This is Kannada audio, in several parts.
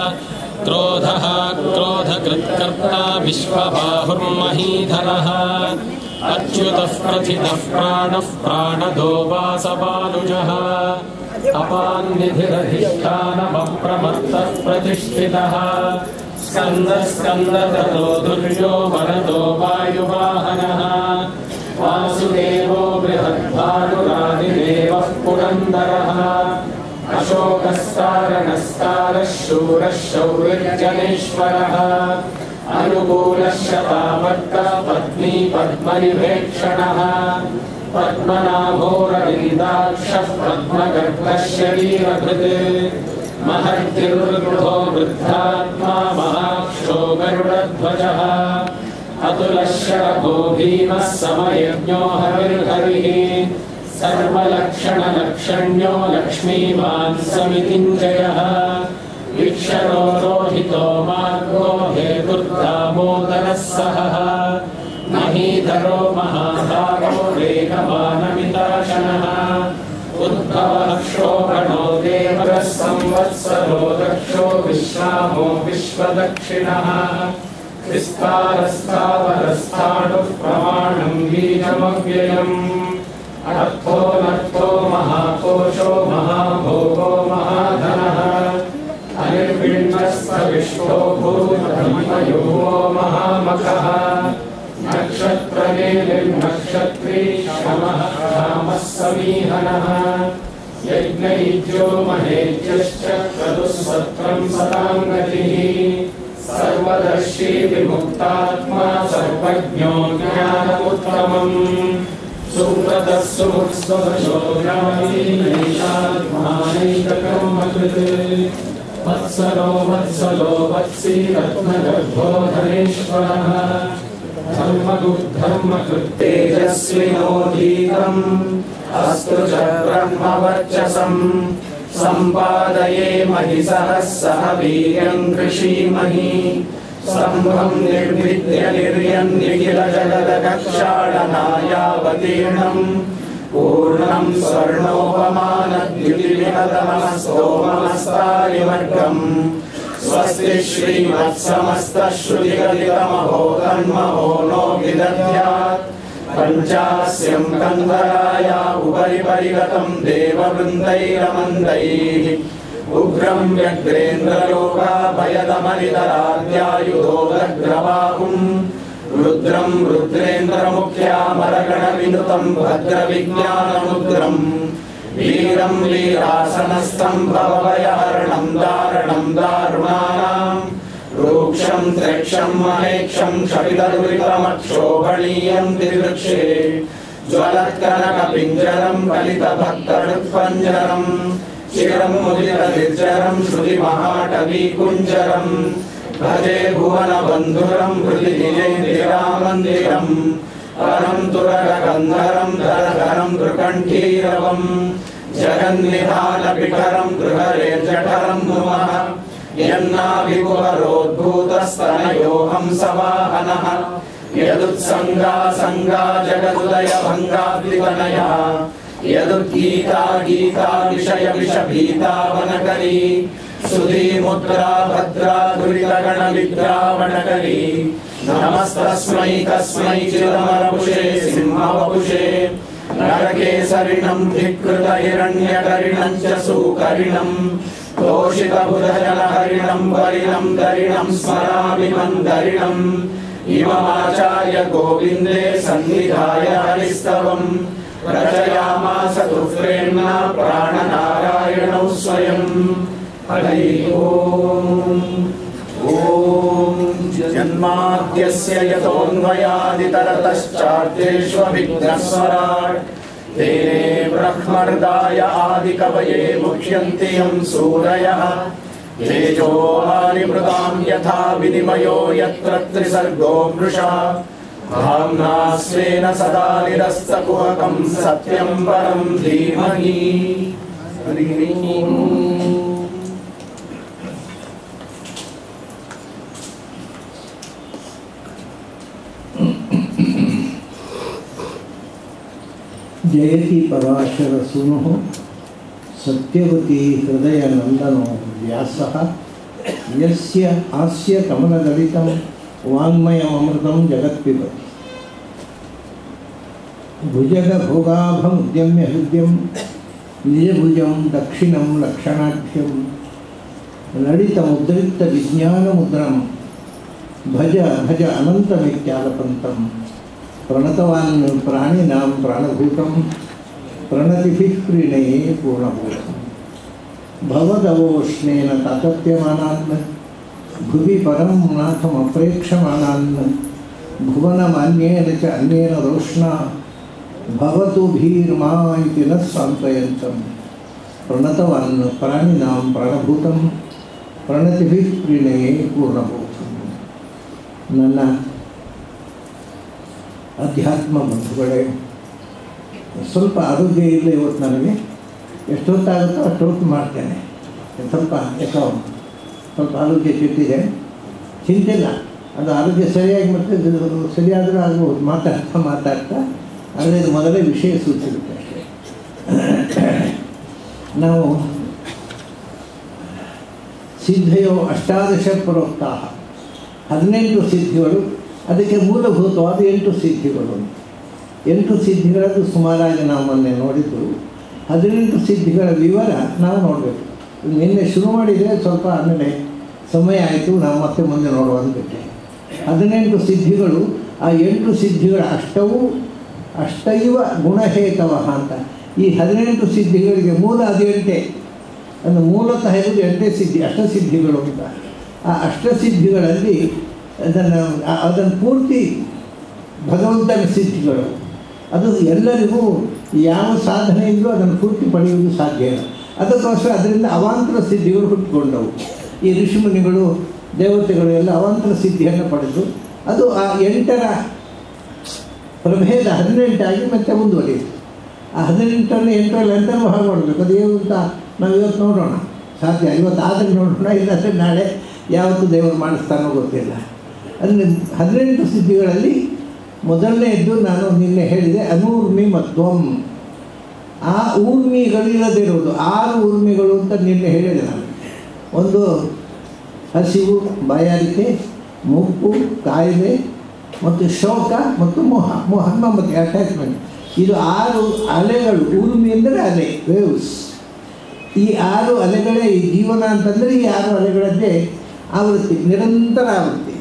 क्रोधः क्रोधकृत्कर्ता विश्वबाहुर्महीधरः अच्युतः प्रथितः प्राणः प्राणदो वासपानुजः अपान्निधिरधिष्ठानमप्रमत्तः प्रतिष्ठितः स्कन्दः स्कन्दतरो दुर्यो वरदो वायुवाहनः वासुदेवो बृहद्भानुरादिदेवः पुरन्दरः अशोकस्तारणस्तारः शूरः शौर्यजनेश्वरः अनुकूलः शतावर्तः पत्नी पद्मनिभेक्षणः पद्मनाभोरविन्दाक्षः पद्मगर्भः शरीरभृत् महर्तिर्वृद्धो वृद्धात्मा महाक्षो गरुडध्वजः अतुलः शरभो भीमः समयज्ञो हरिर्हरिः सर्वलक्षणलक्षण्यो लक्ष्मीवान् समितिञ्जयः वीक्षरो रोहितो मार्गो हेतुर्दामोदरः सहः महीधरो महाभागो वेगवानमिताशनः उद्भवः क्षोभणो देवः संवत्सरो दक्षो विश्रामो विश्वदक्षिणः विस्तारस्तावरस्थाणुः प्रमाणम् बीजमव्ययम् अर्थो नर्थो महाकोशो महाभोगो महाधनः अनिर्विण्णस्तविष्टो भूतमयो महामखः नक्षत्रमेलिर्नक्षत्री क्षमः रामः समीहनः यज्ञैज्यो महेज्यश्च क्रतुस्वत्रम् सतां गतिः सर्वदर्शी विमुक्तात्मा सर्वज्ञो ज्ञानमुत्तमम् सुव्रतः सुमुत्सवशोभ्रामीशात्मानैककर्मकृत् वत्सलो वत्सलो वत्सी रत्नगर्भो धनेश्वरः धर्मकृत्तेजस्विनोदीतम् अस्तु च ब्रह्मवर्चसम् सम्पादये महि सह सह वीर्यम् कृषीमहि स्तम्भम् निर्विद्य निर्यन्निखिल जगदकक्षाडनायावतीर्णम् पूर्णम् स्वर्णोपमानद्युतिविहतमस्तोमनस्तारिवर्गम् स्वस्ति श्रीमत्समस्तश्रुतिगलितमहो तन्महो नो विदध्यात् पञ्चास्यम् कन्धराया उपरि परिगतम् देववृन्दैरमन्दैः उग्रम् व्यग्रेन्द्रलोकाभयदमनितराद्यायुधोदग्रबाहुम् रुद्रम् रुद्रेन्द्रमुख्यामरगणविनुतम् भद्रविज्ञानमुद्रम् वीरम् वीरासनस्थम् भवभयहरणम् दारणम् दारुणानाम् रूक्षम् त्रेक्षम् महेक्षम् क्षपितदुरितमक्षोभणीयम् दिवृक्षे ज्वलत्कनकपिञ्जरम् कलितभक्तहृत्पञ्जरम् चिरम् मुदितनिर्जरम् श्रुतिमहाटवीकुञ्जरम् भजे भुवनबन्धुरम् हृदि निजैन्दिरामन्दिरम् परम् तुरगन्धरम् धरधरम् दृकण्ठीरवम् जगन्निधानपिठरम् गृहरेर्जठरम् नुमः यन्नाभिगुहरोद्भूतस्तनयोऽहं सवाहनः यदुत्सङ्गा सङ्गा जगदुदय भङ्गाद्वितनया यदुद्गीता गीता विषय विषभीतावनकरी सुधीमुद्रा भद्रा दुरितगणविद्रावणकरी नमस्तस्मै तस्मै चिरमरपुषे सिंहवपुषे नरकेसरिणम् धिकृत हिरण्यकरिणम् च सुकरिणम् तोषितबुधजनहरिणम् वरिणम् दरिणम् स्मरामि मन्दरिणम् इममाचार्य गोविन्दे सन्निधाय हरिस्तवम् रचयामास तुफ्रेम्णा प्राणनारायणौ स्वयम् हरि ओम् ॐ जन्माद्यस्य यतोऽन्वयादितरतश्चार्तेष्वभिघ्नस्वराट् तेने ब्रह्मर्दाय आदिकवये मुह्यन्ति यं सूरयः तेजो वारिमृतां यथा विनिमयो यत्र त्रिसर्गो मृषा भाम्ना स्वेन सदा निरस्तकुहकं सत्यं परं धीमहि हरिः ओम्। ಜಯತಿ ಪರಾಶರ ಸುನು ಸತ್ಯವತಿ ಹೃದಯ ನಂದನೋ ವ್ಯಾಸ ಯಸ್ಯ ಹಾಸ್ಯ ಕಮಲದಲಿತಂ ವಾङ्ಮಯಮೃತಂ ಜಗತ್ಪಿಬತಿ ಭುಜಗಭೋಗಾಭಮುದ್ಯಮ್ಯ ಹೃದಯಂ ನಿಜಭುಜಂ ದಕ್ಷಿಣಂ ಲಕ್ಷಣಾಢ್ಯಂ ಲಲಿತमुद्रिक्त विज्ञानमुद्रं भज भज अनन्तमित्यालपन्तं प्रणतवान् प्राणिनां प्राणभूतं प्रणतिभिः प्रीणये पूर्णभूतम् भवदवोष्णेन तातत्यमानान् भुवि परं नाथमप्रेक्षमाणान् भुवनमान्येन च अन्येन रोष्णा भवतु भीर्मा इति न सान्त्वयन्तं प्रणतवान् प्राणिनां प्राणभूतं ಪ್ರಣತಿಭಿ ಪ್ರೀಣಯೇ ಪೂರ್ಣಭೂತ ನನ್ನ ಅಧ್ಯಾತ್ಮ ಬಂಧುಗಳೇ ಸ್ವಲ್ಪ ಆರೋಗ್ಯ ಇಲ್ಲ ಇವತ್ತು ನನಗೆ ಎಷ್ಟೊತ್ತಾಗುತ್ತೋ ಅಷ್ಟೊತ್ತು ಮಾಡ್ತೇನೆ ಸ್ವಲ್ಪ ಯಾಕೋ ಸ್ವಲ್ಪ ಆರೋಗ್ಯ ಕೆಟ್ಟಿದೆ ಚಿಂತೆ ಇಲ್ಲ ಅದು ಆರೋಗ್ಯ ಸರಿಯಾಗಿ ಮತ್ತೆ ಇದು ಸರಿಯಾದರೂ ಆಗ್ಬೋದು ಮಾತಾಡ್ತಾ ಮಾತಾಡ್ತಾ ಆದರೆ ಇದು ಮೊದಲೇ ವಿಷಯ ಸೂಚಿಸುತ್ತೆ ಅಷ್ಟೇ ನಾವು ಸಿದ್ಧಯೋ ಅಷ್ಟಾದಶ ಪ್ರೋಕ್ತಾ ಹದಿನೆಂಟು ಸಿದ್ಧಿಗಳು ಅದಕ್ಕೆ ಮೂಲಭೂತವಾದ ಎಂಟು ಸಿದ್ಧಿಗಳು ಎಂಟು ಸಿದ್ಧಿಗಳದ್ದು ಸುಮಾರಾಗಿ ನಾವು ಮೊನ್ನೆ ನೋಡಿದ್ದು ಹದಿನೆಂಟು ಸಿದ್ಧಿಗಳ ವಿವರ ನಾವು ನೋಡಬೇಕು ನಿನ್ನೆ ಶುರು ಮಾಡಿದರೆ ಸ್ವಲ್ಪ ಆಮೇಲೆ ಸಮಯ ಆಯಿತು ನಾವು ಮತ್ತೆ ಮುಂದೆ ನೋಡುವ ಅಂದ್ಬಿಟ್ಟೆ ಹದಿನೆಂಟು ಸಿದ್ಧಿಗಳು ಆ ಎಂಟು ಸಿದ್ಧಿಗಳ ಅಷ್ಟವು ಅಷ್ಟೈವ ಗುಣಹೇತವ ಅಂತ ಈ ಹದಿನೆಂಟು ಸಿದ್ಧಿಗಳಿಗೆ ಮೂಲ ಹದಿನೆಂಟೆ ಅದು ಮೂಲತಃ ಇರುವುದು ಎಂಟೇ ಸಿದ್ಧಿ ಅಷ್ಟಸಿದ್ಧಿಗಳು ಅಂತ ಆ ಅಷ್ಟಸಿದ್ಧಿಗಳಲ್ಲಿ ಅದನ್ನು ಅದನ್ನು ಪೂರ್ತಿ ಭಗವಂತನ ಸಿದ್ಧಿಗಳು ಅದು ಎಲ್ಲರಿಗೂ ಯಾವ ಸಾಧನೆಯಿಂದಲೂ ಅದನ್ನು ಪೂರ್ತಿ ಪಡೆಯುವುದು ಸಾಧ್ಯ ಇಲ್ಲ ಅದಕ್ಕೋಸ್ಕರ ಅದರಿಂದ ಅವಾಂತರ ಸಿದ್ಧಿಗಳು ಹುಟ್ಟಿಕೊಂಡವು ಈ ಋಷಿಮುನಿಗಳು ದೇವತೆಗಳು ಎಲ್ಲ ಅವಾಂತರ ಸಿದ್ಧಿಯನ್ನು ಪಡೆದು ಅದು ಆ ಎಂಟರ ಪ್ರಭೇದ ಹದಿನೆಂಟಾಗಿ ಮತ್ತೆ ಮುಂದುವರಿಯಿತು ಆ ಹದಿನೆಂಟರಲ್ಲಿ ಎಂಟರಲ್ಲಿ ಅಂತರ್ಭಾಗ ಮಾಡಬೇಕು ಅದು ಏನು ಅಂತ ನಾವು ಇವತ್ತು ನೋಡೋಣ ಸಾಧ್ಯ ಇವತ್ತು ಆದರೆ ನೋಡೋಣ ಇಲ್ಲಾಂದರೆ ನಾಳೆ ಯಾವತ್ತು ದೇವರು ಮಾಡಿಸ್ತಾನೋ ಗೊತ್ತಿಲ್ಲ ಅಂದರೆ ಹದಿನೆಂಟು ಸಿದ್ಧಿಗಳಲ್ಲಿ ಮೊದಲನೆಯದ್ದು ನಾನು ನಿನ್ನೆ ಹೇಳಿದೆ ಅನೂರ್ಮಿ ಮತ್ವಂ ಆ ಊರ್ಮಿಗಳಿಲ್ಲದಿರುವುದು ಆರು ಊರ್ಮಿಗಳು ಅಂತ ನಿನ್ನೆ ಹೇಳಿದೆ ನಾನು ಒಂದು ಹಸಿವು ಬಾಯಾರಿಕೆ ಮುಪ್ಪು ಕಾಯಿಲೆ ಮತ್ತು ಶೋಕ ಮತ್ತು ಮೋಹ ಮೋಹ ಮಮತೆ ಅಟ್ಯಾಚ್ಮೆಂಟ್ ಇದು ಆರು ಅಲೆಗಳು ಊರ್ಮಿ ಅಂದರೆ ಅಲೆ ವೇವ್ಸ್ ಈ ಆರು ಅಲೆಗಳೇ ಈ ಜೀವನ ಅಂತಂದರೆ ಈ ಆರು ಅಲೆಗಳದ್ದೇ ಆವೃತ್ತಿ ನಿರಂತರ ಆವೃತ್ತಿ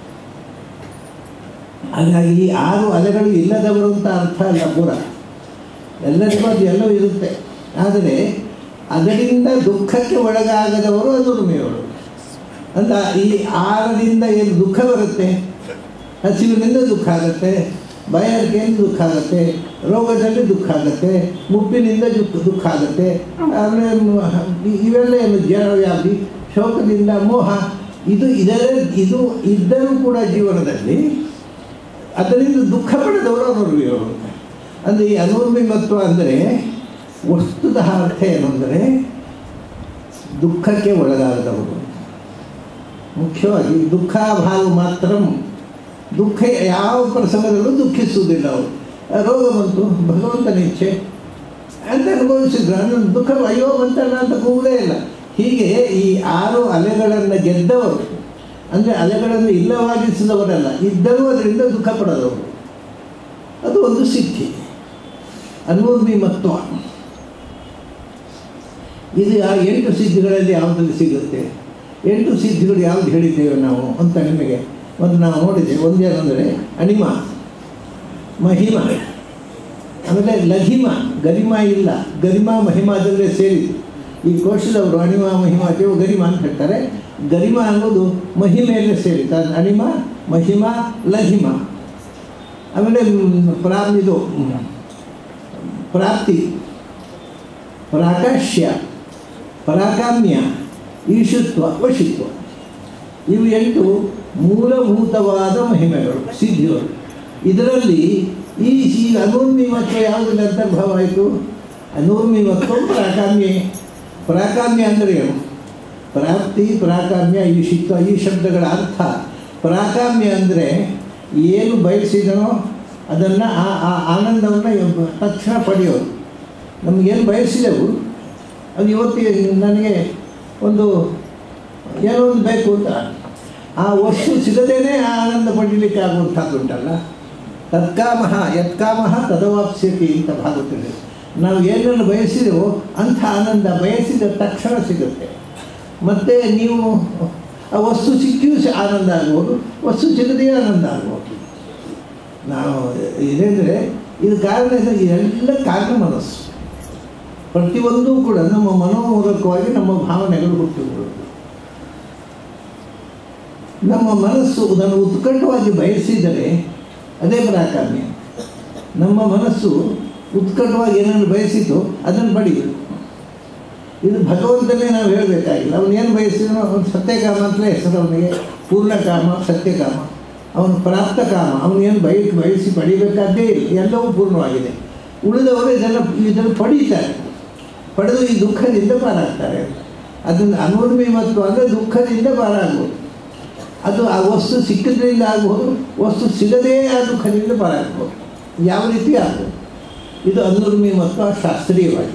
ಹಾಗಾಗಿ ಈ ಆರು ಅಲೆಗಳು ಇಲ್ಲದವರು ಅಂತ ಅರ್ಥ ಅಲ್ಲ ಪೂರ ಎಲ್ಲರಿಗೂ ಅದು ಎಲ್ಲವೂ ಇರುತ್ತೆ ಆದರೆ ಅದರಿಂದ ದುಃಖಕ್ಕೆ ಒಳಗಾಗದವರು ಅನುರ್ಮಿಯವರು ಅಂತ ಈ ಆರರಿಂದ ಏನು ದುಃಖ ಬರುತ್ತೆ ಹಸಿವಿನಿಂದ ದುಃಖ ಆಗುತ್ತೆ ಬಾಯಾರಿಕೆಯಿಂದ ದುಃಖ ಆಗುತ್ತೆ ರೋಗದಲ್ಲಿ ದುಃಖ ಆಗುತ್ತೆ ಮುಪ್ಪಿನಿಂದ ದುಃಖ ದುಃಖ ಆಗುತ್ತೆ ಆಮೇಲೆ ಇವೆಲ್ಲ ಏನು ಜಲವ್ಯಾಧಿ ಶೋಕದಿಂದ ಮೋಹ ಇದು ಇದರ ಇದು ಇದ್ದರೂ ಕೂಡ ಜೀವನದಲ್ಲಿ ಅದರಿಂದ ದುಃಖ ಪಡೆದವರು ಅನುರ್ವಿಯವರು ಅಂದರೆ ಈ ಅನುರ್ವಿಮತ್ವ ಅಂದರೆ ವಸ್ತುತಃ ಅರ್ಥ ಏನು ಅಂದರೆ ದುಃಖಕ್ಕೆ ಒಳಗಾಗದವರು ಮುಖ್ಯವಾಗಿ ದುಃಖಾಭಾವ ಮಾತ್ರ ದುಃಖ ಯಾವ ಪ್ರಸಂಗದಲ್ಲೂ ದುಃಖಿಸುವುದಿಲ್ಲ ಅವರು ರೋಗ ಬಂತು ಭಗವಂತನ ಇಚ್ಛೆ ಅಂತ ಅನುಭವಿಸಿದ್ರು ಅಂದರೆ ದುಃಖ ಅಯ್ಯೋ ಬಂತಲ್ಲ ಅಂತ ಕೂಗಲೇ ಇಲ್ಲ ಹೀಗೆ ಈ ಆರು ಅಲೆಗಳನ್ನು ಗೆದ್ದವರು ಅಂದರೆ ಅಲೆಗಳನ್ನು ಇಲ್ಲವಾಗಿಸಿದವರಲ್ಲ ಇದ್ದರೂ ಅದರಿಂದ ದುಃಖ ಪಡದವರು ಅದು ಒಂದು ಸಿದ್ಧಿ ಅನ್ವರ್ಮಿಮತ್ವ ಇದು ಆ ಎಂಟು ಸಿದ್ಧಿಗಳಲ್ಲಿ ಯಾವುದಲ್ಲಿ ಸಿಗುತ್ತೆ ಎಂಟು ಸಿದ್ಧಿಗಳು ಯಾವ್ದು ಹೇಳಿದ್ದೇವೆ ನಾವು ಅಂತ ನಿಮಗೆ ಒಂದು ನಾವು ನೋಡಿದ್ದೇವೆ ಒಂದೇನೆಂದರೆ ಅಣಿಮ ಮಹಿಮ ಆಮೇಲೆ ಲಘಿಮ ಗರಿಮ ಇಲ್ಲ ಗರಿಮಾ ಮಹಿಮಾದಲ್ಲೇ ಸೇರಿತು ಈ ಕೋಶದವರು ಅಣಿಮ ಮಹಿಮ ಅಥವಾ ಗರಿಮ ಅಂತ ಹೇಳ್ತಾರೆ ಗರಿಮ ಅನ್ನೋದು ಮಹಿಮೆಯಲ್ಲೇ ಸೇರಿತು ಅದು ಅಣಿಮ ಮಹಿಮ ಲಹಿಮ ಆಮೇಲೆ ಪ್ರಾ ಇದು ಪ್ರಾಪ್ತಿ ಪ್ರಾಕಾಶ್ಯ ಪರಾಕಾಮ್ಯ ಈಶುತ್ವ ವಶಿತ್ವ ಇವು ಎಂಟು ಮೂಲಭೂತವಾದ ಮಹಿಮೆಗಳು ಸಿದ್ಧಿಗಳು ಇದರಲ್ಲಿ ಈ ಈ ಅನೂರ್ಮಿಮತ್ವ ಯಾವುದರಲ್ಲಿ ಅಂತರ್ಭಾವ ಆಯಿತು ಅನೂರ್ಮಿಮತ್ವ ಪರಾಕಾಮ್ಯ ಪರಾಕಾಮ್ಯ ಅಂದರೆ ಏನು ಪ್ರಾಪ್ತಿ ಪರಾಕಾಮ್ಯ ಈಶಿತ್ವ ಈ ಶಬ್ದಗಳ ಅರ್ಥ ಪರಾಕಾಮ್ಯ ಅಂದರೆ ಏನು ಬಯಸಿದನೋ ಅದನ್ನು ಆ ಆ ಆನಂದವನ್ನು ತಕ್ಷಣ ಪಡೆಯೋದು ನಮಗೇನು ಬಯಸಿದೆವು ಅದು ಇವತ್ತಿಗೆ ನನಗೆ ಒಂದು ಏನೋ ಒಂದು ಬೇಕು ಅಂತ ಆ ವಸ್ತು ಸಿಗದೇನೆ ಆ ಆನಂದ ಪಡೀಲಿಕ್ಕೆ ಆಗುವಂಥದ್ದುಂಟಲ್ಲ ತತ್ಕಾಮಃ ಯತ್ಕಾಮಃ ತದವಾಪ್ಸ್ಯತಿ ಅಂತ ಭಾಗವತದಲ್ಲಿ ನಾವು ಏನನ್ನು ಬಯಸಿದೆವೋ ಅಂಥ ಆನಂದ ಬಯಸಿದ ತಕ್ಷಣ ಸಿಗುತ್ತೆ ಮತ್ತು ನೀವು ಆ ವಸ್ತು ಸಿಕ್ಕಿಯೂ ಸಹ ಆನಂದ ಆಗ್ಬೋದು ವಸ್ತು ಸಿಗದೇ ಆನಂದ ಆಗ್ಬೋದು ನಾವು ಇದೇಂದರೆ ಇದು ಕಾರಣ ಇದೆ, ಇದೆಲ್ಲ ಕಾರಣ ಮನಸ್ಸು ಪ್ರತಿಯೊಂದೂ ಕೂಡ ನಮ್ಮ ಮನೋಮೂಲಕವಾಗಿ ನಮ್ಮ ಭಾವನೆಗಳು ಹುಟ್ಟಿಕೊಳ್ಳುವುದು ನಮ್ಮ ಮನಸ್ಸು ಅದನ್ನು ಉತ್ಕಟವಾಗಿ ಬಯಸಿದರೆ ಅದೇ ಪರಾಕಾಮ್ಯ ನಮ್ಮ ಮನಸ್ಸು ಉತ್ಕಟವಾಗಿ ಏನನ್ನು ಬಯಸಿತು ಅದನ್ನು ಪಡಿಬೇಕು ಇದು ಭಗವಂತನೇ ನಾವು ಹೇಳಬೇಕಾಗಿಲ್ಲ ಅವನು ಏನು ಬಯಸಿದನೋ ಅವನು ಸತ್ಯಕಾಮ ಅಂತಲೇ ಹೆಸರು ಅವನಿಗೆ ಪೂರ್ಣಕಾಮ ಸತ್ಯಕಾಮ ಅವನು ಪ್ರಾಪ್ತ ಕಾಮ ಅವನು ಏನು ಬಯ ಬಯಸಿ ಪಡಿಬೇಕಾದ್ದೇ ಇಲ್ಲ ಎಲ್ಲವೂ ಪೂರ್ಣವಾಗಿದೆ ಉಳಿದವರು ಇದನ್ನು ಇದನ್ನು ಪಡೀತಾರೆ ಪಡೆದು ಈ ದುಃಖದಿಂದ ಪಾರಾಗ್ತಾರೆ ಅದನ್ನು ಅನುರ್ಮಿಮತ್ವ ಅಂದರೆ ದುಃಖದಿಂದ ಪಾರಾಗ್ಬೋದು ಅದು ಆ ವಸ್ತು ಸಿಕ್ಕಿದ್ರಿಂದ ಆಗ್ಬೋದು ವಸ್ತು ಸಿಗದೇ ಆ ದುಃಖದಿಂದ ಪಾರಾಗ್ಬೋದು ಯಾವ ರೀತಿ ಆಗ್ಬೋದು ಇದು ಅನುರ್ಮಿಮತ್ವ ಶಾಸ್ತ್ರೀಯವಾಗಿ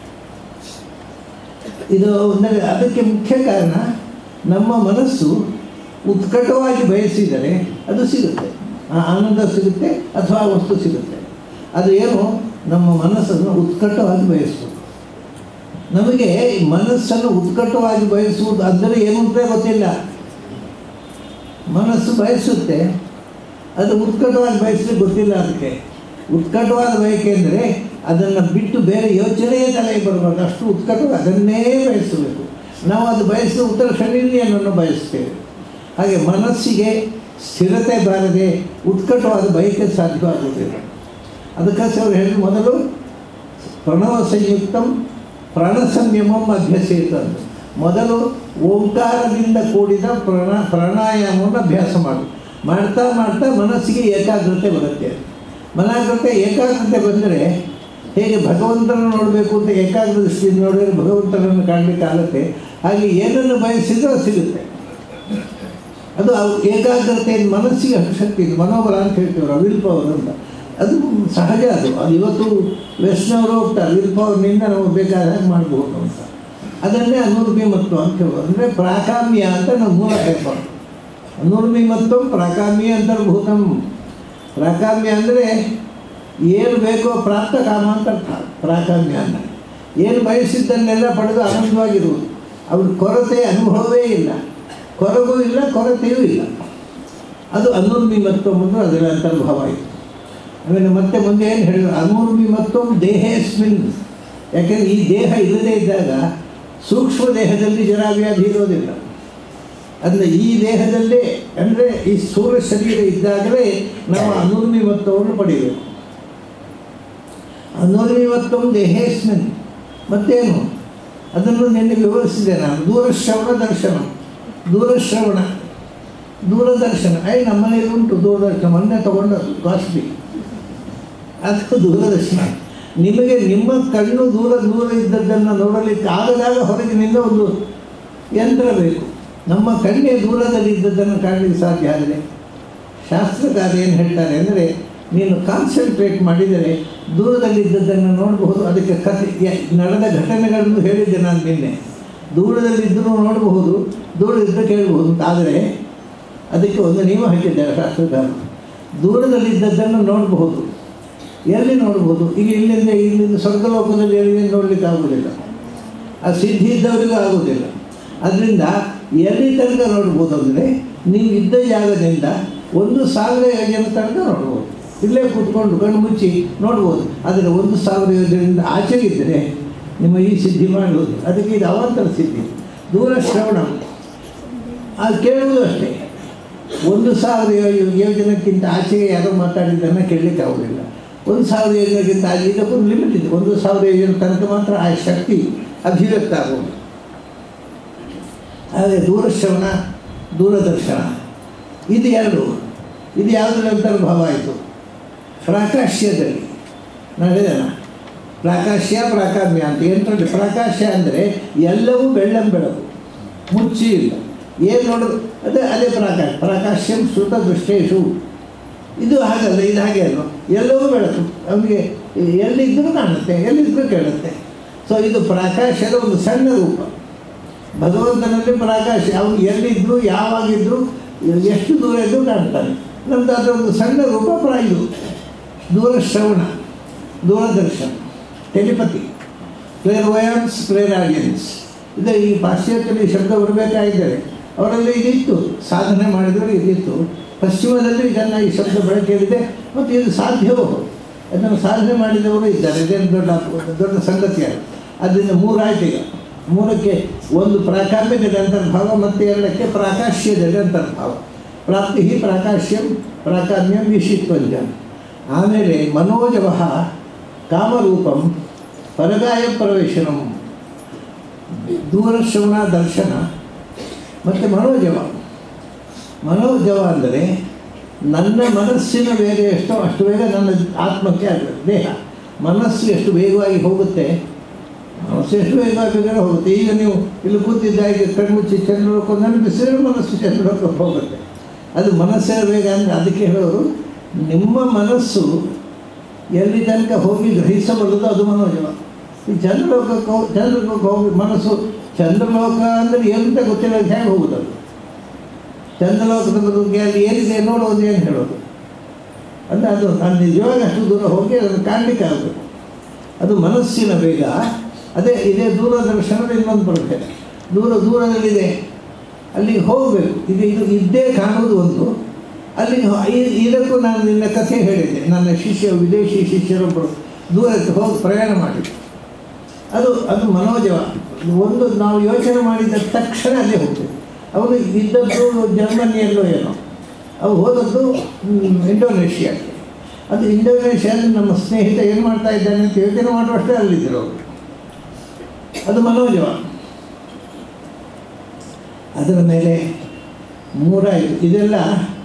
ಇದು ಅಂದರೆ ಅದಕ್ಕೆ ಮುಖ್ಯ ಕಾರಣ ನಮ್ಮ ಮನಸ್ಸು ಉತ್ಕಟವಾಗಿ ಬಯಸಿದರೆ ಅದು ಸಿಗುತ್ತೆ ಆ ಆನಂದ ಸಿಗುತ್ತೆ ಅಥವಾ ಆ ವಸ್ತು ಸಿಗುತ್ತೆ ಅದು ಏನು ನಮ್ಮ ಮನಸ್ಸನ್ನು ಉತ್ಕಟವಾಗಿ ಬಯಸುವುದು ನಮಗೆ ಈ ಮನಸ್ಸನ್ನು ಉತ್ಕಟವಾಗಿ ಬಯಸುವುದು ಅಂದರೆ ಏನು ಅಂತ ಗೊತ್ತಿಲ್ಲ ಮನಸ್ಸು ಬಯಸುತ್ತೆ ಅದು ಉತ್ಕಟವಾಗಿ ಬಯಸಲಿಕ್ಕೆ ಗೊತ್ತಿಲ್ಲ ಅದಕ್ಕೆ ಉತ್ಕಟವಾದ ಬಯಕೆ ಅಂದರೆ ಅದನ್ನು ಬಿಟ್ಟು ಬೇರೆ ಯೋಚನೆಯೇ ತಲೆಗೆ ಬರಬಾರ್ದು ಅಷ್ಟು ಉತ್ಕಟವಾಗಿ ಅದನ್ನೇ ಬಯಸಬೇಕು ನಾವು ಅದು ಬಯಸಿದ ಉತ್ತರ ಶರೀರಿಯನ್ನು ಬಯಸ್ತೇವೆ ಹಾಗೆ ಮನಸ್ಸಿಗೆ ಸ್ಥಿರತೆ ಬಾರದೆ ಉತ್ಕಟವಾದ ಬಯಕೆ ಸಾಧ್ಯವಾಗುವುದಿಲ್ಲ ಅದಕ್ಕಾಗಿ ಅವರು ಹೇಳಿದ ಮೊದಲು ಪ್ರಣವ ಸಂಯುಕ್ತಂ ಪ್ರಾಣ ಸಂಯಮಂ ಅಭ್ಯಸೇತ ಅಂತ ಮೊದಲು ಓಂಕಾರದಿಂದ ಕೂಡಿದ ಪ್ರಾಣ ಪ್ರಾಣಾಯಾಮವನ್ನು ಅಭ್ಯಾಸ ಮಾಡು ಮಾಡ್ತಾ ಮಾಡ್ತಾ ಮನಸ್ಸಿಗೆ ಏಕಾಗ್ರತೆ ಬರುತ್ತೆ ಮನಾಗ್ರತೆ ಏಕಾಗ್ರತೆ ಬಂದರೆ ಹೇಗೆ ಭಗವಂತನ ನೋಡಬೇಕು ಅಂತ ಏಕಾಗ್ರ ದೃಷ್ಟಿಯಿಂದ ನೋಡಿದರೆ ಭಗವಂತನನ್ನು ಕಾಣಲಿಕ್ಕೆ ಆಗುತ್ತೆ ಹಾಗೆ ಏನನ್ನು ಬಯಸಿದ್ರೂ ಅದು ಸಿಗುತ್ತೆ ಅದು ಅವು ಏಕಾಗ್ರತೆ ಮನಸ್ಸಿಗೆ ಶಕ್ತಿ ಇದು ಮನೋಬಲ ಅಂತ ಹೇಳ್ತೀವಿ ವಿಲ್ ಪವರ್ ಅಂತ ಅದು ಸಹಜ ಅದು ಅದು ಇವತ್ತು ವೆಸ್ಟ್ನವರು ಹೋಗ್ತಾರೆ ವಿಲ್ ಪವರ್ನಿಂದ ನಾವು ಬೇಕಾದ ಹಾಗೆ ಮಾಡ್ಬೋದು ಅಂತ ಅದನ್ನೇ ಅನುರ್ಮಿಮತ್ವ ಅಂತ ಹೇಳೋದು ಅಂದರೆ ಪ್ರಾಕಾಮ್ಯ ಅಂತ ನಾವು ಮೂಲ ಹೇಳ್ಬಾರ್ದು ಅನುರ್ಮಿಮತ್ವ ಪ್ರಾಕಾಮ್ಯ ಅಂತರ್ಭೂತಂ ಪ್ರಾಕಾಮ್ಯ ಅಂದರೆ ಏನು ಬೇಕೋ ಪ್ರಾಪ್ತ ಕಾಮ ಅಂತ ಅರ್ಥ ಪ್ರಾಕಾಮ್ಯ ಅಂತ ಏನು ಬಯಸಿದ್ದನ್ನೆಲ್ಲ ಪಡೆದು ಆನಂದವಾಗಿರುವುದು ಅವ್ರ ಕೊರತೆ ಅನುಭವವೇ ಇಲ್ಲ ಕೊರಗೂ ಇಲ್ಲ ಕೊರತೆಯೂ ಇಲ್ಲ ಅದು ಅನುರ್ಮಿಮತ್ವ ಮತ್ತು ಅದರ ಅಂತರ್ಭಾವ ಆಯಿತು ಆಮೇಲೆ ಮತ್ತೆ ಮುಂದೆ ಏನು ಹೇಳಿದ್ರು ಅನುರ್ಮಿಮತ್ವ ದೇಹೇಸ್ಮಿನ್ ಯಾಕೆಂದರೆ ಈ ದೇಹ ಇಲ್ಲದೇ ಇದ್ದಾಗ ಸೂಕ್ಷ್ಮ ದೇಹದಲ್ಲಿ ಜರಾವ್ಯಾಧಿ ಇರೋದಿಲ್ಲ ಅಂದರೆ ಈ ದೇಹದಲ್ಲೇ ಅಂದರೆ ಈ ಸ್ಥೂಲ ಶರೀರ ಇದ್ದಾಗಲೇ ನಾವು ಅನುರ್ಮಿಮತ್ವವನ್ನು ಪಡೆಯಬೇಕು ಅನುರ್ಮಿಮತ್ವ ದೇಹೇಸ್ಮಿನ್ ಮತ್ತೇನು ಅದನ್ನು ನಿನ್ನೆ ವಿವರಿಸಿದೆ ನಾನು ದೂರಶ್ರವಣ ದರ್ಶನ ದೂರಶ್ರವಣ ದೂರದರ್ಶನ ಐ ನಮ್ಮನೇಲಿ ಉಂಟು ದೂರದರ್ಶನ ಮೊನ್ನೆ ತಗೊಂಡದ್ದು ಕಾಸ್ಟ್ಲಿ ಅದು ದೂರದರ್ಶನ ನಿಮಗೆ ನಿಮ್ಮ ಕಣ್ಣು ದೂರ ದೂರ ಇದ್ದದ್ದನ್ನು ನೋಡಲಿಕ್ಕೆ ಆಗದಾಗ ಹೊರಗಿನಿಂದ ಒಂದು ಯಂತ್ರ ಬೇಕು ನಮ್ಮ ಕಣ್ಣೇ ದೂರದಲ್ಲಿ ಇದ್ದದ್ದನ್ನು ಕಾಣಲಿಕ್ಕೆ ಸಾಧ್ಯ ಆಗಿದೆ ಶಾಸ್ತ್ರಕಾರ ಏನು ಹೇಳ್ತಾರೆ ಅಂದರೆ ನೀನು ಕಾನ್ಸಂಟ್ರೇಟ್ ಮಾಡಿದರೆ ದೂರದಲ್ಲಿದ್ದದ್ದನ್ನು ನೋಡಬಹುದು ಅದಕ್ಕೆ ಕಥೆ ಯ- ನಡೆದ ಘಟನೆಗಳನ್ನು ಹೇಳಿದ್ದೆ ನಾನು ನಿನ್ನೆ ದೂರದಲ್ಲಿದ್ದರೂ ನೋಡಬಹುದು ದೂರದಿದ್ದ ಕೇಳಬಹುದು ಅಂತ ಆದರೆ ಅದಕ್ಕೆ ಒಂದು ನಿಯಮ ಹಾಕಿದ್ದಾರೆ ಶಾಸ್ತ್ರಕಾರ ದೂರದಲ್ಲಿದ್ದದ್ದನ್ನು ನೋಡಬಹುದು ಎಲ್ಲಿ ನೋಡ್ಬೋದು ಈಗ ಇಲ್ಲಿಂದ ಇಲ್ಲಿಂದ ಸ್ವರ್ಗಲೋಕದಲ್ಲಿ ಎಲ್ಲಿ ನೋಡಲಿಕ್ಕೆ ಆಗೋದಿಲ್ಲ ಆ ಸಿದ್ಧಿ ಇದ್ದವರಿಗೂ ಆಗೋದಿಲ್ಲ ಅದರಿಂದ ಎಲ್ಲಿ ತನಕ ನೋಡ್ಬೋದು ಅಂದರೆ ನೀವು ಇದ್ದ ಜಾಗದಿಂದ ಒಂದು ಸಾವಿರ ಯೋಜನೆ ತನಕ ನೋಡ್ಬೋದು ಇಲ್ಲೇ ಕೂತ್ಕೊಂಡು ಕಣ್ಣು ಮುಚ್ಚಿ ನೋಡ್ಬೋದು ಆದರೆ ಒಂದು ಸಾವಿರ ಯೋಜನೆಯಿಂದ ಆಚೆಗಿದ್ದರೆ ನಿಮ್ಮ ಈ ಸಿದ್ಧಿ ಮಾಡುವುದು ಅದಕ್ಕೆ ಇದು ಅವಾಂತರ ಸಿದ್ಧಿ ದೂರ ಶ್ರವಣ ಅದು ಕೇಳುವುದು ಅಷ್ಟೇ ಒಂದು ಸಾವಿರ ಯೋ- ಯೋಜನೆಕ್ಕಿಂತ ಆಚೆಗೆ ಯಾರೋ ಮಾತಾಡಿದ್ದನ್ನು ಕೇಳಲಿಕ್ಕೆ ಆಗೋದಿಲ್ಲ ಒಂದು ಸಾವಿರ ಯೋಜನೆಗಿಂತ ಆಚೆ ಇದಕ್ಕೊಂದು ಲಿಮಿಟ್ ಇದೆ ಒಂದು ಸಾವಿರ ಯೋಜನೆ ತನಕ ಮಾತ್ರ ಆ ಶಕ್ತಿ ಅಭಿವ್ಯಕ್ತ ಆಗೋದು ಹಾಗೆ ದೂರಶ್ರವಣ ದೂರದರ್ಶನ ಇದು ಎರಡು ಇದು ಯಾವುದರ ಅಂತರ್ಭಾವ ಆಯಿತು ಪ್ರಾಕಾಶ್ಯದಲ್ಲಿ ನಡೆದನ ಪ್ರಾಕಾಶ್ಯ ಪ್ರಾಕಾಮ್ಯ ಅಂತ ಎಂಟರಲ್ಲಿ ಪ್ರಾಕಾಶ್ಯ ಅಂದರೆ ಎಲ್ಲವೂ ಬೆಳ್ಳಂ ಬೆಳಕು ಮುಚ್ಚಿ ಇಲ್ಲ ಏನು ನೋಡೋದು ಅದೇ ಅದೇ ಪ್ರಾಕಾಶ ಪ್ರಾಕಾಶ್ಯಂ ಶ್ರುತ ದೃಷ್ಟೇಶು ಇದು ಹಾಗಲ್ಲ ಇದು ಹಾಗೆ ಅಲ್ವ ಎಲ್ಲವೂ ಬೆಳಕು ಅವನಿಗೆ ಎಲ್ಲಿದ್ದರೂ ಕಾಣುತ್ತೆ ಎಲ್ಲಿದ್ದರೂ ಕೇಳುತ್ತೆ ಸೊ ಇದು ಪ್ರಕಾಶದ ಒಂದು ಸಣ್ಣ ರೂಪ ಭಗವಂತನಲ್ಲಿ ಪ್ರಕಾಶ ಅವನು ಎಲ್ಲಿದ್ರು ಯಾವಾಗಿದ್ರು ಎಷ್ಟು ದೂರ ಇದ್ದು ಕಾಣ್ತಾನೆ ನಮ್ದು ಅದೊಂದು ಸಣ್ಣ ರೂಪ ಪ್ರ ಇದು ದೂರ ಶ್ರವಣ ದೂರದರ್ಶನ ಟೆಲಿಪತಿ ಕ್ಲೇರ್ವಯನ್ಸ್ ಕ್ಲೇರ್ ಆಡಿಯನ್ಸ್ ಇದು ಈ ಪಾಶ್ಚಾತ್ಯದಲ್ಲಿ ಶಬ್ದ ಬರಬೇಕಾಗಿದ್ದರೆ ಅವರಲ್ಲಿ ಇದಿತ್ತು ಸಾಧನೆ ಮಾಡಿದವರು ಇದಿತ್ತು ಪಶ್ಚಿಮದಲ್ಲಿ ಇದನ್ನು ಈ ಶಬ್ದ ಬಳಕೆಯಲ್ಲಿದೆ ಮತ್ತು ಇದು ಸಾಧ್ಯವೂ ಅದನ್ನು ಸಾಧನೆ ಮಾಡಿದವರು ಇದ್ದಾರೆ ಇದೇನು ದೊಡ್ಡ ದೊಡ್ಡ ಸಂಗತಿಯಾಗ ಅದರಿಂದ ಮೂರಾಯ್ತು ಈಗ ಮೂರಕ್ಕೆ ಒಂದು ಪ್ರಾಕಾಮ್ಯದಲ್ಲಿ ಅಂತರ್ಭಾವ ಮತ್ತು ಎರಡಕ್ಕೆ ಪ್ರಾಕಾಶ್ಯದಲ್ಲಿ ಅಂತರ್ಭಾವ ಪ್ರಾಪ್ತಿ ಪ್ರಾಕಾಶ್ಯಂ ಪ್ರಾಕಾಮ್ಯಂ ವಿಷಿತ್ವಂಜ ಆಮೇಲೆ ಮನೋಜವ ಕಾಮರೂಪಂ ಪರಗಾಯ ಪ್ರವೇಶನಂ ದೂರಶ್ರವಣ ದರ್ಶನ ಮತ್ತು ಮನೋಜವ ಮನೋಜವ ಅಂದರೆ ನನ್ನ ಮನಸ್ಸಿನ ವೇಗ ಎಷ್ಟೋ ಅಷ್ಟು ಬೇಗ ನನ್ನ ಆತ್ಮಕ್ಕೆ ಆಗಬೇಕು ದೇಹ ಮನಸ್ಸು ಎಷ್ಟು ವೇಗವಾಗಿ ಹೋಗುತ್ತೆ ಮನಸ್ಸು ಎಷ್ಟು ವೇಗವಾಗಿ ಬೇಗ ಹೋಗುತ್ತೆ ಈಗ ನೀವು ಇಲ್ಲಿ ಕೂತಿದ್ದಾಗೆ ಕಣ್ಮುಚ್ಚಿ ಚಂದ್ರಲೋಕ ನೆನಪಿಸಿದ್ರೆ ಮನಸ್ಸು ಚಂದ್ರಲೋಕಕ್ಕೆ ಹೋಗುತ್ತೆ ಅದು ಮನಸ್ಸಿನ ವೇಗ ಅಂದರೆ ಅದಕ್ಕೆ ಹೇಳೋರು ನಿಮ್ಮ ಮನಸ್ಸು ಎಲ್ಲಿ ತನಕ ಹೋಗಿ ಗ್ರಹಿಸಬಲ್ಲದು ಅದು ಮನೋಜವ ಈ ಚಂದ್ರಲೋಕಕ್ಕೆ ಹೋಗಿ ಚಂದ್ರಲೋಕಕ್ಕೆ ಹೋಗಿ ಮನಸ್ಸು ಚಂದ್ರಲೋಕ ಅಂದರೆ ಏನಂತ ಗೊತ್ತಿಲ್ಲ ಹೇಗೆ ಹೋಗುದದು ಚಂದ್ರಲೋಕದ ಬಗ್ಗೆ ಅಲ್ಲಿ ಏನಿದೆ ನೋಡೋದು ಏನು ಹೇಳೋದು ಅಂದರೆ ಅದು ನಾನು ನಿಜವಾಗಿ ಅಷ್ಟು ದೂರ ಹೋಗಿ ಅದನ್ನು ಕಾಣಲಿಕ್ಕೆ ಆಗಬೇಕು ಅದು ಮನಸ್ಸಿನ ವೇಗ ಅದೇ ಇದೇ ದೂರದರ್ಶನದ ಇನ್ನೊಂದು ಬರುತ್ತೆ ದೂರ ದೂರದಲ್ಲಿದೆ ಅಲ್ಲಿಗೆ ಹೋಗಬೇಕು ಇದು ಇದು ಇದ್ದೇ ಕಾಣುವುದು ಒಂದು ಅಲ್ಲಿಗೆ ಹೊ- ಇ- ಇದಕ್ಕೂ ನಾನು ನಿನ್ನ ಕಥೆ ಹೇಳಿದ್ದೆ ನನ್ನ ಶಿಷ್ಯ ವಿದೇಶಿ ಶಿಷ್ಯರೊಬ್ಬರು ದೂರಕ್ಕೆ ಹೋಗಿ ಪ್ರಯಾಣ ಮಾಡಿ ಅದು ಅದು ಮನೋಜವ ಒಂದು ನಾವು ಯೋಚನೆ ಮಾಡಿದ ತಕ್ಷಣ ಅಲ್ಲೇ ಹೋಗ್ತೇವೆ ಅವರು ಇದ್ದದ್ದು ಜರ್ಮನಿಯಲ್ಲೋ ಏನೋ ಅವು ಹೋದದ್ದು ಹ್ಮ್, ಇಂಡೋನೇಷ್ಯಾಕ್ಕೆ ಅದು ಇಂಡೋನೇಷ್ಯಾದಲ್ಲಿ ನಮ್ಮ ಸ್ನೇಹಿತ ಏನು ಮಾಡ್ತಾ ಇದ್ದಾನೆ ಅಂತ ಯೋಚನೆ ಮಾಡುವಷ್ಟೇ ಅಲ್ಲಿದ್ದರು ಅವರು ಅದು ಮನೋಜವ ಅದರ ಮೇಲೆ ಮೂರಾಯಿತು ಇದೆಲ್ಲ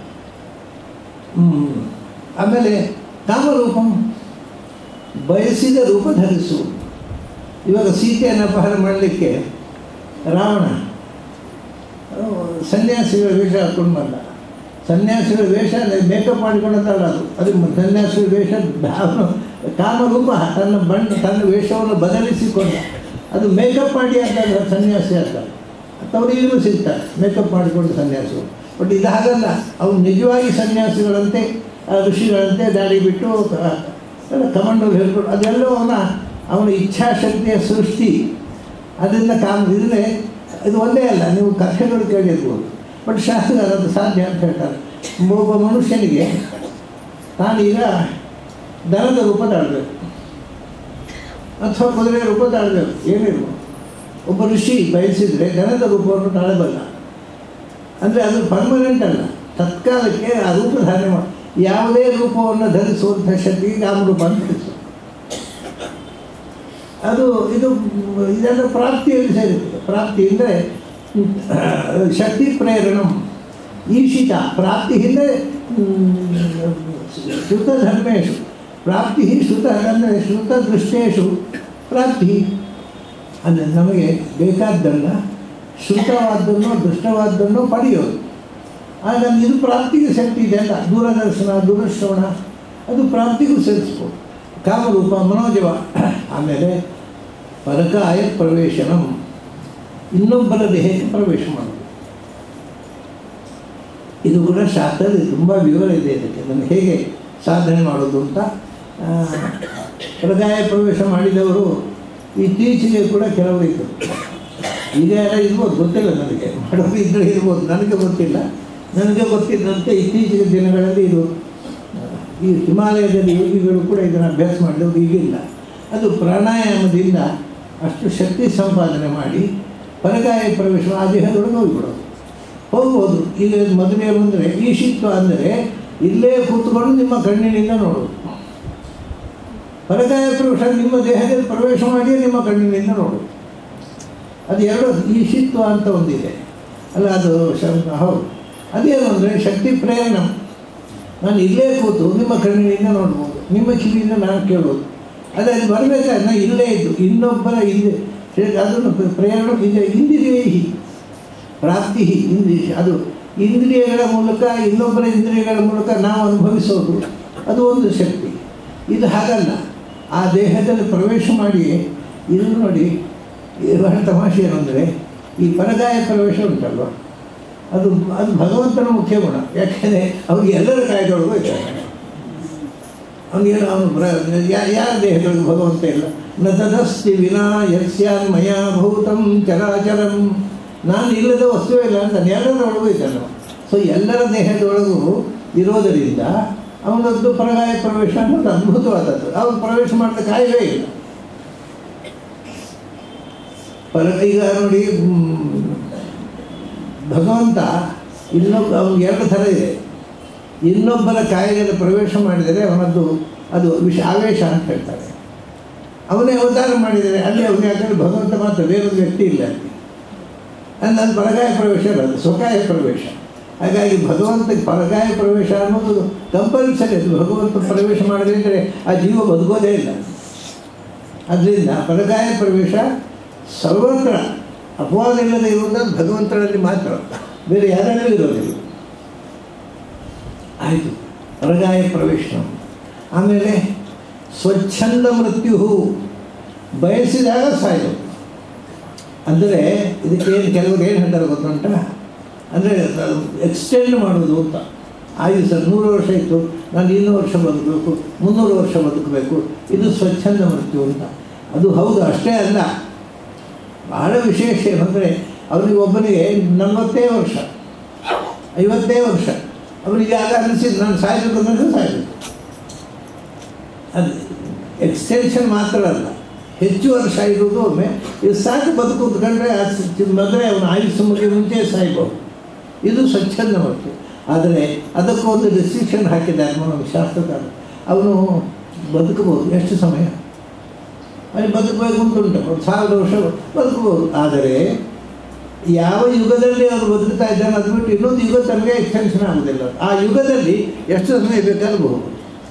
ಹ್ಮ್, ಆಮೇಲೆ ಕಾಮರೂಪಂ ಬಯಸಿದ ರೂಪ ಧರಿಸು ಇವಾಗ ಸೀತೆಯನ್ನು ಅಪಹರಣ ಮಾಡಲಿಕ್ಕೆ ರಾವಣ ಅಹ್, ಸನ್ಯಾಸಿಗಳ ವೇಷ ಹಾಕೊಂಡು ಬಂದ ಸನ್ಯಾಸಿಗಳ ವೇಷ ಮೇಕಪ್ ಮಾಡಿಕೊಂಡದಲ್ಲ ಅದು ಅದು ಸನ್ಯಾಸಿಗಳ ವೇಷ ಅವನು ಕಾಮರೂಪ ತನ್ನ ಬಣ್ಣ ತನ್ನ ವೇಷವನ್ನು ಬದಲಿಸಿಕೊಂಡ ಅದು ಮೇಕಪ್ ಮಾಡಿ ಅಂತ ಸನ್ಯಾಸಿ ಅಂತ ಅಂಥವ್ರು ಈಗಲೂ ಸಿಗ್ತಾರೆ ಮೇಕಪ್ ಮಾಡಿಕೊಂಡು ಸನ್ಯಾಸಿಗಳು ಬಟ್ ಇದು ಹಾಗಲ್ಲ ಅವ್ನು ನಿಜವಾಗಿ ಸನ್ಯಾಸಿಗಳಂತೆ ಆ ಋಷಿಗಳಂತೆ ದಾಡಿ ಬಿಟ್ಟು ಕಮಂಡಲ್ಲಿ ಹೇಳ್ಕೊಂಡು ಅದೆಲ್ಲವೂ ಅವನ ಅವನ ಇಚ್ಛಾಶಕ್ತಿಯ ಸೃಷ್ಟಿ ಅದರಿಂದ ಕಾಮ ಇದ್ರೆ ಇದು ಒಂದೇ ಅಲ್ಲ ನೀವು ಕಥೆಗಳು ಕೇಳಿರ್ಬೋದು ಬಟ್ ಶಾಸ್ತ್ರ ಅದು ಸಾಧ್ಯ ಅಂತ ಹೇಳ್ತಾರೆ ಒಬ್ಬ ಮನುಷ್ಯನಿಗೆ ತಾನೀಗ ದನದ ರೂಪ ತಾಳಬೇಕು ಅಥವಾ ಕುದುರೆ ರೂಪ ತಾಳಬೇಕು ಏನಿರ್ಬೋದು ಒಬ್ಬ ಋಷಿ ಬಯಸಿದರೆ ದನದ ರೂಪವನ್ನು ತಾಳಬಲ್ಲ ಅಂದರೆ ಅದು ಪರ್ಮನೆಂಟ್ ಅಲ್ಲ ತತ್ಕಾಲಕ್ಕೆ ಆ ರೂಪ ಧಾರಣೆ ಮಾಡಿ ಯಾವುದೇ ರೂಪವನ್ನು ಧರಿಸುವಂಥ ಶಕ್ತಿಗೆ ಕಾಮರೂಪ ಅಂತ ತಿಳಿಸು ಅದು ಇದು ಇದೆಲ್ಲ ಪ್ರಾಪ್ತಿಯಲ್ಲಿ ಸೇರಿರ್ತದೆ ಪ್ರಾಪ್ತಿ ಅಂದರೆ ಶಕ್ತಿ ಪ್ರೇರಣಂ ಈಶಿತ ಪ್ರಾಪ್ತಿ ಹಿಂದೆ ಶ್ರುತಧರ್ಮೇಶು ಪ್ರಾಪ್ತಿ ಶ್ರುತ ಅಂದರೆ ಶ್ರುತದೃಷ್ಟೇಶು ಪ್ರಾಪ್ತಿ ಅಂದರೆ ನಮಗೆ ಬೇಕಾದ್ದನ್ನು ಶ್ರುತವಾದ್ದನ್ನು ದುಷ್ಟವಾದ್ದನ್ನು ಪಡೆಯೋದು ಆಗ ಇದು ಪ್ರಾಪ್ತಿಗೆ ಶಕ್ತಿ ಇದೆ ಅಲ್ಲ ದೂರದರ್ಶನ ದೂರಶ್ರವಣ ಅದು ಪ್ರಾಪ್ತಿಗೂ ಸೇರಿಸ್ಬೋದು ಕಾಮರೂಪ ಮನೋಜವ ಆಮೇಲೆ ಪರಕಾಯ ಪ್ರವೇಶನಂ ಇನ್ನೊಬ್ಬರ ದೇಹಕ್ಕೆ ಪ್ರವೇಶ ಮಾಡೋದು ಇದು ಕೂಡ ಶಾಸ್ತ್ರದಲ್ಲಿ ತುಂಬ ವಿವರ ಇದೆ ಇದಕ್ಕೆ ಅದನ್ನು ಹೇಗೆ ಸಾಧನೆ ಮಾಡೋದು ಅಂತ ಆ, ಪರಕಾಯ ಪ್ರವೇಶ ಮಾಡಿದವರು ಇತ್ತೀಚೆಗೆ ಕೂಡ ಕೆಲವರು ಇದ್ದರು ಈಗ ಎಲ್ಲ ಇರ್ಬೋದು ಗೊತ್ತಿಲ್ಲ ನನಗೆ ಮಾಡೋರು ಇದ್ದರೆ ಇರ್ಬೋದು ನನಗೆ ಗೊತ್ತಿಲ್ಲ ನನಗೆ ಗೊತ್ತಿದ್ದಂತೆ ಇತ್ತೀಚಿನ ದಿನಗಳಲ್ಲಿ ಇದು ಆ, ಈ ಹಿಮಾಲಯದಲ್ಲಿ ಯೋಗಿಗಳು ಕೂಡ ಇದನ್ನು ಅಭ್ಯಾಸ ಮಾಡಿದವರು ಈಗಿಲ್ಲ ಅದು ಪ್ರಾಣಾಯಾಮದಿಂದ ಅಷ್ಟು ಶಕ್ತಿ ಸಂಪಾದನೆ ಮಾಡಿ ಪರಕಾಯ ಪ್ರವೇಶ ಆ ದೇಹದೊಳಗೆ ಹೋಗಿಬಿಡೋದು ಹೋಗ್ಬೋದು ಈಗ ಮದುವೆ ಬಂದರೆ ಈಶಿತ್ವ ಅಂದರೆ ಇಲ್ಲೇ ಕೂತ್ಕೊಂಡು ನಿಮ್ಮ ಕಣ್ಣಿನಿಂದ ನೋಡೋದು ಪರಕಾಯ ಪ್ರವೇಶ ನಿಮ್ಮ ದೇಹದಲ್ಲಿ ಪ್ರವೇಶ ಮಾಡಿ ನಿಮ್ಮ ಕಣ್ಣಿನಿಂದ ನೋಡೋದು ಅದು ಎರಡು ಈಶಿತ್ವ ಅಂತ ಒಂದಿದೆ ಅಲ್ಲ ಅದು ಶಬ್ದ ಹೌದು ಅದೇನು ಅಂದರೆ ಶಕ್ತಿ ಪ್ರೇರಣ ನಾನು ಇಲ್ಲೇ ಕೂತು ನಿಮ್ಮ ಕಣ್ಣಿನಿಂದ ನೋಡ್ಬೋದು ನಿಮ್ಮ ಕಿವಿಯಿಂದ ನಾನು ಕೇಳೋದು ಅದೇ ಅದು ಬರಬೇಕಾದ್ರೆ ನಾನು ಇಲ್ಲೇ ಇದ್ದು ಇನ್ನೊಬ್ಬರ ಇಲ್ಲಿ ಅದನ್ನು ಪ್ರೇರಣೆ ಇದೆ ಇಂದ್ರಿಯೈಹಿ ಪ್ರಾಪ್ತಿ ಇಂದ್ರಿಯ ಅದು ಇಂದ್ರಿಯಗಳ ಮೂಲಕ ಇನ್ನೊಬ್ಬರ ಇಂದ್ರಿಯಗಳ ಮೂಲಕ ನಾವು ಅನುಭವಿಸೋದು ಅದು ಒಂದು ಶಕ್ತಿ ಇದು ಹಾಗಲ್ಲ ಆ ದೇಹದಲ್ಲಿ ಪ್ರವೇಶ ಮಾಡಿ ಇದು ನೋಡಿ ಇದು ಬಹಳ ತಮಾಷೆ ಏನು ಅಂದರೆ ಈ ಪರಗಾಯ ಪ್ರವೇಶ ಉಂಟಲ್ವ ಅದು ಅದು ಭಗವಂತನ ಮುಖ್ಯ ಗುಣ ಯಾಕೆಂದರೆ ಅವ್ರಿಗೆ ಎಲ್ಲರ ಕಾಯದೊಳಗೂ ಇದ್ದಾರೆ ಅವನಿಗೆ ಅವನು ಪ್ರ- ಯಾ- ಯಾರ ದೇಹದೊಳಗೆ ಭಗವಂತ ಇಲ್ಲ ನ ತದಸ್ತಿ ವಿನಾ ಯಸ್ಯಾನ್ ಮಯಾ ಭೂತಂ ಚರಾಚರಂ ನಾನು ಇಲ್ಲದ ವಸ್ತುವೇ ಇಲ್ಲ ಅಂತ ಎಲ್ಲರೊಳಗೂ ಇದ್ದಾನೆ ಸೊ ಎಲ್ಲರ ದೇಹದೊಳಗೂ ಇರೋದರಿಂದ ಅವನದ್ದು ಪರಗಾಯ ಪ್ರವೇಶ ಅನ್ನೋದು ಅದ್ಭುತವಾದದ್ದು ಅವನು ಪ್ರವೇಶ ಮಾಡಿದ ಕಾಯವೇ ಇಲ್ಲ ಪರ ಈಗ ನೋಡಿ ಮ್, ಭಗವಂತ ಇನ್ನೊಬ್ಬ ಅವನಿಗೆ ಎರಡು ಥರ ಇದೆ ಇನ್ನೊಬ್ಬರ ಕಾಯಿಲೆಯನ್ನು ಪ್ರವೇಶ ಮಾಡಿದರೆ ಅವನದ್ದು ಅದು ವಿಷ ಆವೇಶ ಅಂತ ಹೇಳ್ತಾರೆ ಅವನೇ ಅವತಾರ ಮಾಡಿದರೆ ಅಲ್ಲಿ ಅವನಿಗೆ ಯಾಕಂದರೆ ಭಗವಂತ ಮಾತ್ರ ಬೇರೊಂದು ವ್ಯಕ್ತಿ ಇಲ್ಲ ಅಲ್ಲಿ ಅದು ನನ್ನ ಪರಗಾಯ ಪ್ರವೇಶ ಅಲ್ಲ ಅದು ಸ್ವಕಾಯ ಪ್ರವೇಶ ಹಾಗಾಗಿ ಭಗವಂತಗೆ ಪರಗಾಯ ಪ್ರವೇಶ ಅನ್ನೋದು ಕಂಪಲ್ಸರಿ ಅದು ಭಗವಂತ ಪ್ರವೇಶ ಮಾಡದಿದ್ದರೆ ಆ ಜೀವ ಬದುಕೋದೇ ಇಲ್ಲ ಅದರಿಂದ ಪರಗಾಯ ಪ್ರವೇಶ ಸರ್ವತ್ರ ಅಪವಾದ ಇಲ್ಲದೆ ಇರುವುದನ್ನು ಭಗವಂತನಲ್ಲಿ ಮಾತ್ರ ಬೇರೆ ಯಾರಲ್ಲೂ ಇರೋದಿಲ್ಲ ಆಯಿತು ಪರಗಾಯ ಪ್ರವೇಶ ಆಮೇಲೆ ಸ್ವಚ್ಛಂದ ಮೃತ್ಯು ಬಯಸಿದಾಗ ಸಾಯೋದು ಅಂದರೆ ಇದಕ್ಕೇನು ಕೆಲವರು ಏನು ಹೇಳ್ತಾರೆ ಗೊತ್ತುಂಟ ಅಂದರೆ ಎಕ್ಸ್ಟೆಂಡ್ ಮಾಡೋದು ಅಂತ ಆಯು ಸರ್ ನೂರು ವರ್ಷ ಇತ್ತು ನಾನು ಇನ್ನೂರು ವರ್ಷ ಬದುಕಬೇಕು ಮುನ್ನೂರು ವರ್ಷ ಬದುಕಬೇಕು ಇದು ಸ್ವಚ್ಛಂದ ಮೃತ್ಯು ಅಂತ ಅದು ಹೌದು ಅಷ್ಟೇ ಅಲ್ಲ ಬಹಳ ವಿಶೇಷ ಏನಂದರೆ ಅವನಿಗೆ ಒಬ್ಬನಿಗೆ ನಲವತ್ತೇ ವರ್ಷ ಐವತ್ತೇ ವರ್ಷ ಅವನಿಗೆ ಆಗ ಅನಿಸಿದ್ದು ನಾನು ಸಾಯಬೇಕು ಅಂದರೆ ಸಾಯಬೇಕು ಅದು ಎಕ್ಸ್ಟೆನ್ಷನ್ ಮಾತ್ರ ಅಲ್ಲ ಹೆಚ್ಚು ವರ್ಷ ಇರುವುದು ಒಮ್ಮೆ ಇದು ಸಾಕು ಬದುಕು ಕಂಡ್ರೆ ಮೊದಲೇ ಅವನ ಆಯುಷ್ಯ ಮುಗಿ ಮುಂಚೆ ಸಾಯ್ಬೋದು ಇದು ಸ್ವಚ್ಛಂದ ಮತ್ತು ಆದರೆ ಅದಕ್ಕೂ ಒಂದು ರೆಸ್ಟ್ರಿಕ್ಷನ್ ಹಾಕಿದ್ದಾರೆ ನಮ್ಮ ಶಾಸ್ತ್ರಕಾರ ಅವನು ಬದುಕಬಹುದು ಎಷ್ಟು ಸಮಯ ಅವನು ಬದುಕಬೇಕು ಅಂತ ಉಂಟು ಒಂದು ಸಾವಿರ ವರ್ಷ ಬದುಕಬಹುದು ಆದರೆ ಯಾವ ಯುಗದಲ್ಲಿ ಅವನು ಬದುಕ್ತಾ ಇದ್ದಾನೆ ಅದು ಬಿಟ್ಟು ಇನ್ನೊಂದು ಯುಗ ತನಗೆ ಎಕ್ಸ್ಟೆನ್ಷನ್ ಆಗೋದಿಲ್ಲ ಆ ಯುಗದಲ್ಲಿ ಎಷ್ಟು ಸಮಯ ಬೇಕಾದ್ರೂ ಬಹುದು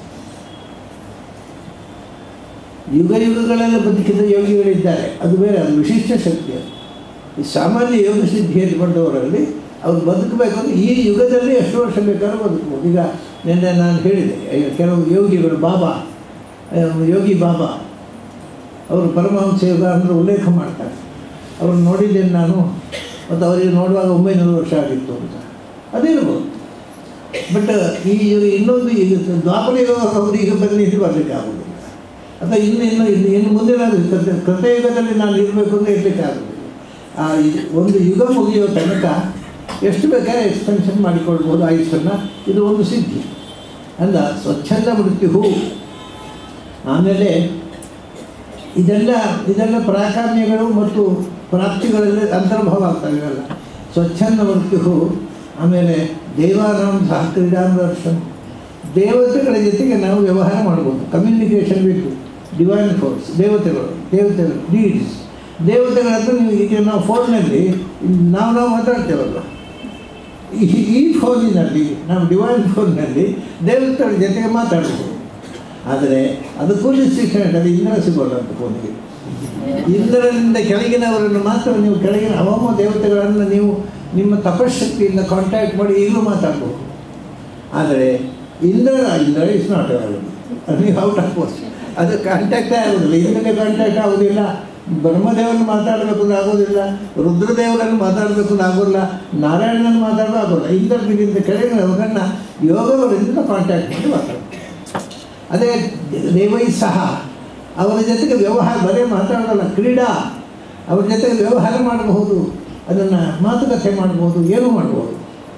ಯುಗ ಯುಗಗಳೆಲ್ಲ ಬದುಕಿದ ಯೋಗಿಗಳಿದ್ದಾರೆ ಅದು ಬೇರೆ ಅದು ವಿಶಿಷ್ಟ ಶಕ್ತಿ ಅದು ಈ ಸಾಮಾನ್ಯ ಯೋಗ ಸಿದ್ಧಿಯಲ್ಲಿ ಬಂದವರಲ್ಲಿ ಅವ್ರು ಬದುಕಬೇಕು ಅಂದರೆ ಈ ಯುಗದಲ್ಲಿ ಎಷ್ಟು ವರ್ಷ ಬೇಕಾದ್ರೂ ಬದುಕಬಹುದು ಈಗ ನಿನ್ನೆ ನಾನು ಹೇಳಿದೆ ಈಗ ಕೆಲವು ಯೋಗಿಗಳು ಬಾಬಾ ಆ, ಯೋಗಿ ಬಾಬಾ ಅವರು ಪರಮಹಂಸ ಯೋಗ ಅಂದರೆ ಉಲ್ಲೇಖ ಮಾಡ್ತಾರೆ ಅವ್ರನ್ನ ನೋಡಿದ್ದೇನೆ ನಾನು ಮತ್ತು ಅವರಿಗೆ ನೋಡುವಾಗ ಒಂಬೈನೂರು ವರ್ಷ ಆಗಿತ್ತು ಅಂತ ಅದಿರ್ಬೋದು ಬಟ್ ಈ ಯುಗ- ಇನ್ನೊಂದು ಈಗ ದ್ವಾಪರ ಯುಗ ಅವರು ಈಗ ಬರಲಿ ಇದು ಬರಲಿಕ್ಕೆ ಆಗೋದಿಲ್ಲ ಅಥವಾ ಇನ್ನು ಇನ್ನು ಇನ್ನು ಇನ್ನು ಮುಂದಿನ ಕೃತ ಕೃತಯುಗದಲ್ಲಿ ನಾನು ಇರಬೇಕು ಅಂದರೆ ಇರಲಿಕ್ಕೆ ಆಗೋದಿಲ್ಲ ಆ ಇ- ಒಂದು ಯುಗ ಮುಗಿಯೋ ತನಕ ಎಷ್ಟು ಬೇಕಾದ್ರೆ ಎಕ್ಸ್ಟೆನ್ಷನ್ ಮಾಡಿಕೊಳ್ಬೋದು ಆಯುಷನ್ನು ಇದು ಒಂದು ಸಿದ್ಧಿ ಅಲ್ಲ ಸ್ವಚ್ಛಂದ ಮೃತ್ಯು ಆಮೇಲೆ ಇದೆಲ್ಲ ಇದೆಲ್ಲ ಪ್ರಾಕಾಮ್ಯಗಳು ಮತ್ತು ಪ್ರಾಪ್ತಿಗಳಲ್ಲಿ ಅಂತರ್ಭಾವ ಆಗ್ತವೆ ಇವೆಲ್ಲ ಸ್ವಚ್ಛಂದ ಮೃತ್ಯು ಆಮೇಲೆ ದೇವಾನಾಂ ಸಹ ಕ್ರೀಡಾಂದರ್ಶನ ದೇವತೆಗಳ ಜೊತೆಗೆ ನಾವು ವ್ಯವಹಾರ ಮಾಡ್ಬೋದು ಕಮ್ಯುನಿಕೇಷನ್ ಬೇಕು ಡಿವೈನ್ ಫೋರ್ಸ್ ದೇವತೆಗಳು ದೇವತೆಗಳು ಡೀಡ್ಸ್ ದೇವತೆಗಳ ಹತ್ರ ನೀವು ಈಗ ನಾವು ಫೋನ್ನಲ್ಲಿ ನಾವು ನಾವು ಮಾತಾಡ್ತೇವಲ್ಲ ಈ ಈ ಫೋನಿನಲ್ಲಿ ನಾವು ಡಿವೈನ್ ಫೋನ್ನಲ್ಲಿ ದೇವತೆಗಳ ಜೊತೆಗೆ ಮಾತಾಡ್ಬೋದು ಆದರೆ ಅದಕ್ಕೂ ರಿಸ್ಟ್ರಿಕ್ಷನ್ ಅದು ಇಂದ್ರ ಸಿಗೋಲ್ಲ ಅಂತ ಫೋನಿಗೆ ಇಂದ್ರನಿಂದ ಕೆಳಗಿನವರನ್ನು ಮಾತ್ರ ನೀವು ಕೆಳಗಿನ ಅವಮ ದೇವತೆಗಳನ್ನು ನೀವು ನಿಮ್ಮ ತಪಶಕ್ತಿಯಿಂದ ಕಾಂಟ್ಯಾಕ್ಟ್ ಮಾಡಿ ಈಗಲೂ ಮಾತಾಡ್ಬೋದು ಆದರೆ ಇಂದ್ರ ಇಂದ್ರ ಇಸ್ ನಾಟ್ ಅದು ನೀವು ಔಟ್ ಆಫ್ ಪೋಸ್ಟ್ ಅದು ಕಾಂಟ್ಯಾಕ್ಟೇ ಆಗೋದಿಲ್ಲ ಇಂದ್ರಗೆ ಕಾಂಟ್ಯಾಕ್ಟ್ ಆಗೋದಿಲ್ಲ ಬ್ರಹ್ಮದೇವರನ್ನು ಮಾತಾಡಬೇಕು ಅಂತ ಆಗೋದಿಲ್ಲ ರುದ್ರದೇವರನ್ನು ಮಾತಾಡಬೇಕು ಅಂತ ಆಗೋಲ್ಲ ನಾರಾಯಣನನ್ನು ಮಾತಾಡೋದು ಆಗೋಲ್ಲ ಇಂದ್ರನಿಗಿಂತ ಕೆಳಗಿನವರನ್ನು ಯೋಗವರಿಂದ ಕಾಂಟ್ಯಾಕ್ಟ್ ಮಾಡಿ ಮಾತಾಡ್ತಾರೆ ಅದೇ ದೇವೈ ಸಹ ಅವರ ಜೊತೆಗೆ ವ್ಯವಹಾರ ಬರೀ ಮಾತಾಡೋಲ್ಲ ಕ್ರೀಡಾ ಅವ್ರ ಜೊತೆಗೆ ವ್ಯವಹಾರ ಮಾಡಬಹುದು ಅದನ್ನು ಮಾತುಕತೆ ಮಾಡ್ಬೋದು ಏನೂ ಮಾಡ್ಬೋದು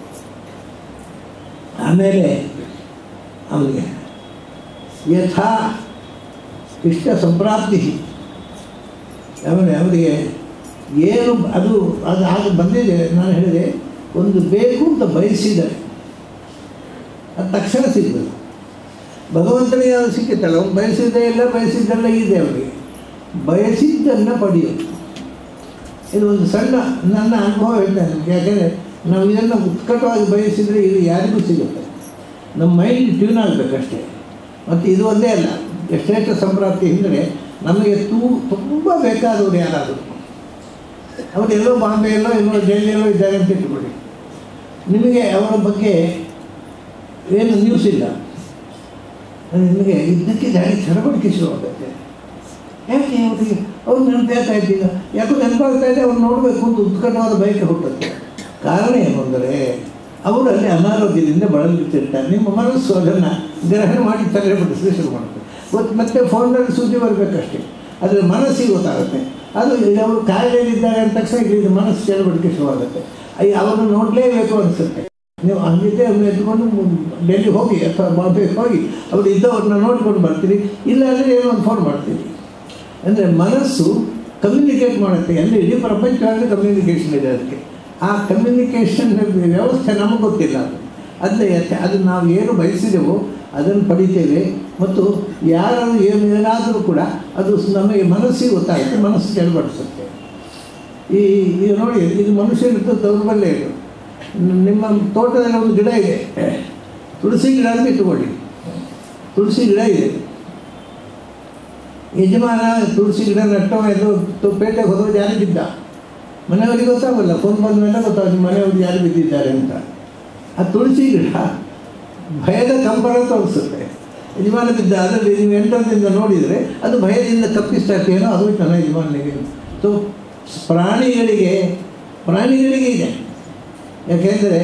ಆಮೇಲೆ ಅವನಿಗೆ ಯಥಾ ಇಷ್ಟ ಸಂಪ್ರಾಪ್ತಿ ಅವನಿಗೆ ಅವರಿಗೆ ಏನು ಅದು ಅದು ಆಗ ಬಂದಿದೆ ನಾನು ಹೇಳಿದೆ ಒಂದು ಬೇಕು ಅಂತ ಬಯಸಿದರೆ ಅದು ತಕ್ಷಣ ಸಿಗ್ಬೇಕು ಭಗವಂತನಿಗೆ ಅದು ಸಿಕ್ಕಿತ್ತಲ್ಲ ಅವ್ನು ಬಯಸಿದ್ದೇ ಇಲ್ಲ ಬಯಸಿದ್ದೆಲ್ಲ ಇದೆ ಅವರಿಗೆ ಬಯಸಿದ್ದನ್ನು ಪಡೆಯೋದು ಇದು ಒಂದು ಸಣ್ಣ ನನ್ನ ಅನುಭವ ಹೇಳ್ತೇನೆ ನಿಮ್ಗೆ ಯಾಕೆಂದರೆ ನಾವು ಇದನ್ನು ಉತ್ಕಟವಾಗಿ ಬಯಸಿದರೆ ಇದು ಯಾರಿಗೂ ಸಿಗುತ್ತೆ ನಮ್ಮ ಮೈಂಡ್ ಟ್ಯೂನ್ ಆಗಬೇಕಷ್ಟೇ ಮತ್ತು ಇದು ಒಂದೇ ಅಲ್ಲ ಶ್ರೇಷ್ಠ ಸಂಪ್ರಾಪ್ತಿ ಅಂದರೆ ನಮಗೆ ತೂ ತುಂಬ ಬೇಕಾದವರು ಯಾರಾದರೂ ಅವರು ಎಲ್ಲೋ ಬಾಂಬೆಯಲ್ಲೋ ಎಲ್ಲೋ ಡೆಲ್ಲಿಯಲ್ಲೋ ಇದ್ದಾರೆ ಅಂತ ಇಟ್ಕೊಳ್ಳಿ ನಿಮಗೆ ಅವರ ಬಗ್ಗೆ ಏನು ನ್ಯೂಸ್ ಇಲ್ಲ ನಿಮಗೆ ಇದ್ದಕ್ಕೆ ದಾಳಿ ಚಡವಳಿಕೆ ಶುರುವಾಗುತ್ತೆ ಯಾಕೆ ಅವರಿಗೆ ಅವ್ರು ನೆನಪಾಗ್ತಾ ಇದ್ದೀಗ ಯಾಕೋ ನೆನಪಾಗ್ತಾ ಇದೆ ಅವ್ರು ನೋಡಬೇಕು ಅಂತ ಉತ್ಕಟವಾದ ಬಯಕೆ ಹುಟ್ಟುತ್ತೆ ಕಾರಣ ಏನು ಅಂದರೆ ಅವರಲ್ಲಿ ಅನಾರೋಗ್ಯದಿಂದ ಬಳಲುತ್ತಿರ್ತಾರೆ ನಿಮ್ಮ ಮನಸ್ಸು ಅದನ್ನು ಗ್ರಹಣ ಮಾಡಿ ತಲೆ ಬಿಡಿಸಲು ಶುರು ಮಾಡುತ್ತೆ ಗೊತ್ತು ಮತ್ತೆ ಫೋನಲ್ಲಿ ಸುದ್ದಿ ಬರಬೇಕಷ್ಟೇ ಆದರೆ ಮನಸ್ಸಿಗೆ ಗೊತ್ತಾಗುತ್ತೆ ಅದು ಈಗ ಅವರು ಕಾಯಿಲೆಯಲ್ಲಿದ್ದಾರೆ ಅಂದ ತಕ್ಷಣ ಇಲ್ಲಿ ಮನಸ್ಸು ಚಳವಳಿಕೆ ಶುರುವಾಗುತ್ತೆ ಅಯ್ಯ ಅವರನ್ನು ನೋಡಲೇಬೇಕು ಅನಿಸುತ್ತೆ ನೀವು ಹಂಗಿದ್ದೆ ಅವ್ರನ್ನ ಎತ್ಕೊಂಡು ಡೆಲ್ಲಿ ಹೋಗಿ ಅಥವಾ ಬಾಂಬೆಗೆ ಹೋಗಿ ಅವ್ರು ಇದ್ದವ್ರನ್ನ ನೋಡ್ಕೊಂಡು ಬರ್ತೀರಿ ಇಲ್ಲ ಅಂದರೆ ಏನೋ ಒಂದು ಫೋನ್ ಮಾಡ್ತೀರಿ ಅಂದರೆ ಮನಸ್ಸು ಕಮ್ಯುನಿಕೇಟ್ ಮಾಡುತ್ತೆ ಅಂದರೆ ಇಡೀ ಪ್ರಪಂಚವಾಗಿ ಕಮ್ಯುನಿಕೇಷನ್ ಇದೆ ಅದಕ್ಕೆ ಆ ಕಮ್ಯುನಿಕೇಷನ್ ವ್ಯವಸ್ಥೆ ನಮಗೆ ಗೊತ್ತಿಲ್ಲ ಅದು ಅದನ್ನ ಯಥ- ಅದು ನಾವು ಏನು ಬಯಸಿದೆವೋ ಅದನ್ನು ಪಡಿತೇವೆ ಮತ್ತು ಯಾರು ಏನು ಏನಾದರೂ ಕೂಡ ಅದು ನಮಗೆ ಮನಸ್ಸಿಗೆ ಗೊತ್ತಾಗುತ್ತೆ ಮನಸ್ಸು ಚಳವಡಿಸುತ್ತೆ ಈ ಈಗ ನೋಡಿ ಇದು ಮನುಷ್ಯನಿದ್ದು ದೌರ್ಬಲ್ಯ ಇದು ನಿಮ್ಮ ತೋಟದಲ್ಲಿ ಒಂದು ಗಿಡ ಇದೆ ತುಳಸಿ ಗಿಡ ಅಂತ ಇಟ್ಟುಕೊಳ್ಳಿ ತುಳಸಿ ಗಿಡ ಇದೆ ಯಜಮಾನ ತುಳಸಿ ಗಿಡ ನೆಟ್ಟವ ಎಲ್ಲೋ ತು- ಪೇಟೆಗೆ ಹೋದವರು ಯಾರು ಬಿದ್ದ ಮನೆಯವರಿಗೆ ಗೊತ್ತಾಗಲ್ಲ ಫೋನ್ ಬಂದ ಮೇಲೆ ಗೊತ್ತಾಗ ಮನೆಯವ್ರಿಗೆ ಯಾರು ಬಿದ್ದಿದ್ದಾರೆ ಅಂತ ಆ ತುಳಸಿ ಗಿಡ ಭಯದ ಕಂಪನ ತೋರಿಸುತ್ತೆ ಯಜಮಾನ ಬಿದ್ದ ಅದರಲ್ಲಿ ನೀವು ಎಂಟರದಿಂದ ನೋಡಿದರೆ ಅದು ಭಯದಿಂದ ತಪ್ಪಿಸ್ತಾ ಏನೋ ಅದು ತನ್ನ ಯಜಮಾನಿಗೆ ಸೊ ಪ್ರಾಣಿಗಳಿಗೆ ಪ್ರಾಣಿಗಳಿಗೆ ಇದೆ ಯಾಕೆಂದರೆ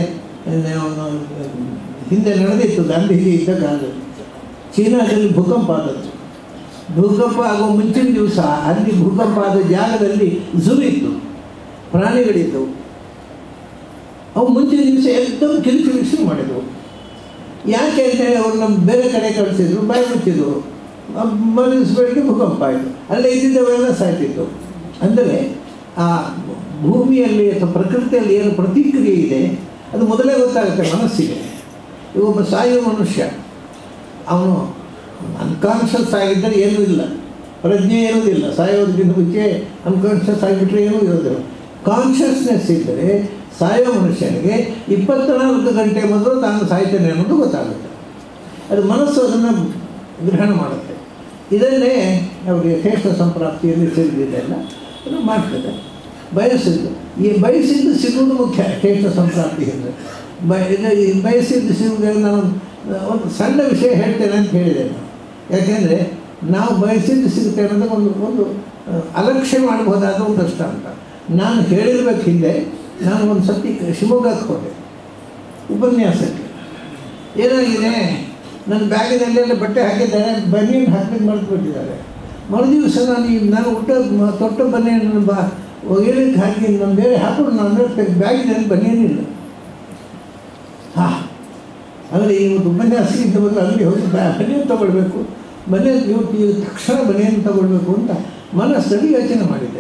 ಹಿಂದೆ ನಡೆದಿತ್ತು ಗಾಂಧೀಜಿ ಇದ್ದ ಕಾಲದಲ್ಲಿ ಚೀನಾದಲ್ಲಿ ಭೂಕಂಪ ಆದದ್ದು ಭೂಕಂಪ ಆಗುವ ಮುಂಚಿನ ದಿವಸ ಅಲ್ಲಿ ಭೂಕಂಪ ಆದ ಜಾಗದಲ್ಲಿ ಝೂ ಇತ್ತು ಪ್ರಾಣಿಗಳಿದ್ದವು ಅವು ಮುಂಚಿನ ದಿವಸ ಎಕ್ದಮ್ ಕಿರಿಕಿರಿ ಶುರು ಮಾಡಿದವು ಯಾಕೆ ಅಂತೇಳಿ ಅವ್ರನ್ನ ಬೇರೆ ಕಡೆ ಕಳಿಸಿದ್ರು ಬಾಯಿ ಮುಚ್ಚಿದ್ರು ಮನಸ್ಸುಗಳಿಗೆ ಭೂಕಂಪ ಆಯಿತು ಅಲ್ಲೇ ಇದ್ದಿದ್ದವೆಲ್ಲ ಸಾಯ್ತಿತ್ತು ಅಂದರೆ ಆ ಭೂಮಿಯಲ್ಲಿ ಅಥವಾ ಪ್ರಕೃತಿಯಲ್ಲಿ ಏನು ಪ್ರತಿಕ್ರಿಯೆ ಇದೆ ಅದು ಮೊದಲೇ ಗೊತ್ತಾಗುತ್ತೆ ಮನಸ್ಸಿಗೆ ಈಗ ಒಬ್ಬ ಸಾಯುವ ಮನುಷ್ಯ ಅವನು ಅನ್ಕಾನ್ಷಿಯಸ್ ಆಗಿದ್ದರೆ ಏನೂ ಇಲ್ಲ ಪ್ರಜ್ಞೆ ಇರೋದಿಲ್ಲ ಸಾಯೋದಕ್ಕಿಂತ ಮುಂಚೆ ಅನ್ಕಾನ್ಷಿಯಸ್ ಆಗಿಬಿಟ್ರೆ ಏನೂ ಇರೋದಿಲ್ಲ ಕಾನ್ಷಿಯಸ್ನೆಸ್ ಇದ್ದರೆ ಸಾಯೋ ಮನುಷ್ಯನಿಗೆ ಇಪ್ಪತ್ನಾಲ್ಕು ಗಂಟೆ ಮೊದಲು ತಾನು ಸಾಯ್ತೇನೆ ಅನ್ನೋದು ಗೊತ್ತಾಗುತ್ತೆ ಅದು ಮನಸ್ಸು ಅದನ್ನು ಗ್ರಹಣ ಮಾಡುತ್ತೆ ಇದನ್ನೇ ಅವರಿಗೆ ಯಥೇಷ್ಟ ಸಂಪ್ರಾಪ್ತಿಯಲ್ಲಿ ಸೇರಿದೆಲ್ಲ ಅದು ಮಾಡ್ತದೆ ಬಯಸಿದ್ದು ಈ ಬಯಸಿದ್ದು ಸಿಗುವುದು ಮುಖ್ಯ ಯಥೇಷ್ಟ ಸಂಪ್ರಾಪ್ತಿ ಅಂದರೆ ಬ ಇದು ಈ ಬಯಸಿದ್ದು ಸಿಗುವುದರಿಂದ ನಾನು ಒಂದು ಸಣ್ಣ ವಿಷಯ ಹೇಳ್ತೇನೆ ಅಂತ ಹೇಳಿದೆ ನಾನು ಯಾಕೆಂದರೆ ನಾವು ಬಯಸಿದ್ದು ಸಿಗುತ್ತೆ ಅನ್ನೋದು ಒಂದು ಒಂದು ಆ, ಅಲಕ್ಷ್ಯ ಮಾಡಬಹುದಾದ ಒಂದು ದೃಷ್ಟಾಂತ ನಾನು ಹೇಳಿರ್ಬೇಕು ಹಿಂದೆ ನಾನು ಒಂದು ಸತಿ ಶಿವಮೊಗ್ಗಕ್ಕೆ ಹೋದೆ ಉಪನ್ಯಾಸಕ್ಕೆ ಏನಾಗಿದೆ ನನ್ನ ಬ್ಯಾಗಿನಲ್ಲೆಲ್ಲ ಬಟ್ಟೆ ಹಾಕಿದ್ದಾರೆ ಬನಿಯನ್ ಹಾಕಲಿಕ್ಕೆ ಮರೆತು ಬಿಟ್ಟಿದ್ದಾರೆ ಮರುದಿವಸ ನಾನು ಈ ನಾನು ಊಟ ಮ- ತೊಟ್ಟ ಬನಿಯನ್ನು ಬಾ ಒಗೆಯಲಿಕ್ಕೆ ಹಾಕಿ ನಾನು ಬೇರೆ ಹಾಕೊಂಡು ನಾನು ಬ್ಯಾಗಿನಲ್ಲಿ ಬನಿಯನಿಲ್ಲ ಹಾಂ ಅಂದರೆ ಇವತ್ತು ಉಪನ್ಯಾಸ ಇದ್ದ ಬದಲು ಅಲ್ಲಿ ಹೋಗಿ ಬ್ಯಾ ಬನಿಯನ್ ತಗೊಳ್ಬೇಕು ಬನಿಯನ್ ಇವತ್ತು ಈಗ ತಕ್ಷಣ ಬನಿಯನ್ ತಗೊಳ್ಬೇಕು ಅಂತ ಮನಸ್ಸಲ್ಲಿ ಯೋಚನೆ ಮಾಡಿದ್ದೆ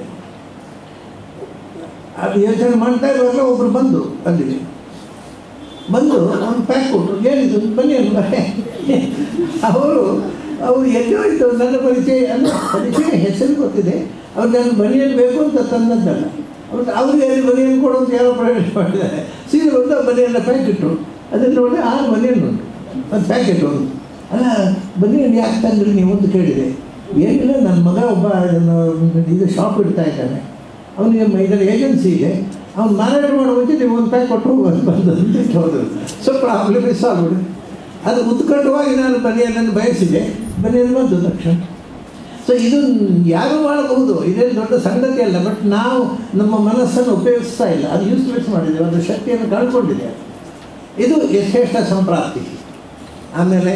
ಅದು ಯೋಚನೆ ಮಾಡ್ತಾ ಇರುವಾಗ ಒಬ್ಬರು ಬಂದರು ಅಲ್ಲಿಗೆ ಬಂದು ಒಂದು ಪ್ಯಾಕ್ ಕೊಟ್ಟರು ಏನಿದು ಬನ್ನಿ ಅಲ್ವಾ ಅವರು ಅವರು ಎಲ್ಲೋ ಇದ್ದು ನನ್ನ ಪರಿಚಯ ಅಲ್ಲ ಪರಿಚಯ ಹೆಸರು ಗೊತ್ತಿದೆ ಅವ್ರು ನನ್ನ ಬನಿಯನ್ನು ಬೇಕು ಅಂತ ತಂದದ್ದಲ್ಲ ಅವ್ರು ಅವ್ರಿಗೆ ಅಲ್ಲಿ ಬನಿಯನ್ನು ಕೊಡು ಅಂತ ಯಾರೋ ಪ್ರವೇಶ ಮಾಡಿದ್ದಾರೆ ಸೀರೆ ಬಂದು ಆ ಬನಿಯನ್ನ ಪ್ಯಾಕೆಟು ಅದನ್ನು ನೋಡಿ ಆರು ಬನಿಯನ್ ಉಂಟು ಒಂದು ಪ್ಯಾಕೆಟ್ ಒಂದು ಅಲ್ಲ ಬನಿಯನ್ ಯಾಕೆ ತಂದ್ರಿ ನೀವು ಅಂತ ಕೇಳಿದೆ ಏನಿಲ್ಲ ನನ್ನ ಮಗ ಒಬ್ಬ ಇದನ್ನು ಇದು ಶಾಪ್ ಇಡ್ತಾ ಇದ್ದಾನೆ ಅವನಿಗೆ ಇದರ ಏಜೆನ್ಸಿ ಇದೆ ಅವ್ನು ಮಾರಾಟ ಮಾಡೋ ಮುಂಚೆ ನೀವು ಒಂದು ಪ್ಯಾಕ್ ಕೊಟ್ಟು ಬಂದು ಬಂದು ಅಂತ ಹೋದರು ಸೊ ಪ್ರಾಬ್ಲಮ್ ಸಾಲ್ವ್ ಮಾಡಿ ಅದು ಉತ್ಕಟವಾಗಿ ನಾನು ಬನಿಯನ್ನು ಬಯಸಿದೆ ಬನಿಯನ್ನು ಬಂದು ತಕ್ಷಣ ಸೊ ಇದು ಯಾರು ಮಾಡಬಹುದು ಇದೇನು ದೊಡ್ಡ ಸಂಗತಿ ಅಲ್ಲ ಬಟ್ ನಾವು ನಮ್ಮ ಮನಸ್ಸನ್ನು ಉಪಯೋಗಿಸ್ತಾ ಇಲ್ಲ ಅದು ಯೂಸ್ಲೆಸ್ ಮಾಡಿದ್ದೇವೆ ಅದು ಶಕ್ತಿಯನ್ನು ಕಳ್ಕೊಂಡಿದೆ ಇದು ಯಥೇಷ್ಟ ಸಂಪ್ರಾಪ್ತಿ ಆಮೇಲೆ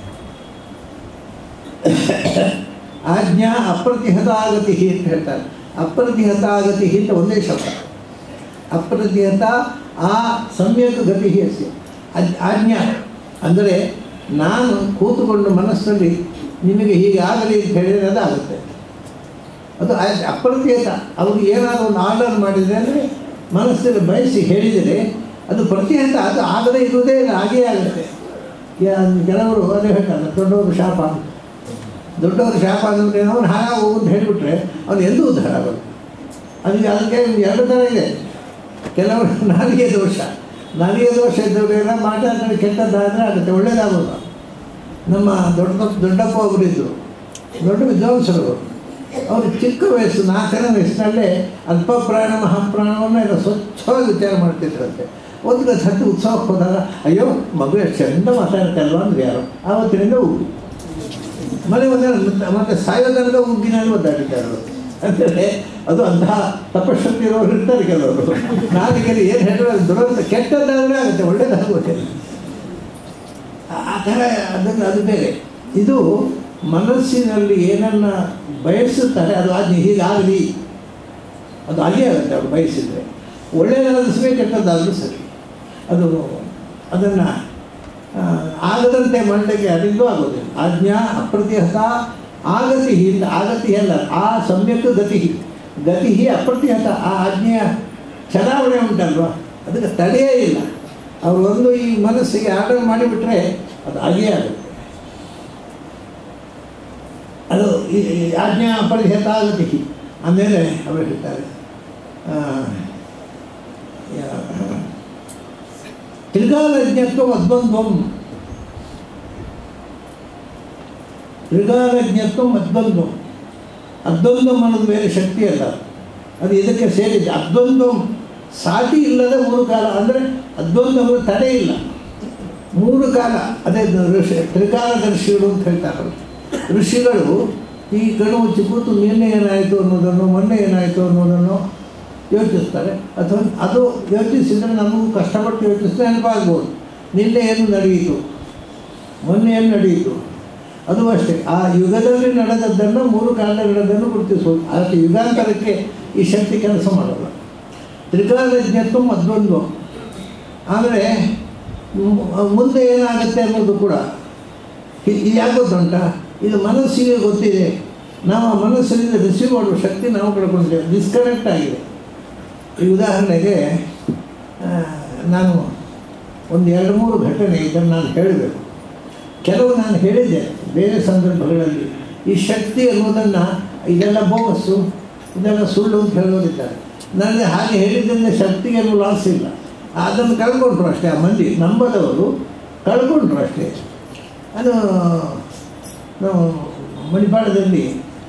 ಆಜ್ಞಾ ಅಪ್ರತಿಹತಾಗತಿ ಅಂತ ಹೇಳ್ತಾರೆ ಅಪ್ರತಿಹತಾಗತಿ ಅಂತ ಒಂದೇ ಶಬ್ದ ಅಪ್ರತಿಹತ ಆ ಸಮ್ಯಕ್ ಗತಿ ಅಸ್ಯ ಅದ್ ಆಜ್ಞಾ ಅಂದರೆ ನಾನು ಕೂತುಕೊಂಡು ಮನಸ್ಸಲ್ಲಿ ನಿಮಗೆ ಹೀಗೆ ಆಗಲಿ ಅಂತ ಹೇಳಿದರೆ ಅದು ಆಗುತ್ತೆ ಅದು ಆ- ಅಪ್ರತಿಹತ ಅವರು ಏನಾದರೂ ಒಂದು ಆರ್ಡರ್ ಮಾಡಿದರೆ ಅಂದರೆ ಮನಸ್ಸಲ್ಲಿ ಬಯಸಿ ಹೇಳಿದರೆ ಅದು ಪ್ರತಿಹತ ಅದು ಆಗದೇ ಇರುವುದೇ ಇಲ್ಲ, ಹಾಗೇ ಆಗುತ್ತೆ ಯಾ- ಕೆಲವರು ಅದೇ ಹೇಳ್ತಾರೆ ದೊಡ್ಡವರು ಶಾಪ ಅಂತ ದೊಡ್ಡವರು ಶಾಪ ಅಂದರೆ ಅವನು ಹಾಗೆ ಹೋಗು ಅಂತ ಹೇಳಿಬಿಟ್ರೆ ಅವನು ಎಂದೂ ಉದ್ಧಾರ ಆಗೋದು ಅದಕ್ಕೆ ಅದಕ್ಕೆ ಎರಡು ಥರ ಇದೆ ಕೆಲವರು ನಾಲಿಗೆ ದೋಷ ನಾಲಿಗೆ ದೋಷ ಇದ್ದವರೆಲ್ಲ ಮಾತಾಡ್ತಾರೆ ಕೆಟ್ಟದ್ದಾದರೆ ಆಗುತ್ತೆ ಒಳ್ಳೇದಾಗೋಲ್ಲ ನಮ್ಮ ದೊಡ್ಡ ದೊಡ್ಡಪ್ಪ ಒಬ್ಬರು ಇದ್ದರು ದೊಡ್ಡ ವಿದ್ವಾಂಸರು ಅವರು. ಅವರು ಚಿಕ್ಕ ವಯಸ್ಸು ನಾಲ್ಕನೇ ವಯಸ್ಸಿನಲ್ಲೇ ಅಲ್ಪ ಪ್ರಾಣ ಮಹಾಪ್ರಾಣವನ್ನು ಎಲ್ಲ ಸ್ವಚ್ಛವಾಗಿ ವಿಚಾರ ಮಾಡ್ತಿದ್ರಂತೆ ಒಂದು ದಿವಸ ಹತ್ತು ಉತ್ಸವಕ್ಕೆ ಹೋದಾಗ ಅಯ್ಯೋ ಮಗು ಎಷ್ಟು ಚಂದ ಮಾತಾಡ್ತಲ್ವ ಅಂದ್ರೆ ಯಾರು ಆವತ್ತಿನಿಂದ ಉಗ್ಗಿ ಮನೆ ಒಂದೇ ಮತ್ತೆ ಸಾಯೋ ತನಕ ಉಗ್ಗಿನಲ್ಲಿ ಒದ್ದಾಡಿದ್ದಾರೆ ಅವರು ಅಂದರೆ ಅದು ಅಂತಹ ತಪಶಕ್ತಿ ಇರೋರು ಇರ್ತಾರೆ ಕೆಲವರು ನಾಲಿಗೆ ಏನು ಹೇಳಿದ್ರೆ ಅದು ದುರಂತ ಕೆಟ್ಟದ್ದಾದರೆ ಆಗುತ್ತೆ ಒಳ್ಳೇದಾಗೋದಿಲ್ಲ ಆ- ಆ ಥರ ಅದನ್ನು ಅದು ಬೇರೆ ಇದು ಮನಸ್ಸಿನಲ್ಲಿ ಏನನ್ನ ಬಯಸುತ್ತಾರೆ ಅದು ಅದು ಹೀಗಾಗಲಿ ಅದು ಹಾಗೇ ಆಗುತ್ತೆ ಅವ್ರು ಬಯಸಿದರೆ ಒಳ್ಳೆಯದಾದ್ರೂ ಸರಿ ಕೆಟ್ಟದ್ದಾದರೂ ಸರಿ ಅದು ಅದನ್ನು ಆಗದಂತೆ ಮಾಡಲಿಕ್ಕೆ ಅದರಿಂದೂ ಆಗೋದಿಲ್ಲ ಆಜ್ಞಾ ಅಪ್ರತಿಹತ ಆಗತಿ ಇಲ್ಲ ಆಗತಿ ಅಲ್ಲ ಆ ಸಮ್ಯಕ್ ಗತಿ ಗತಿ ಅಪ್ರತಿಹತ ಆ ಆಜ್ಞೆಯ ಚಲಾವಣೆ ಉಂಟಲ್ವಾ ಅದಕ್ಕೆ ತಡೆಯೇ ಇಲ್ಲ ಅವರು ಒಂದು ಈ ಮನಸ್ಸಿಗೆ ಆರ್ಡರ್ ಮಾಡಿಬಿಟ್ರೆ ಅದು ಹಾಗೇ ಆಗುತ್ತೆ ಅದು ಈ ಈ ಆಜ್ಞಾ ಅಪರಿಹತ ಆಗತಿ ಆಮೇಲೆ ಅವರು ಹೇಳ್ತಾರೆ ಆ, ಯಾ- ತ್ರಿಗಾಲಜ್ಞತ್ವ ಮದ್ವಂದ್ವಂ ತ್ರಿಗಾಲಜ್ಞತ್ವ ಮದ್ವಂದ್ವಂ ಅದ್ವಂದ್ವಂ ಅನ್ನೋದು ಬೇರೆ ಶಕ್ತಿ ಅಲ್ಲ ಅದು ಇದಕ್ಕೆ ಸೇರಿದೆ ಅದ್ವಂದ್ವಂ ಸಾಟಿ ಇಲ್ಲದ ಮೂರು ಕಾಲ ಅಂದರೆ ಅದ್ವಂದ್ವ ತಡೆ ಇಲ್ಲ ಮೂರು ಕಾಲ ಅದೇ ಋಷಿ ತ್ರಿಕಾಲದರ್ಶಿಗಳು ಅಂತ ಹೇಳ್ತಾರೆ ಋಷಿಗಳು ಈ ಕಣ್ಣು ಮುಚ್ಚಿ ಕೂತು ನಿನ್ನೆ ಏನಾಯಿತು ಅನ್ನೋದನ್ನು ಮೊನ್ನೆ ಏನಾಯಿತು ಅನ್ನೋದನ್ನು ಯೋಚಿಸ್ತಾರೆ ಅಥವಾ ಅದು ಯೋಚಿಸಿದರೆ ನಮಗೂ ಕಷ್ಟಪಟ್ಟು ಯೋಚಿಸಿದ್ರೆ ನೆನಪಾಗ್ಬೋದು ನಿನ್ನೆ ಏನು ನಡೆಯಿತು ಮೊನ್ನೆ ಏನು ನಡೆಯಿತು ಅದು ಅಷ್ಟೇ ಆ ಯುಗದಲ್ಲಿ ನಡೆದದ್ದನ್ನು ಮೂರು ಕಾಲಗಳದನ್ನು ಗುರುತಿಸುವುದು ಅದಕ್ಕೆ ಯುಗಾಂತರಕ್ಕೆ ಈ ಶಕ್ತಿ ಕೆಲಸ ಮಾಡಲ್ಲ ತ್ರಿಕಾಲಜ್ಞತ್ವ ಮದ್ವಂದ್ವ ಆದರೆ ಮು- ಮುಂದೆ ಏನಾಗುತ್ತೆ ಅನ್ನೋದು ಕೂಡ ಇ- ಇದು ಯಾಕೋದುಂಟ ಇದು ಮನಸ್ಸಿಗೆ ಗೊತ್ತಿದೆ ನಾವು ಆ ಮನಸ್ಸಿನಿಂದ ರಿಸೀವ್ ಮಾಡುವ ಶಕ್ತಿ ನಾವು ಕಳ್ಕೊಂಡಿದ್ದೇವೆ ಡಿಸ್ಕನೆಕ್ಟ್ ಆಗಿದೆ ಈ ಉದಾಹರಣೆಗೆ ಆ, ನಾನು ಒಂದು ಎರಡು ಮೂರು ಘಟನೆ ಇದನ್ನು ನಾನು ಹೇಳಬೇಕು ಕೆಲವು ನಾನು ಹೇಳಿದ್ದೆ ಬೇರೆ ಸಂದರ್ಭಗಳಲ್ಲಿ ಈ ಶಕ್ತಿ ಅನ್ನೋದನ್ನು ಇದೆಲ್ಲ ಬೋಗಸ್ಸು ಇದೆಲ್ಲ ಸುಳ್ಳು ಅಂತ ಹೇಳೋರಿದ್ದಾರೆ ನನಗೆ ಹಾಗೆ ಹೇಳಿದ್ದರಿಂದ ಶಕ್ತಿಗೇನು ಲಾಸ್ ಇಲ್ಲ ಅದನ್ನು ಕಳ್ಕೊಂಡ್ರು ಅಷ್ಟೇ ಆ ಮಂದಿ ನಂಬದವರು ಕಳ್ಕೊಂಡ್ರು ಅಷ್ಟೇ ಅದು ನಾವು ಮಣಿಪಾಲದಲ್ಲಿ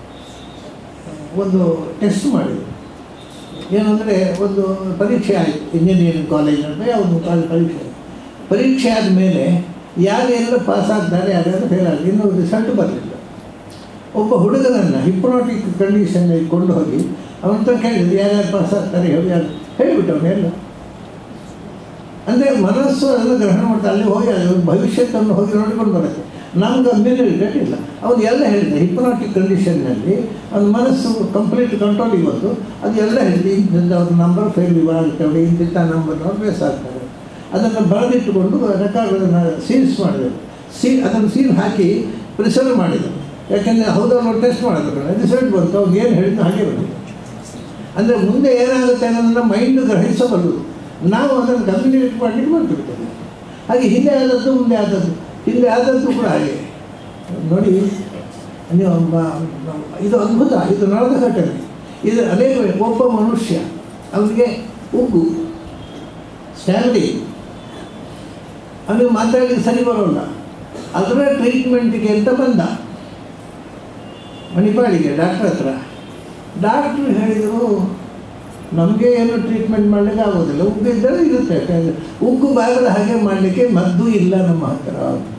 ಒಂದು ಟೆಸ್ಟ್ ಮಾಡಿದ್ರು ಏನಂದರೆ ಒಂದು ಪರೀಕ್ಷೆ ಆಯಿತು ಇಂಜಿನಿಯರಿಂಗ್ ಕಾಲೇಜ್ ಅಂತ ಒಂದು ಕಾಲೇಜ್ ಪರೀಕ್ಷೆ ಆಯ್ತು. ಪರೀಕ್ಷೆ ಆದಮೇಲೆ ಯಾರೆಲ್ಲ ಪಾಸ್ ಆಗ್ತಾರೆ ಯಾರೆಲ್ಲ ಫೇಲ್ ಆಗಿದೆ ಇನ್ನೂ ರಿಸಲ್ಟ್ ಬರಲಿಲ್ಲ ಒಬ್ಬ ಹುಡುಗನನ್ನು ಹಿಪ್ನೋಟಿಕ್ ಕಂಡೀಷನ್ನಲ್ಲಿ ಕೊಂಡು ಹೋಗಿ ಅವನ ಹತ್ರ ಕೇಳಿದ್ರು ಯಾರ್ಯಾರು ಪಾಸ್ ಆಗ್ತಾರೆ ಹೇಳಿ ಯಾರು ಹೇಳಿಬಿಟ್ಟು ಅವನೆಲ್ಲ ಅಂದರೆ ಮನಸ್ಸು ಅದನ್ನು ಗ್ರಹಣ ಮಾಡ್ತಾ ಅಲ್ಲಿ ಹೋಗಿ ಅದು ಭವಿಷ್ಯತ್ತನ್ನು ಹೋಗಿ ನೋಡಿಕೊಂಡು ಬರುತ್ತೆ ನಮ್ಗೆ ಅದ್ಮೇಲೆ ರಿಗ್ರೆಟ್ ಇಲ್ಲ ಅವನು ಎಲ್ಲ ಹೇಳಿದ ಹಿಪ್ನಾಟಿಕ್ ಕಂಡೀಷನ್ನಲ್ಲಿ ಅವನ ಮನಸ್ಸು ಕಂಪ್ಲೀಟ್ ಕಂಟ್ರೋಲಿಗೆ ಬಂದು ಅದು ಎಲ್ಲ ಹೇಳಿದೆ ಇಂಥದ್ದು ಅವ್ರ ನಂಬರ್ ಫೇಲ್ ಆಗುತ್ತೆ ಅವ್ರಿಗೆ ಇಂತಿಂಥ ನಂಬರ್ ಅವ್ರು ಬೇಸ್ ಆಗ್ತಾರೆ ಅದನ್ನು ಬರೆದಿಟ್ಟುಕೊಂಡು ರೆಕಾರ್ಡನ್ನು ಸೀಲ್ಸ್ ಮಾಡಿದರು ಸೀ ಅದನ್ನು ಸೀಲ್ ಹಾಕಿ ಪ್ರಿಸರ್ವ್ ಮಾಡಿದರು ಯಾಕೆಂದರೆ ಹೌದವ್ರು ಟೆಸ್ಟ್ ಮಾಡಿದ್ರು ರಿಸಲ್ಟ್ ಬಂತು ಅವ್ರು ಏನು ಹೇಳಿದ್ದು ಹಾಗೆ ಬಂದಿದೆ ಅಂದರೆ ಮುಂದೆ ಏನಾಗುತ್ತೆ ಅನ್ನೋದನ್ನು ಮೈಂಡ್ ಗ್ರಹಿಸಬಲ್ಲದು ನಾವು ಅದನ್ನು ಕಮ್ಯುನಿಕೇಟ್ ಮಾಡಲಿಕ್ಕೆ ಬರ್ತಿರ್ತೇವೆ ಹಾಗೆ ಹಿಂದೆ ಆದದ್ದು ಮುಂದೆ ಆದದ್ದು ಹಿಂದೆ ಆದದ್ದು ಕೂಡ ಹಾಗೆ ನೋಡಿ ನೀವು ಮ- ಮ- ಇದು ಅದ್ಭುತ ಇದು ನಡೆದ ಘಟನೆ ಇದು ಅನೇಕ ಒಬ್ಬ ಮನುಷ್ಯ ಅವನಿಗೆ ಉಗ್ಗು ಸ್ಟ್ಯಾಂಡಿಂಗ್ ಅವನಿಗೆ ಮಾತಾಡಲಿಕ್ಕೆ ಸರಿ ಬರೋಲ್ಲ ಅದರ ಟ್ರೀಟ್ಮೆಂಟಿಗೆ ಅಂತ ಬಂದ ಮಣಿಪಾಲಿಗೆ ಡಾಕ್ಟ್ರ್ ಹತ್ರ ಡಾಕ್ಟ್ರು ಹೇಳಿದರು ನಮಗೆ ಏನು ಟ್ರೀಟ್ಮೆಂಟ್ ಮಾಡಲಿಕ್ಕೆ ಆಗೋದಿಲ್ಲ ಉಗ್ಗು ಇದ್ದರೆ ಇರುತ್ತೆ ಯಾಕಂದ್ರೆ ಉಗ್ಗು ಬಾಗದ ಹಾಗೆ ಮಾಡಲಿಕ್ಕೆ ಮದ್ದು ಇಲ್ಲ ನಮ್ಮ ಹತ್ರ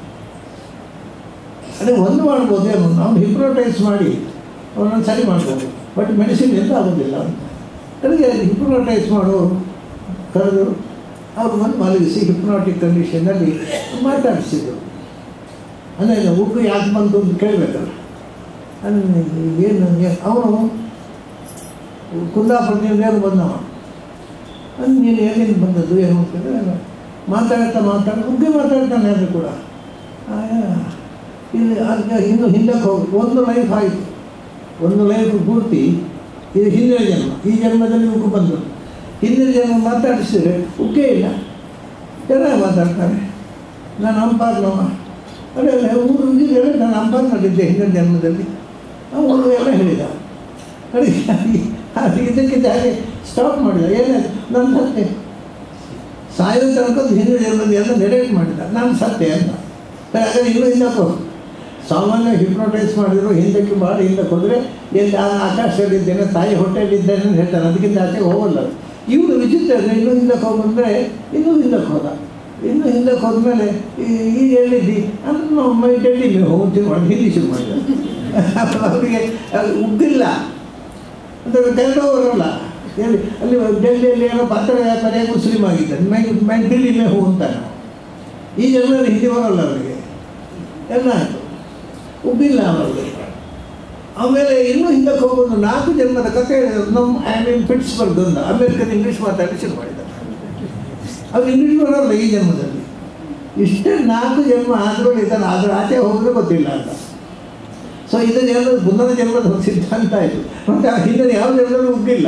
ಅದೇ ಒಂದು ಮಾಡ್ಬೋದು ಏನು ನಾವು ಹಿಪ್ರೋಟೈಸ್ ಮಾಡಿ ಅವನನ್ನು ಸರಿ ಮಾಡ್ಬೋದು ಬಟ್ ಮೆಡಿಸಿನ್ ಎಂತ ಆಗೋದಿಲ್ಲ ಅಂತ ಕಡೆಗೆ ಹಿಪ್ನೋಟೈಸ್ ಮಾಡೋರು ಕರೆದು ಅವ್ರು ಬಂದು ಮಲಗಿಸಿ ಹಿಪ್ನಾಟಿಕ್ ಕಂಡೀಷನ್ನಲ್ಲಿ ಮಾತಾಡಿಸಿದ್ರು ಅಂದರೆ ಉಗ್ಗು ಯಾಕೆ ಬಂತು ಅಂತ ಕೇಳಬೇಕಲ್ಲ ಅಂದ್ರೆ ಏನು ಅವನು ಕುಂದಾಪುರದಿಂದ ಏನು ಬಂದವ ಅದು ನೀನು ಎಲ್ಲಿಂದ ಬಂದದ್ದು ಏನು ಅಂತಂದರೆ ಮಾತಾಡ್ತಾ ಮಾತಾಡ್ತಾ ಉಗ್ಗಿ ಮಾತಾಡ್ತಾನೆ ಅದು ಕೂಡ ಆಗ ಇಲ್ಲಿ ಅದಕ್ಕೆ ಇನ್ನು ಹಿಂದಕ್ಕೆ ಹೋಗಿ ಒಂದು ಲೈಫ್ ಆಯಿತು ಒಂದು ಲೈಫ್ ಪೂರ್ತಿ ಇದು ಹಿಂದಿನ ಜನ್ಮ ಈ ಜನ್ಮದಲ್ಲಿ ಉಗ್ಗು ಬಂದರು ಹಿಂದಿನ ಜನ್ಮ ಮಾತಾಡಿಸಿದ್ರೆ ಉಗ್ಗೇ ಇಲ್ಲ ಚೆನ್ನಾಗಿ ಮಾತಾಡ್ತಾರೆ ನಾನು ಅಂಪಾರ್ನವ ಅದೇ ಊರು ಹೇಳಿ ನಾನು ಅಂಪಾರ್ ಮಾಡಿದ್ದೆ ಹಿಂದಿನ ಜನ್ಮದಲ್ಲಿ ಅವನು ಎಲ್ಲ ಹೇಳಿದ ಅಡಿಗೆ ಅದು ಇದಕ್ಕಿದ್ದ ಹಾಗೆ ಸ್ಟಾಪ್ ಮಾಡಿದ ಏನಾಯ್ತು ನಾನು ಸತ್ತೆ ಸಾಯೋ ತನಕ ಹಿಂದಿನ ಜನ್ಮದಲ್ಲಿ ಎಲ್ಲ ನೆರೇಟ್ ಮಾಡಿದ ನಾನು ಸತ್ತೆ ಅಂತ ಹಾಗಾದ್ರೆ ಇನ್ನೂ ಹಿಂದಕ್ಕೆ ಹೋಗು. ಸಾಮಾನ್ಯ ಹಿಪ್ನೋಟೈಸ್ ಮಾಡಿದ್ರು ಹಿಂದಕ್ಕೆ ಮಾಡಿ ಹಿಂದಕ್ಕೆ ಹೋದರೆ ಎಲ್ಲಿ ಆ ಆಕಾಶದಲ್ಲಿದ್ದೇನೆ ತಾಯಿ ಹೊಟ್ಟೆಯಲ್ಲಿದ್ದೇನೆ ಅಂತ ಹೇಳ್ತಾನೆ ಅದಕ್ಕಿಂತ ಆಚೆ ಹೋಗಲ್ಲ ಇವನು ವಿಚಿತ್ರ ಅಂದರೆ ಇನ್ನೂ ಹಿಂದಕ್ಕೆ ಹೋಗಂದರೆ ಇನ್ನೂ ಹಿಂದಕ್ಕೆ ಹೋದ ಇನ್ನೂ ಹಿಂದಕ್ಕೆ ಹೋದ್ಮೇಲೆ ಈ- ಈಗ ಎಲ್ಲಿದ್ದಿ ನಮ್ಮ ಮೈ ಡೆಲ್ಲಿ ಹೋಗ್ತೀವಿ ಮಾಡಿ ಹಿಂದಿ ಶುರು ಮಾಡಿದ ಅವರಿಗೆ ಅದು ಉಗ್ಗಿಲ್ಲ ಅಂದರೆ ಕನ್ನಡ ಬರೋಲ್ಲ ಎಲ್ಲಿ ಅಲ್ಲಿ ಡೆಲ್ಲಿಯಲ್ಲಿ ಏನೋ ಪಾತ್ರ ವ್ಯಾಪಾರಿ ಮುಸ್ಲಿಂ ಆಗಿದ್ದಾನೆ ಮೈ ಮೈ ದಿಲ್ಲಿ ಮೇ ಹೂ ಅಂತಾನೆ ಈ ಜನರಲ್ಲಿ ಹಿಂದಿ ಬರೋಲ್ಲ ಅವರಿಗೆ ಎಲ್ಲ ಆಯಿತು ಉಬ್ಬಿಲ್ಲ ಅವರಿಗೆ ಆಮೇಲೆ ಇನ್ನೂ ಹಿಂದಕ್ಕೆ ಹೋಗೋದು ನಾಲ್ಕು ಜನ್ಮದ ಕಥೆ ನಮ್ಮ ಐ ಮೀನ್ ಪಿಟ್ಸ್ಬರ್ಗ್ ಅಂತ ಅಮೇರಿಕನ್ ಇಂಗ್ಲೀಷ್ ಮಾತಾಡಿ ಶುರು ಮಾಡಿದ್ದಾರೆ ಅವ್ರು ಇಂಗ್ಲೀಷ್ ಬರೋಲ್ಲ ಈ ಜನ್ಮದಲ್ಲಿ ಇಷ್ಟೇ ನಾಲ್ಕು ಜನ್ಮ ಆದರೂ ಇದ್ದಾನೆ ಅದ್ರ ಆಚೆ ಹೋಗೋದು ಗೊತ್ತಿಲ್ಲ ಅಂತ ಸೊ ಇದನ್ನೆಲ್ಲ ಮುಂದಿನ ಜನ್ಮದ ಒಂದು ಸಿದ್ಧಾಂತ ಆಯಿತು ಮತ್ತು ಆ ಹಿಂದಿನ ಯಾವ ಜನ್ಮದಲ್ಲೂ ಉಗ್ಗಿಲ್ಲ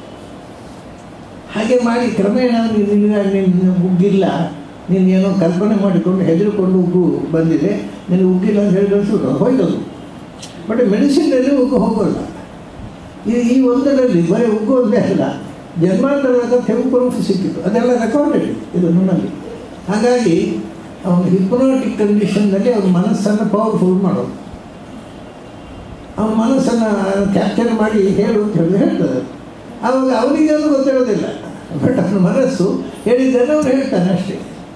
ಹಾಗೆ ಮಾಡಿ ಕ್ರಮೇಣ ನೀನು ನಿನ್ನ ಉಗ್ಗಿಲ್ಲ ನೀನು ಏನೋ ಕಲ್ಪನೆ ಮಾಡಿಕೊಂಡು ಹೆದರಿಕೊಂಡು ಉಗ್ಗು ಬಂದಿದೆ ನೀನು ಉಗ್ಗಿಲ್ಲ ಅಂತ ಹೇಳಿದ್ರೆ ಸುಳ್ಳು ಹೋಯ್ತದು ಬಟ್ ಮೆಡಿಸಿನಲ್ಲಿ ಉಗ್ಗು ಹೋಗೋಲ್ಲ ಈ ಈ ಒಂದರಲ್ಲಿ ಬರೀ ಉಗ್ಗು ಒಂದೇ ಅಲ್ಲ ಜನ್ಮಾಂತರದ ಕೆಂಪು ಪ್ರೂಫ್ ಸಿಕ್ಕಿತ್ತು ಅದೆಲ್ಲ ರೆಕಾರ್ಡೆಡ್ ಇದು ನನ್ನಲ್ಲಿ ಹಾಗಾಗಿ ಅವನು ಹಿಪ್ನೋಟಿಕ್ ಕಂಡೀಷನ್ನಲ್ಲಿ ಅವನ ಮನಸ್ಸನ್ನು ಪವರ್ಫುಲ್ ಮಾಡೋದು ಅವನ ಮನಸ್ಸನ್ನು ಕ್ಯಾಪ್ಚರ್ ಮಾಡಿ ಹೇಳು ಅಂತ ಹೇಳಿ ಹೇಳ್ತದೆ ಆವಾಗ ಅವನಿಗೆ ಅದು ಗೊತ್ತಿರೋದಿಲ್ಲ ಬಟ್ ಅವನ ಮನಸ್ಸು ಹೇಳಿದ್ದನ್ನು ಅವನು ಹೇಳ್ತಾನೆ ಅಷ್ಟೇ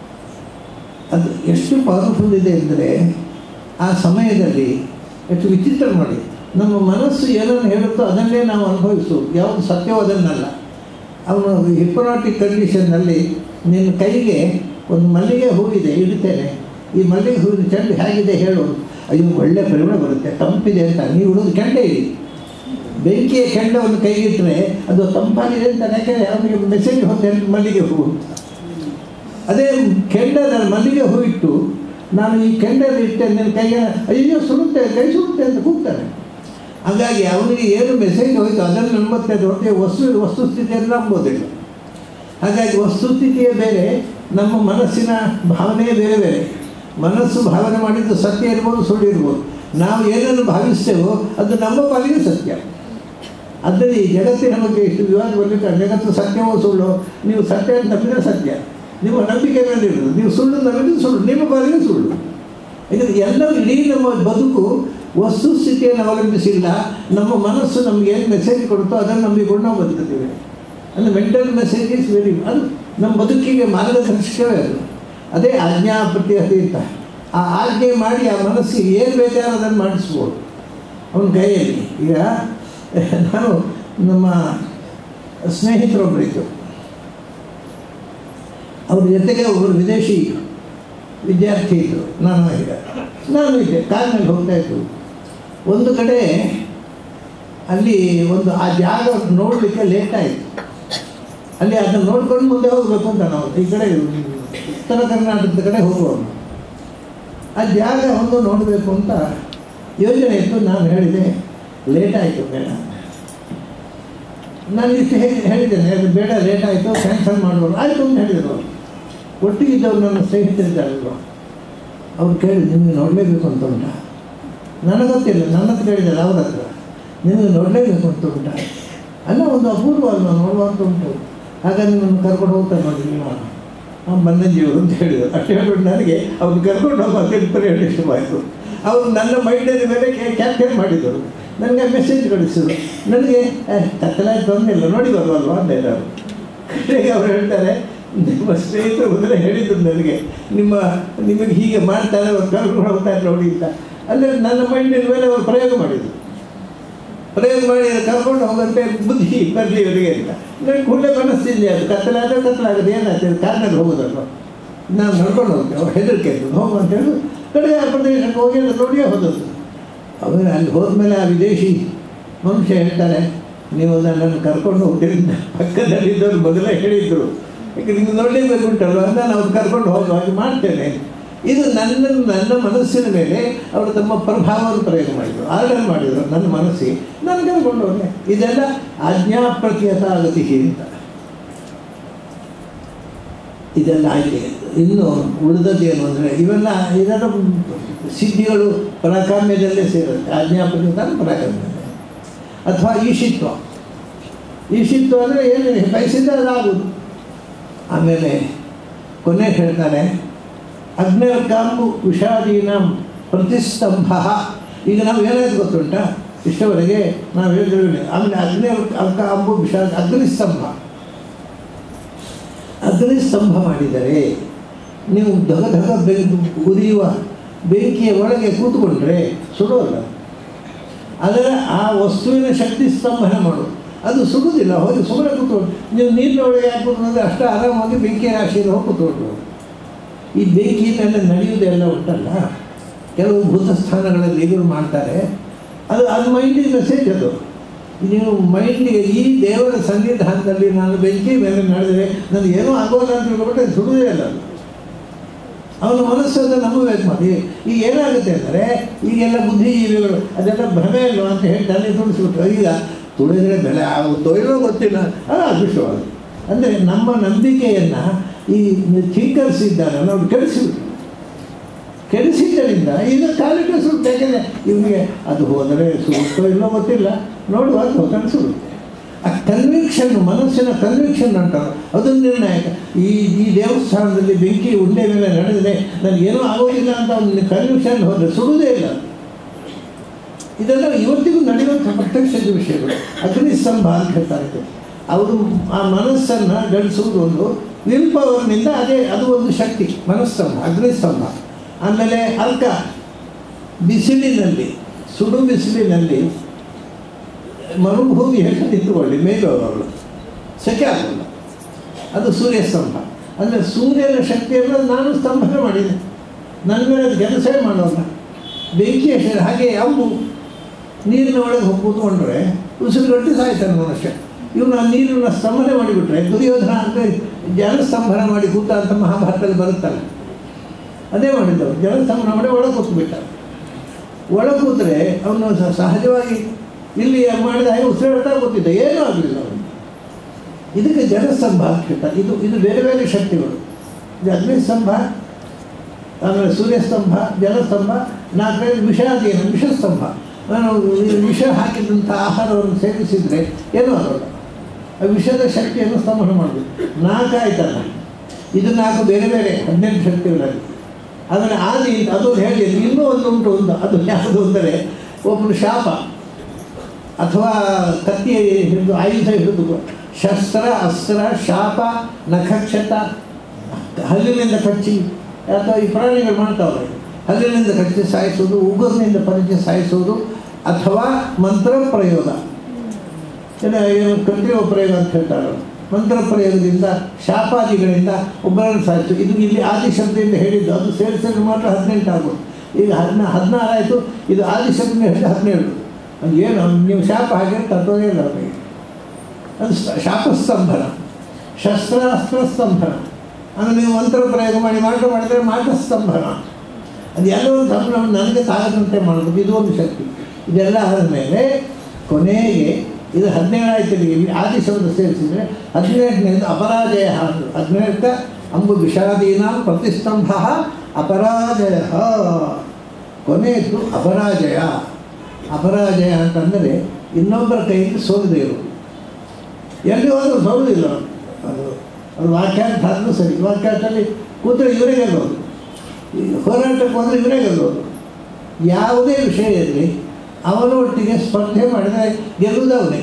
ಅದು ಎಷ್ಟು ಪವರ್ಫುಲ್ ಇದೆ ಅಂದರೆ ಆ ಸಮಯದಲ್ಲಿ ಎಷ್ಟು ವಿಚಿತ್ರ ಮಾಡಿ ನಮ್ಮ ಮನಸ್ಸು ಏನನ್ನು ಹೇಳುತ್ತೋ ಅದನ್ನೇ ನಾವು ಅನುಭವಿಸೋದು ಯಾವುದು ಸತ್ಯವೋ ಅದನ್ನಲ್ಲ ಅವನು ಹಿಪ್ನಾಟಿಕ್ ಕಂಡೀಷನ್ನಲ್ಲಿ ನಿನ್ನ ಕೈಗೆ ಒಂದು ಮಲ್ಲಿಗೆ ಹೂವಿದೆ ಇಡ್ತೇನೆ ಈ ಮಲ್ಲಿಗೆ ಹೂವಿನ ಚೆಂಡು ಹೇಗಿದೆ ಹೇಳು ಅಯ್ಯೋ ಒಳ್ಳೆ ಪರಿಮಳ ಬರುತ್ತೆ ತಂಪಿದೆ ಅಂತ ನೀವು ಇಡೋದು ಕೆಂಡ ಇಡಿ ಬೆಂಕಿಯ ಕೆಂಡವನ್ನು ಕೈಗಿಟ್ಟರೆ ಅದು ತಂಪಾಗಿದೆ ಅಂತ ಯಾಕೆಂದರೆ ಅವನಿಗೆ ಮೆಸೇಜ್ ಹೋಗ್ತೇನೆ ಮಲ್ಲಿಗೆ ಹೂವು ಅಂತ ಅದೇ ಕೆಂಡದಲ್ಲಿ ಮಲ್ಲಿಗೆ ಹೂ ಇಟ್ಟು ನಾನು ಈ ಕೆಂಡಲ್ಲಿ ಇಟ್ಟೆ ನನ್ನ ಕೈಗೆ ಅಯ್ಯೋ ಸುಡುತ್ತೆ ಕೈ ಸುಡುತ್ತೆ ಅಂತ ಕೂಗ್ತಾನೆ ಹಾಗಾಗಿ ಅವನಿಗೆ ಏನು ಮೆಸೇಜ್ ಹೋಯಿತು ಅದನ್ನು ನಂಬುತ್ತೆ ಹೊರತು ವಸ್ತು ವಸ್ತುಸ್ಥಿತಿಯನ್ನು ನಂಬೋದಿಲ್ಲ ಹಾಗಾಗಿ ವಸ್ತುಸ್ಥಿತಿಯೇ ಬೇರೆ ನಮ್ಮ ಮನಸ್ಸಿನ ಭಾವನೆಯೇ ಬೇರೆ ಬೇರೆ ಮನಸ್ಸು ಭಾವನೆ ಮಾಡಿದ್ದು ಸತ್ಯ ಇರ್ಬೋದು ಸುಳ್ಳು ಇರ್ಬೋದು ನಾವು ಏನನ್ನು ಭಾವಿಸ್ತೇವೋ ಅದು ನಮ್ಮ ಪಾಲಿಗೆ ಸತ್ಯ ಆದ್ದರಿಂದ ಈ ಜಗತ್ತಿನ ಬಗ್ಗೆ ಇಷ್ಟು ವಿವಾದ ಬರಲಿಕ್ಕೆ ಜಗತ್ತು ಸತ್ಯವೋ ಸುಳ್ಳು ನೀವು ಸತ್ಯ ಅಂತ ನಂಬಿದರೆ ಸತ್ಯ ನಿಮ್ಮ ನಂಬಿಕೆ ಮೇಲೆ ಇರೋದು ನೀವು ಸುಳ್ಳು ನಂಬಿದ್ರೆ ಸುಳ್ಳು ನಿಮ್ಮ ಪಾಲಿಗೆ ಸುಳ್ಳು ಯಾಕಂದರೆ ಎಲ್ಲವೂ ಇಡೀ ನಮ್ಮ ಬದುಕು ವಸ್ತುಸ್ಥಿತಿಯನ್ನು ಅವಲಂಬಿಸಿಲ್ಲ ನಮ್ಮ ಮನಸ್ಸು ನಮಗೆ ಏನು ಮೆಸೇಜ್ ಕೊಡುತ್ತೋ ಅದನ್ನು ನಂಬಿಕೊಂಡು ನಾವು ಬದುಕುತ್ತೀವಿ ಅಂದರೆ ಮೆಂಟಲ್ ಮೆಸೇಜ್ ಇಸ್ ವೆರಿ ಅದು ನಮ್ಮ ಬದುಕಿಗೆ ಮಾರ್ಗದರ್ಶಕವೇ ಅದು ಅದೇ ಆಜ್ಞಾಪತಿ ಅಂತ ಆ ಆಜ್ಞೆ ಮಾಡಿ ಆ ಮನಸ್ಸಿಗೆ ಏನು ಬೇಕಾದ್ರೆ ಅದನ್ನು ಮಾಡಿಸ್ಬೋದು ಅವನ ಕೈಯಲ್ಲಿ ಈಗ ನಾನು ನಮ್ಮ ಸ್ನೇಹಿತರೊಬ್ಬರಿದ್ದು ಅವ್ರ ಜೊತೆಗೆ ಒಬ್ಬರು ವಿದೇಶಿ ವಿದ್ಯಾರ್ಥಿ ಇದ್ದರು ನಾನು ಈಗ ನಾನು ಇದ್ದೆ ಕಾರಿನಲ್ಲಿ ಹೋಗ್ತಾ ಇದ್ದು ಒಂದು ಕಡೆ ಅಲ್ಲಿ ಒಂದು ಆ ಜಾಗ ನೋಡಲಿಕ್ಕೆ ಲೇಟ್ ಆಯಿತು ಅಲ್ಲಿ ಅದನ್ನು ನೋಡ್ಕೊಂಡು ಮುಂದೆ ಹೋಗಬೇಕು ಅಂತ ನಾವು ಈ ಕಡೆ ಉತ್ತರ ಕರ್ನಾಟಕದ ಕಡೆ ಹೋಗುವವರು ಆ ಜಾಗ ಒಂದು ನೋಡಬೇಕು ಅಂತ ಯೋಜನೆ ಇತ್ತು ನಾನು ಹೇಳಿದೆ ಲೇಟ್ ಆಯಿತು ಬೇಡ ನಾನು ಇಷ್ಟು ಹೇಳಿ ಹೇಳಿದ್ದೇನೆ ಅದು ಬೇಡ ಲೇಟ್ ಆಯಿತು ಕ್ಯಾನ್ಸಲ್ ಮಾಡೋರು ಆಯಿತು ಅಂತ ಹೇಳಿದರು ಅವರು ಒಟ್ಟಿಗಿದ್ದವ್ರು ನನ್ನ ಸ್ನೇಹಿತರಿದ್ದಾರಲ್ವ ಅವ್ರು ಕೇಳಿ ನಿಮಗೆ ನೋಡಲೇಬೇಕು ಅಂತ ಉಂಟ ನನಗೆ ಗೊತ್ತಿಲ್ಲ ನನ್ನ ಹತ್ರ ಕೇಳಿದ್ದಾರೆ ಅವ್ರ ಹತ್ರ ನಿಮಗೆ ನೋಡಲೇಬೇಕು ಅಂತ ಉಂಟ ಅಲ್ಲ ಒಂದು ಅಪೂರ್ವ ಅಲ್ವ ನೋಡುವಂತ ಉಂಟು ಆಗ ನಿಮ್ಮನ್ನು ಕರ್ಕೊಂಡು ಹೋಗ್ತಾರೆ ನೋಡಿ ನೀವು ಆ ಬನ್ನಂಜಿಯವರು ಅಂತ ಹೇಳಿದರು ಅಷ್ಟು ಹೇಳ್ಬಿಟ್ಟು ನನಗೆ ಅವ್ರು ಕರ್ಕೊಂಡು ಹೋಗೋ ತಿರುಪತಿ ಹೇಳಿ ಶುಭಾಯಿತು ಅವರು ನನ್ನ ಮೈಂಡಿನ ಮೇಲೆ ಕ್ಯಾಪ್ಚರ್ ಮಾಡಿದರು ನನಗೆ ಮೆಸೇಜ್ ಕಳಿಸಿದರು ನನಗೆ ಕತ್ತಲಾಯ್ತು ಅಂದಿಲ್ಲ ನೋಡಿ ಬರುವಲ್ವಾ ಅಂತ ಹೇಳಿದರು ಕಡೆಗೆ ಅವ್ರು ಹೇಳ್ತಾರೆ ನಿಮ್ಮ ಸ್ನೇಹಿತರು ಮೊದಲೇ ಹೇಳಿದ್ರು ನನಗೆ ನಿಮ್ಮ ನಿಮಗೆ ಹೀಗೆ ಮಾಡ್ತಾರೆ ಅವ್ರು ಕರ್ಕೊಂಡು ಹೋಗ್ತಾರೆ ನೋಡಿ ಅಂತ ಅಂದರೆ ನನ್ನ ಮೈಂಡಿನ ಮೇಲೆ ಅವರು ಪ್ರಯೋಗ ಮಾಡಿದರು ಪ್ರಯೋಗ ಮಾಡಿ ಕರ್ಕೊಂಡು ಹೋಗಂತೆ ಬುದ್ಧಿ ಬರಲಿ ಇವರಿಗೆ ಅಂತ ನನಗೆ ಕೂಡಲೇ ಮನಸ್ಸಿದೆ ಅದು ಕತ್ತಲಾದರೆ ಕತ್ತಲಾಗದೆ ಏನಾಗ್ತದೆ ಕಾರ್ನಲ್ಲಿ ಹೋಗೋದಲ್ವ ನಾವು ನಡ್ಕೊಂಡು ಹೋಗ್ತೇವೆ ಹೆದರಿಕೆ ಇರ್ತದೆ ಹೋಗು ಅಂತ ಹೇಳಿ ಕಡೆಗೆ ಆ ಪ್ರದೇಶಕ್ಕೆ ಹೋಗಿ ಅಲ್ಲಿ ನೋಡಿಯೇ ಹೋದದ್ದು ಅವಾಗ ಅಲ್ಲಿ ಹೋದ್ಮೇಲೆ ಆ ವಿದೇಶಿ ಮನುಷ್ಯ ಹೇಳ್ತಾರೆ ನೀವು ನನ್ನನ್ನು ಕರ್ಕೊಂಡು ಹೋಗ್ತೀರಿ ಅಂತ ಪಕ್ಕದಲ್ಲಿದ್ದವ್ರು ಮೊದಲೇ ಹೇಳಿದ್ರು ಈಗ ನಿಮ್ಗೆ ನೋಡಲೇಬೇಕು ಉಂಟಲ್ವ ಅಂತ ನಾವು ಕರ್ಕೊಂಡು ಹೋಗುವ ಹಾಗೆ ಮಾಡ್ತೇನೆ ಇದು ನನ್ನ ನನ್ನ ಮನಸ್ಸಿನ ಮೇಲೆ ಅವರು ತಮ್ಮ ಪ್ರಭಾವವನ್ನು ಪ್ರಯೋಗ ಮಾಡಿದರು ಆರ್ಡರ್ ಮಾಡಿದರು ನನ್ನ ಮನಸ್ಸಿಗೆ ನಾನು ಕರ್ಕೊಂಡು ಹೋದೆ ಇದೆಲ್ಲ ಆಜ್ಞಾಪ್ರತಿಯತ ಆಗತಿ ಅಂತ ಇದೆಲ್ಲ ಆಯ್ಕೆ ಇನ್ನು ಉಳಿದದ್ದೇನು ಅಂದರೆ ಇವೆಲ್ಲ ಇದೆಲ್ಲ ಸಿದ್ಧಿಗಳು ಪರಾಕಾಮ್ಯದಲ್ಲೇ ಸೇರುತ್ತೆ ಆಜ್ಞಾಪ್ರತಿಯತ ಪರಾಕಾಮ್ಯ ಅಥವಾ ಈಶಿತ್ವ ಈಶಿತ್ವ ಅಂದರೆ ಏನಿದೆ ಬಯಸಿದ್ದ ಅದಾಗುವುದು ಆಮೇಲೆ ಕೊನೆ ಹೇಳ್ತಾರೆ ಅಗ್ನಿರ್ಕಾಂಬು ವಿಷಾದೀನ ಪ್ರತಿಸ್ತಂಭ ಈಗ ನಾವು ಏನಾಯ್ತು ಗೊತ್ತುಂಟ ಇಷ್ಟವರೆಗೆ ನಾವು ಹೇಳಿದ್ರೆ ಆಮೇಲೆ ಅಗ್ನಿ ಅರ್ಕ ಅಂಬು ವಿಷಾದ ಅಗ್ನಿಸ್ತಂಭ ಅಗ್ನಿಸ್ತಂಭ ಮಾಡಿದರೆ ನೀವು ಧಗ ಧಗ ಬೆಂಕಿ ಉರಿಯುವ ಬೆಂಕಿಯ ಒಳಗೆ ಕೂತ್ಕೊಂಡ್ರೆ ಸುಡೋಲ್ಲ ಅದರ ಆ ವಸ್ತುವಿನ ಶಕ್ತಿ ಸ್ತಂಭನ ಮಾಡು ಅದು ಸುಡುವುದಿಲ್ಲ ಹೋಗಿ ಸುಮ್ಮನೆ ಕೂತ್ಕೊಂಡು ನೀವು ನೀರಿನೊಳಗೆ ಯಾಕೆ ಕೂತ್ಕೊಂಡ್ರೆ ಅಷ್ಟು ಆರಾಮಾಗಿ ಬೆಂಕಿ ರಾಶಿಯಲ್ಲಿ ಹೋಗಿ ಕೂತ್ಕೊಂಡು ಈ ಬೆಂಕಿ ಮೇಲೆ ನಡೆಯುವುದೆಲ್ಲ ಉಂಟಲ್ಲ ಕೆಲವು ಭೂತ ಸ್ಥಾನಗಳಲ್ಲಿ ಈಗಲೂ ಮಾಡ್ತಾರೆ ಅದು ಅದು ಮೈಂಡಿಗೆ ಮೆಸೇಜ್ ಅದು ನೀವು ಮೈಂಡಿಗೆ ಈ ದೇವರ ಸನ್ನಿಧಾನದಲ್ಲಿ ನಾನು ಬೆಂಕಿ ಮೇಲೆ ನಡೆದರೆ ನನಗೆ ಏನೂ ಆಗೋಲ್ಲ ಅಂತ ತಿಳ್ಕೊಬಿಟ್ಟು ಅದು ಸುಡುವುದೇ ಇಲ್ಲ ಅದು ಅವನ ಮನಸ್ಸನ್ನು ನಂಬಬೇಕು ಮಾಡಿ ಈಗ ಏನಾಗುತ್ತೆ ಅಂದರೆ ಈಗೆಲ್ಲ ಬುದ್ಧಿಜೀವಿಗಳು ಅದೆಲ್ಲ ಭ್ರಮೆ ಅಲ್ವಾ ಅಂತ ಹೇಳಿ ತಲೆ ತುಳಿಸ್ಬಿಟ್ರು ಈಗ ತುಳಿದ್ರೆ ಬೆಲೆ ಆಗುತ್ತೋ ಇಲ್ಲೋ ಗೊತ್ತಿಲ್ಲ ಅದು ಅದೃಷ್ಟವಾದ ಅಂದರೆ ನಮ್ಮ ನಂಬಿಕೆಯನ್ನು ಈ ಥಿಂಕರ್ಸ್ ಇದ್ದಾರೆ ನಾವು ಕೆಡಿಸಿಬಿಟ್ರು ಕೆಡಿಸಿದ್ದರಿಂದ ಈಗ ಕಾಲಿಗೆ ಸುಟ್ಟು ಯಾಕೆಂದರೆ ಇವನಿಗೆ ಅದು ಹೋದರೆ ಸುಡುತ್ತೋ ಇಲ್ಲೋ ಗೊತ್ತಿಲ್ಲ ನೋಡುವ ಅದು ಹೋದರೆ ಸುಡುತ್ತೆ ಆ ಕನ್ವಿಕ್ಷನ್ ಮನಸ್ಸಿನ ಕನ್ವಿಕ್ಷನ್ ಅಂತಾರೆ ಅದು ನಿರ್ಣಾಯಕ ಈ ಈ ದೇವಸ್ಥಾನದಲ್ಲಿ ಬೆಂಕಿ ಉಂಡೆ ಮೇಲೆ ನಡೆದರೆ ನನಗೇನೂ ಆಗೋದಿಲ್ಲ ಅಂತ ಒಂದು ಕನ್ವಿಕ್ಷನ್ ಹೋದರೆ ಸುಡುವುದೇ ಇಲ್ಲ ಇದೆಲ್ಲ ಇವತ್ತಿಗೂ ನಡೆಯುವಂಥ ಪ್ರತ್ಯಕ್ಷದ ವಿಷಯಗಳು ಅಗ್ನಿಸ್ತಂಭ ಅಂತ ಹೇಳ್ತಾರೆ ಇದಕ್ಕೆ. ಅವರು ಆ ಮನಸ್ಸನ್ನು ಗಳಿಸುವುದು ಒಂದು ವಿಲ್ ಪವರ್ನಿಂದ ಅದೇ ಅದು ಒಂದು ಶಕ್ತಿ ಮನಸ್ಸ್ತಂಭ ಅಗ್ನಿಸ್ತಂಭ ಆಮೇಲೆ ಅರ್ಕ ಬಿಸಿಲಿನಲ್ಲಿ ಸುಡು ಬಿಸಿಲಿನಲ್ಲಿ ಮರುಭೂಮಿ ಹೇಗೆ ನಿಂತುಕೊಳ್ಳಿ ಮೇಲೋರವಳು ಸೆಕೆ ಆಗೋಲ್ಲ ಅದು ಸೂರ್ಯ ಸ್ತಂಭ ಅಂದರೆ ಸೂರ್ಯನ ಶಕ್ತಿಯನ್ನು ನಾನು ಸ್ತಂಭನೆ ಮಾಡಿದೆ ನನ್ನ ಮೇಲೆ ಅದು ಕೆಲಸವೇ ಮಾಡೋಲ್ಲ ಬೆಂಕಿಯ ಶರೀರ ಹಾಗೆ ಯಾವ ನೀರಿನ ಒಳಗೆ ಹೋಗಿ ಕೂತ್ಕೊಂಡ್ರೆ ಉಸಿರುಗಟ್ಟಿ ಸಾಯ್ತಾನೆ ಮನುಷ್ಯ ಇವನು ಆ ನೀರನ್ನು ಸ್ತಂಭನೆ ಮಾಡಿಬಿಟ್ರೆ ದುರ್ಯೋಧನ ಅಂತ ಜಲಸ್ತಂಭನ ಮಾಡಿ ಕೂತ ಅಂತ ಮಹಾಭಾರತದಲ್ಲಿ ಬರುತ್ತಲ್ಲ ಅದೇ ಮಾಡಿದ್ದವು ಜಲಸ್ತಂಭನ ಮಾಡಿ ಒಳಗೆ ಕೂತ್ಬಿಟ್ಟ ಒಳಗೆ ಕೂತ್ರೆ ಅವನು ಸ- ಸಹಜವಾಗಿ ಇಲ್ಲಿ ಮಾಡಿದ ಹಾಗೆ ಉಸಿರಾಡ್ತಾ ಕೂತಿದ್ದ ಏನೂ ಆಗಲಿಲ್ಲ ಅವನು ಇದಕ್ಕೆ ಜಲಸ್ತಂಭ ಅಂತ ಹೇಳ್ತಾರೆ ಇದು ಇದು ಬೇರೆ ಬೇರೆ ಶಕ್ತಿಗಳು ಇದು ಅಗ್ನಿಸ್ತಂಭ ಆಮೇಲೆ ಸೂರ್ಯಸ್ತಂಭ ಜಲಸ್ತಂಭ ನಾಲ್ಕೈದು ವಿಷಾದೀನ ವಿಷಸ್ತಂಭ ನಾನು ಈ ವಿಷ ಹಾಕಿದಂಥ ಆಹಾರವನ್ನು ಸೇವಿಸಿದರೆ ಏನೂ ಆಗೋಲ್ಲ ಆ ವಿಷದ ಶಕ್ತಿಯನ್ನು ಸ್ತಂಭನ ಮಾಡಬೇಕು ನಾಲ್ಕು ಆಯ್ತಲ್ಲ ಇದು ನಾಲ್ಕು ಬೇರೆ ಬೇರೆ ಹದಿನೆಂಟು ಶಕ್ತಿಗಳಲ್ಲಿ ಆಮೇಲೆ ಆದಿ ಅದು ಹೇಳಿ ಇನ್ನೂ ಒಂದು ಉಂಟು ಒಂದು ಅದು ಯಾವುದು ಅಂದರೆ ಒಬ್ಬನು ಶಾಪ ಅಥವಾ ಕತ್ತಿ ಹಿಡಿದು ಆಯುಧ ಹಿಡಿದು ಶಸ್ತ್ರ ಅಸ್ತ್ರ ಶಾಪ ನಖಕ್ಷತ ಹಲ್ಲಿನಿಂದ ಕಚ್ಚಿ ಅಥವಾ ಈ ಪ್ರಾಣಿಗಳು ಮಾಡ್ತಾವಲ್ಲ ಹಲ್ಲಿನಿಂದ ಕಚ್ಚಿ ಸಾಯಿಸೋದು ಉಗುರಿನಿಂದ ಪರಿಚಯ ಸಾಯಿಸೋದು ಅಥವಾ ಮಂತ್ರ ಪ್ರಯೋಗ ಇಲ್ಲ ಏನು ಕಟ್ಟಿರುವ ಪ್ರಯೋಗ ಅಂತ ಹೇಳ್ತಾರೆ ಮಂತ್ರ ಪ್ರಯೋಗದಿಂದ ಶಾಪಾದಿಗಳಿಂದ ಒಬ್ಬರನ್ನು ಸಾಯಿಸು ಇದು ಇಲ್ಲಿ ಆದಿಶಬ್ದದಿಂದ ಹೇಳಿದ್ದು ಅದು ಸೇರಿಸಿದ್ರೆ ಮಾತ್ರ ಹದಿನೆಂಟು ಆಗೋದು ಈಗ ಹದಿನ ಹದಿನಾರು ಆಯಿತು ಇದು ಆದಿಶಬ್ದದಿಂದ ಹೇಳಿದ ಹದಿನೇಳು ಅದು ಏನು ನೀವು ಶಾಪ ಹಾಗೆ ತತ್ವದೇ ಇಲ್ಲ ಅವನಿಗೆ ಅದು ಸ- ಶಾಪಸ್ತಂಭನ ಶಸ್ತ್ರ ಅಸ್ತ್ರ ಸ್ತಂಭನ ಆಮೇಲೆ ನೀವು ಮಂತ್ರ ಪ್ರಯೋಗ ಮಾಡಿ ಮಾಟ ಮಾಡಿದರೆ ಮಾಟ ಸ್ತಂಭನ ಅದು ಎಲ್ಲವೂ ಸ್ತಂಭನ ನನಗೆ ತಾಗದಂತೆ ಮಾಡೋದು ಇದು ಒಂದು ಶಕ್ತಿ ಇದೆಲ್ಲ ಆದಮೇಲೆ ಕೊನೆಗೆ ಇದು ಹದಿನೇಳು ಆಯ್ತು ಇಲ್ಲಿ ಆದಿಶಬ್ದ ಸೇರಿಸಿದರೆ ಹದಿನೆಂಟನೇದು ಅಪರಾಜಯ ಅಂದ್ರು ಹದಿನೆಂಟ ಅಂಬು ವಿಷಾದೀನ ಪ್ರತಿಸ್ತಂಭ ಅಪರಾಜಯ ಕೊನೆಯದು ಅಪರಾಜಯ ಅಪರಾಜಯ ಅಂತಂದರೆ ಇನ್ನೊಬ್ಬರ ಕೈಯಲ್ಲಿ ಸೋಲದೇ ಇರುವುದು ಎಲ್ಲಿ ಹೋದರೂ ಸೋಲುವುದಿಲ್ಲ ಅವನು. ಅದು ಅದು ವಾಕ್ಯಾರ್ಥ ಆದರೂ ಸರಿ ವಾಕ್ಯಾರ್ಥದಲ್ಲಿ ಕೂತರೆ ಇವರೇ ಗೆಲ್ಲೋದು ಈ ಹೋರಾಟಕ್ಕೆ ಹೋದರೆ ಇವರೇ ಗೆಲ್ಲೋದು ಯಾವುದೇ ವಿಷಯ ಇರಲಿ ಅವನೊಟ್ಟಿಗೆ ಸ್ಪರ್ಧೆ ಮಾಡಿದರೆ ಗೆಲ್ಲುವುದು ಅವನೇ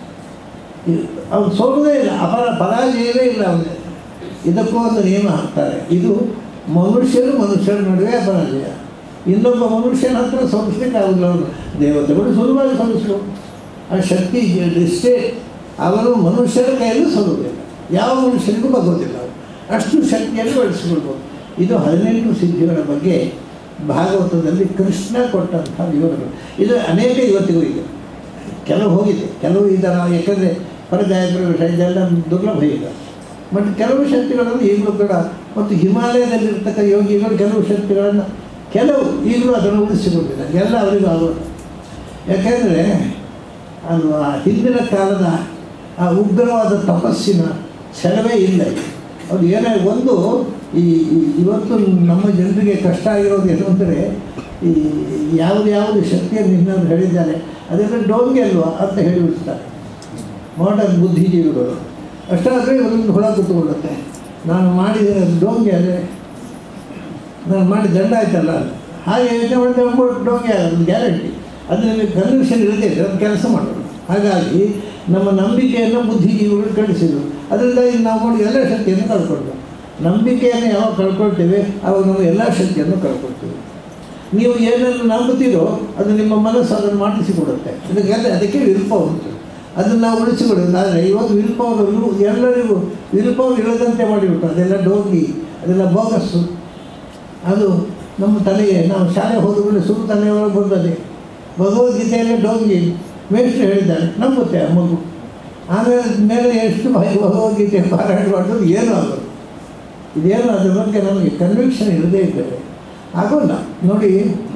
ಅವನು ಸೋಲುವುದೇ ಇಲ್ಲ ಅಪರ ಪರಾಜಯವೇ ಇಲ್ಲ ಅವನಿಗೆ ಇದಕ್ಕೂ ಒಂದು ನಿಯಮ ಹಾಕ್ತಾರೆ ಇದು ಮನುಷ್ಯರು ಮನುಷ್ಯರ ನಡುವೆ ಅಪರಾಜಯ ಇನ್ನೊಬ್ಬ ಮನುಷ್ಯನ ಹತ್ರ ಸೋಲಿಸ್ಲಿಕ್ಕೆ ಆಗುದಿಲ್ಲ ಅವನು ದೇವತೆಗಳು ಸುಲಭವಾಗಿ ಸೋಲಿಸಲು ಆ ಶಕ್ತಿ ಇಷ್ಟೇ ಅವನು ಮನುಷ್ಯರ ಕೈಯಲ್ಲೂ ಸೋಲುವುದಿಲ್ಲ ಯಾವ ಮನುಷ್ಯನಿಗೂ ಬಗೋದಿಲ್ಲ ಅವನು ಅಷ್ಟು ಶಕ್ತಿಯನ್ನು ಬಳಸಿಕೊಳ್ಬೋದು ಇದು ಹದಿನೆಂಟು ಸಿದ್ಧಿಗಳ ಬಗ್ಗೆ ಭಾಗವತದಲ್ಲಿ ಕೃಷ್ಣ ಕೊಟ್ಟಂಥ ವಿವರಗಳು ಇದು ಅನೇಕ ಇವತ್ತಿಗೂ ಇದೆ ಕೆಲವು ಹೋಗಿದೆ ಕೆಲವು ಇದರ ಯಾಕಂದರೆ ಪರಗಾಯಕರ ವಿಷಯ ಇದೆಲ್ಲ ದುರ್ಲಭ ಈಗ ಬಟ್ ಕೆಲವು ಶಕ್ತಿಗಳನ್ನು ಈಗಲೂ ಕೂಡ ಮತ್ತು ಹಿಮಾಲಯದಲ್ಲಿರ್ತಕ್ಕ ಯೋಗಿಗಳು ಕೆಲವು ಶಕ್ತಿಗಳನ್ನು ಕೆಲವು ಈಗಲೂ ಅದನ್ನು ಉಳಿಸಿಕೊಂಡಿದ್ದಾರೆ ಎಲ್ಲ ಅವರಿಗೂ ಆಗೋದು ಯಾಕೆಂದರೆ ಅದು ಆ ಹಿಂದಿನ ಕಾಲದ ಆ ಉಗ್ರವಾದ ತಪಸ್ಸಿನ ಸೆಳವೇ ಇಲ್ಲ ಈಗ. ಅದು ಏನೇ ಒಂದು ಈ ಈ- ಇವತ್ತು ನಮ್ಮ ಜನರಿಗೆ ಕಷ್ಟ ಆಗಿರೋದು ಏನು ಅಂದರೆ ಈ ಯಾವುದು ಯಾವುದು ಶಕ್ತಿಯನ್ನು ಇನ್ನೊಂದು ಹೇಳಿದ್ದಾರೆ ಅದೆಲ್ಲ ಡೋಂಗೆ ಅಲ್ವಾ ಅಂತ ಹೇಳಿಬಿಡ್ತಾರೆ ಮಾಡರ್ನ್ ಬುದ್ಧಿಜೀವಿಗಳು ಅಷ್ಟಾದರೆ ಇವರೊಂದು ಹುಳ ಕೂತ್ಕೊಳ್ಳುತ್ತೆ ನಾನು ಮಾಡಿದ ಡೋಂಗೆ ಅದೇ ನಾನು ಮಾಡಿ ದಂಡ ಆಯ್ತಲ್ಲ ಹಾಗೆ ಯೋಚನೆ ಮಾಡಿದ್ರೆ ಒಂದು ಡೋಂಗೆ ಆಗೋದು ಗ್ಯಾರಂಟಿ ಅದು ನಿಮಗೆ ಕನ್ವಿಕ್ಷನ್ ಇರದೇ ಇದ್ರೆ ಅದು ಕೆಲಸ ಮಾಡೋದು ಹಾಗಾಗಿ ನಮ್ಮ ನಂಬಿಕೆಯನ್ನು ಬುದ್ಧಿಜೀವಿಗಳು ಕಳಿಸಿದರು ಅದರಿಂದಾಗಿ ನಾವು ನೋಡಿ ಎಲ್ಲ ಶಕ್ತಿಯನ್ನು ಕಳ್ಕೊಂಡ್ರು ನಂಬಿಕೆಯನ್ನು ಯಾವಾಗ ಕಳ್ಕೊಳ್ತೇವೆ ಆವಾಗ ನಾವು ಎಲ್ಲ ಶಕ್ತಿಯನ್ನು ಕಳ್ಕೊಳ್ತೀವಿ ನೀವು ಏನನ್ನು ನಂಬುತ್ತೀರೋ ಅದು ನಿಮ್ಮ ಮನಸ್ಸು ಅದನ್ನು ಮಾಡಿಸಿಕೊಡುತ್ತೆ ಇದಕ್ಕೆಲ್ಲ ಅದಕ್ಕೆ ವಿರೂಪ ಉಂಟು ಅದನ್ನು ನಾವು ಉಳಿಸಿಕೊಳ್ಳೋದು ಆದರೆ ಇವತ್ತು ವಿಲ್ ಪವರ್ ಎಲ್ಲರಿಗೂ ವಿಲ್ ಪವರ್ ಇಲ್ಲದಂತೆ ಮಾಡಿಬಿಟ್ಟು ಅದೆಲ್ಲ ಡೋಗಿ ಅದೆಲ್ಲ ಬೋಗಸ್ಸು ಅದು ನಮ್ಮ ತಲೆಗೆ ನಾವು ಶಾಲೆ ಹೋದ ಮೇಲೆ ಸುರು ತಲೆಯೊಳಗೆ ಬಂದದೆ ಭಗವದ್ಗೀತೆಯಲ್ಲೇ ಡೋಂಗಿ ಮೇಷ್ಟ್ರು ಹೇಳಿದ್ದಾರೆ ನಂಬುತ್ತೆ ಆ ಮಗು ಆಮೇಲೆ ಮೇಲೆ ಎಷ್ಟು ಬಾಯಿ ಭಗವದ್ಗೀತೆ ಪಾರಾಯಣ ಮಾಡೋದು ಏನೂ ಆಗೋದು ಇದೇನು ಅದ್ರ ಬಗ್ಗೆ ನಮಗೆ ಕನ್ವಿಕ್ಷನ್ ಇರದೇ ಇದ್ದಾರೆ ಆಗೋಲ್ಲ ನೋಡಿ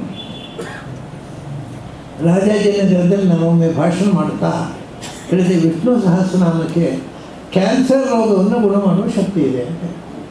ರಾಜಾಜಿನಗರದಲ್ಲಿ ನಾವೊಮ್ಮೆ ಭಾಷಣ ಮಾಡ್ತಾ ಹೇಳಿದೆ ವಿಷ್ಣು ಸಹಸ್ರನಾಮಕ್ಕೆ ಕ್ಯಾನ್ಸರ್ ರೋಗವನ್ನು ಗುಣ ಮಾಡುವ ಶಕ್ತಿ ಇದೆ ಅಂತ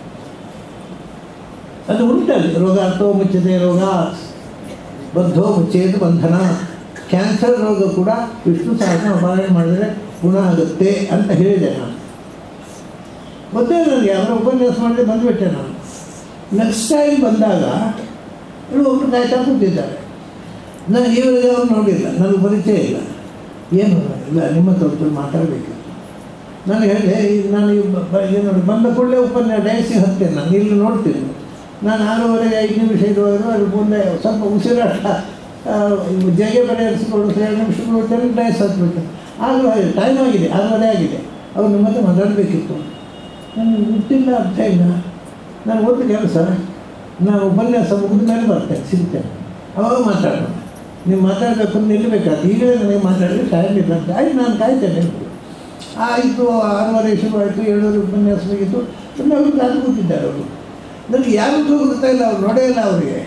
ಅದು ಉಂಟಲ್ಲಿ ರೋಗ ಅರ್ಥೋ ಮುಚ್ಚತೆ ರೋಗ ಬದ್ಧೋ ಮುಚ್ಚೇದು ಬಂಧನ ಕ್ಯಾನ್ಸರ್ ರೋಗ ಕೂಡ ವಿಷ್ಣು ಸಹಸ್ರ ಪಾರಾಯಣ ಮಾಡಿದರೆ ಗುಣ ಆಗುತ್ತೆ ಅಂತ ಹೇಳಿದೆ ನಾನು ಮತ್ತೆ ನನಗೆ ಅವರ ಉಪನ್ಯಾಸ ಮಾಡಿದ್ರೆ ಬಂದುಬಿಟ್ಟೆ ನಾನು ನೆಕ್ಸ್ಟ್ ಟೈಮ್ ಬಂದಾಗ ಇವರು ಒಬ್ಬರು ಕಾಯ್ತಾ ಕೂತಿದ್ದಾರೆ ನಾನು ಇವರಿಗೆ ಅವ್ರು ನೋಡಿಲ್ಲ ನನಗೆ ಪರಿಚಯ ಇಲ್ಲ ಏನು ಇಲ್ಲ ನಿಮ್ಮ ಹತ್ರ ಒಂಚೂರು ಮಾತಾಡಬೇಕು ನಾನು ಹೇಳಿದೆ ಈಗ ನಾನು ಈ ಬ- ಬ- ಏನು ನೋಡಿ ಬಂದ ಕೂಡಲೇ ಉಪನ್ಯಾಸ ಡಯಸಿಗೆ ಹತ್ತೇನೆ ನಾನು ಇಲ್ಲಿ ನೋಡ್ತೀನಿ ನಾನು ಆರೂವರೆಗೆ ಐದು ನಿಮಿಷ ಇರುವಾಗ ಅದು ಮುಂದೆ ಸ್ವಲ್ಪ ಉಸಿರಾಟ ಆ, ಇವು ಜಗೆ ಬರೆಯಿಸಿಕೊಂಡು ಎರಡು ನಿಮಿಷಗಳು ಟೆನ್ ಡಯಸ್ ಹತ್ಬಿಟ್ಟು ಆಗಲೂ ಟೈಮ್ ಆಗಿದೆ ಆರೂವರೆ ಆಗಿದೆ ಅವ್ರು ನಿಮ್ಮ ಹತ್ರ ಮಾತಾಡಬೇಕಿತ್ತು ನನಗೆ ಗೊತ್ತಿಲ್ಲ ಅರ್ಥ ಇಲ್ಲ ನಾನು ಒಂದು ಕೆಲಸ ನಾನು ಉಪನ್ಯಾಸ ಮುಗಿದ ಮೇಲೆ ಬರ್ತೇನೆ ಸಿಗ್ತೇನೆ ಅವಾಗ ಮಾತಾಡೋಣ ನೀವು ಮಾತಾಡಬೇಕು ಅಂತ ನಿಲ್ಲಬೇಕಾದ್ರೆ ಈಗಲೇ ನನಗೆ ಮಾತಾಡಿದ್ರೆ ಟೈಮ್ ಇಲ್ಲ ಅಂತ ಆಯ್ತು ನಾನು ಕಾಯ್ತೇನೆ ಆಯಿತು ಆರೂವರೆ ಶುರು ಆಯಿತು ಏಳುವರೆ ಉಪನ್ಯಾಸ ಮುಗಿತು ಸುಮ್ಮನೆ ಅವರು ಕಾದು ಕೂತಿದ್ದಾರೆ ಅವರು ನನಗೆ ಯಾರಿಗೂ ಗೊತ್ತಾ ಇಲ್ಲ ಅವ್ರು ನೋಡೇ ಇಲ್ಲ ಅವರಿಗೆ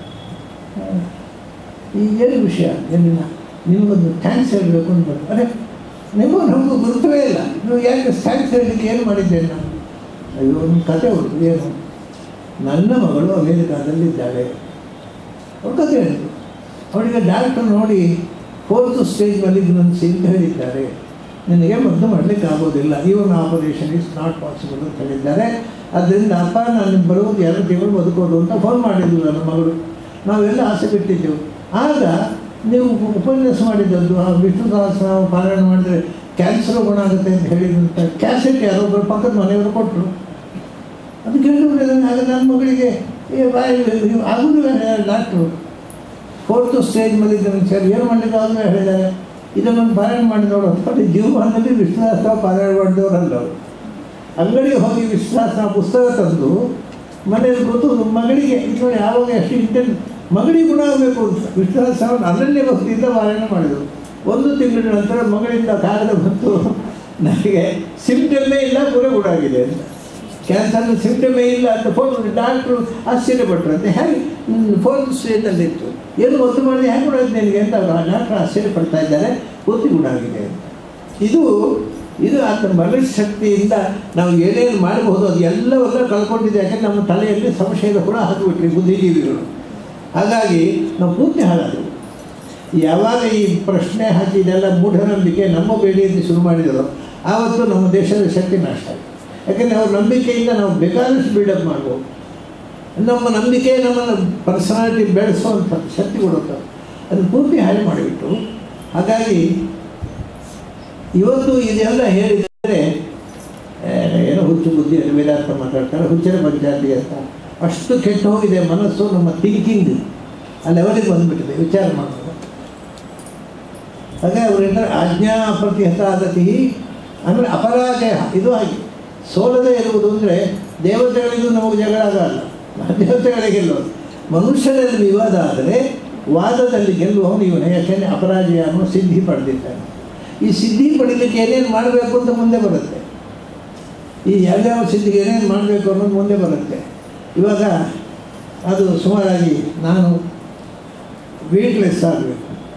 ಏನು ವಿಷಯ ಏನಿಲ್ಲ ನಿಮಗೊಂದು ಥ್ಯಾಂಕ್ಸ್ ಹೇಳಬೇಕು ಅಂತ ಬಂತು. ಅರೆ ನಿಮಗೂ ನಮಗೂ ಗುರುತವೇ ಇಲ್ಲ ನೀವು ಯಾಕೆ ಥ್ಯಾಂಕ್ಸ್ ಹೇಳಲಿಕ್ಕೆ ಏನು ಮಾಡಿದ್ದೇನೆ ನಾನು ಅಯ್ಯೋ ನಿಮ್ಮ ಕತೆ ಉಂಟು ಏನು ನನ್ನ ಮಗಳು ಅಮೇರಿಕಾದಲ್ಲಿದ್ದಾಳೆ ಅವ್ರ ಕತೆ ಹೇಳಿದ್ರು ಅವಳಿಗೆ ಡಾಕ್ಟರ್ ನೋಡಿ ಫೋರ್ತ್ ಸ್ಟೇಜ್ ಮಲಿಗ್ನನ್ಸಿ ಅಂತ ಹೇಳಿದ್ದಾರೆ ನಿನಗೆ ಮದ್ದು ಮಾಡಲಿಕ್ಕೆ ಆಗೋದಿಲ್ಲ even operation is not possible ಅಂತ ಹೇಳಿದ್ದಾರೆ ಅದರಿಂದ ಅಪ್ಪ ನಾನು ಬರುವುದು ಎರಡು ತಿಂಗಳು ಬದುಕೋದು ಅಂತ ಫೋನ್ ಮಾಡಿದ್ಲು ನನ್ನ ಮಗಳು ನಾವೆಲ್ಲ ಆಸೆ ಬಿಟ್ಟಿದ್ದೆವು ಆಗ ನೀವು ಉಪನ್ಯಾಸ ಮಾಡಿದ್ದದ್ದು ಆ ವಿಷ್ಣು ಸಹಸ್ರ ಪಾರಾಯಣ ಮಾಡಿದರೆ ಕ್ಯಾನ್ಸರ್ ಗುಣ ಆಗುತ್ತೆ ಅಂತ ಹೇಳಿದಂಥ ಕ್ಯಾಸೆಟ್ ಯಾರೋ ಒಬ್ಬರು ಪಕ್ಕದ ಮನೆಯವರು ಕೊಟ್ಟರು ಅದು ಕೇಳಿದ್ರೆ ಆಗ ನನ್ನ ಮಗಳಿಗೆ ಏ ಬಾಯಿ ನೀವು ಆಗುದಿಲ್ಲ ಡಾಕ್ಟ್ರು ಫೋರ್ತ್ ಸ್ಟೇಜ್ ಮಲ್ಲಿದ್ದಾನೆ ಸರ್ ಏನು ಮಾಡಲಿಕ್ಕೆ ಆದ್ಮೇಲೆ ಹೇಳಿದ್ದಾರೆ ಇದನ್ನು ಪಾರಾಯಣ ಮಾಡಿ ನೋಡು ಬಟ್ ಜೀವಮಾನದಲ್ಲಿ ವಿಶ್ವಾಸ ಪಾರಾಯಣ ಮಾಡಿದವರಲ್ಲ ಅವರು ಅಂಗಡಿಗೆ ಹೋಗಿ ವಿಶ್ವಾಸ ಪುಸ್ತಕ ತಂದು ಮನೆಯಲ್ಲಿ ಗೊತ್ತು ಮಗಳಿಗೆ ಇದು ನೋಡಿ ಯಾವಾಗ ಎಷ್ಟು ಇಂಟೆನ್ ಮಗಳಿಗೆ ಗುಣ ಆಗಬೇಕು ಅಂತ ವಿಶ್ವಾಸ ಅನನ್ಯ ಭಕ್ತಿಯಿಂದ ಪಾರಾಯಣ ಮಾಡಿದರು ಒಂದು ತಿಂಗಳ ನಂತರ ಮಗಳಿಂದ ಕಾಗದ ಬಂತು ನನಗೆ ಸಿಂಪ್ಟಮೇ ಇಲ್ಲ ಪೂರ ಗುಣ ಆಗಿದೆ ಅಂತ ಕ್ಯಾನ್ಸರ್ ಸಿಂಪ್ಟಮೇ ಇಲ್ಲ ಅಂತ ಫೋನ್ ಡಾಕ್ಟ್ರು ಆಶ್ಚರ್ಯಪಟ್ಟರು ಅಂತ ಹೇಗೆ ಫೋರ್ತ್ ಸ್ಟೇಜಲ್ಲಿ ಇತ್ತು ಏನು ಗೊತ್ತು ಮಾಡಿದೆ ಹೇಗೆ ಗುಣ ಆಗಿದೆ ನಿನಗೆ ಅಂತ ಅವರು ಡಾಕ್ಟ್ರು ಆಶ್ಚರ್ಯಪಡ್ತಾ ಇದ್ದಾರೆ ಪೂರ್ತಿ ಗುಣ ಆಗಿದೆ ಅಂತ ಇದು ಇದು ಆತ ಮನಸ್ಸು ಶಕ್ತಿಯಿಂದ ನಾವು ಏನೇನು ಮಾಡಬಹುದು ಅದು ಎಲ್ಲವೆಲ್ಲ ಕಳ್ಕೊಂಡಿದೆ ಯಾಕಂದ್ರೆ ನಮ್ಮ ತಲೆಯಲ್ಲಿ ಸಂಶಯದ ಕೂಡ ಹಾಕಿಬಿಟ್ರಿ ಬುದ್ಧಿಜೀವಿಗಳು ಹಾಗಾಗಿ ನಾವು ಪೂರ್ತಿ ಹಾಳಾದೆವು ಯಾವಾಗ ಈ ಪ್ರಶ್ನೆ ಹಾಕಿ ಇದೆಲ್ಲ ಮೂಢನಂಬಿಕೆ ನಮ್ಮ ಬೇಡಿಯಲ್ಲಿ ಶುರು ಮಾಡಿದರು ಆವತ್ತು ನಮ್ಮ ದೇಶದ ಶಕ್ತಿ ನಾಶ ಆಯಿತು ಯಾಕಂದರೆ ಅವ್ರ ನಂಬಿಕೆಯಿಂದ ನಾವು ಬೇಕಾದಷ್ಟು ಬಿಲ್ಡಪ್ ಮಾಡ್ಬೋದು ನಮ್ಮ ನಂಬಿಕೆ ನಮ್ಮನ್ನು ಪರ್ಸನಾಲಿಟಿ ಬೆಳೆಸುವಂಥ ಶಕ್ತಿ ಕೊಡುತ್ತೆ ಅದನ್ನು ಪೂರ್ತಿ ಹಾಳು ಮಾಡಿಬಿಟ್ಟು ಹಾಗಾಗಿ ಇವತ್ತು ಇದೆಲ್ಲ ಹೇಳಿದರೆ ಏನೋ ಹುಚ್ಚು ಬುದ್ಧಿ ವೇದಾಂತ ಮಾತಾಡ್ತಾರೆ ಹುಚ್ಚರ ಪಂಚಾಯತಿ ಅಂತ ಅಷ್ಟು ಕೆಟ್ಟು ಹೋಗಿದೆ ಮನಸ್ಸು ನಮ್ಮ ಥಿಂಕಿಂಗ್ ಆ ಲೆವೆಲಿಗೆ ಬಂದುಬಿಟ್ಟಿದೆ ವಿಚಾರ ಮಾಡೋದು ಹಾಗೆ ಅವ್ರು ಹೇಳ್ತಾರೆ ಆಜ್ಞಾ ಪ್ರತಿಹತ ಆಗತಿ ಆಮೇಲೆ ಅಪರಾಜಯ ಇದು ಹಾಗೆ ಸೋಲದೇ ಇರುವುದು ಅಂದರೆ ದೇವತೆಗಳಿಗೂ ನಮಗೆ ಜಗಳ ಆಗಲ್ಲ ದೇವತೆಗಳಿಗೆ ಗೆಲ್ಲೋದು ಮನುಷ್ಯರಲ್ಲಿ ವಿವಾದ ಆದರೆ ವಾದದಲ್ಲಿ ಗೆಲ್ಲುವವನು ಇವನೇ ಯಾಕೆಂದರೆ ಅಪರಾಜಯ ಅನ್ನೋ ಸಿದ್ಧಿ ಪಡೆದಿದ್ದಾನೆ ಈ ಸಿದ್ಧಿ ಪಡೀಲಿಕ್ಕೆ ಏನೇನು ಮಾಡಬೇಕು ಅಂತ ಮುಂದೆ ಬರುತ್ತೆ ಈ ಯಾವ್ಯಾವ ಸಿದ್ಧಿಗೆ ಏನೇನು ಮಾಡಬೇಕು ಅನ್ನೋದು ಮುಂದೆ ಬರುತ್ತೆ ಇವಾಗ ಅದು ಸುಮಾರಾಗಿ ನಾನು ವೇಟ್ಲೆಸ್ ಆಗಬೇಕು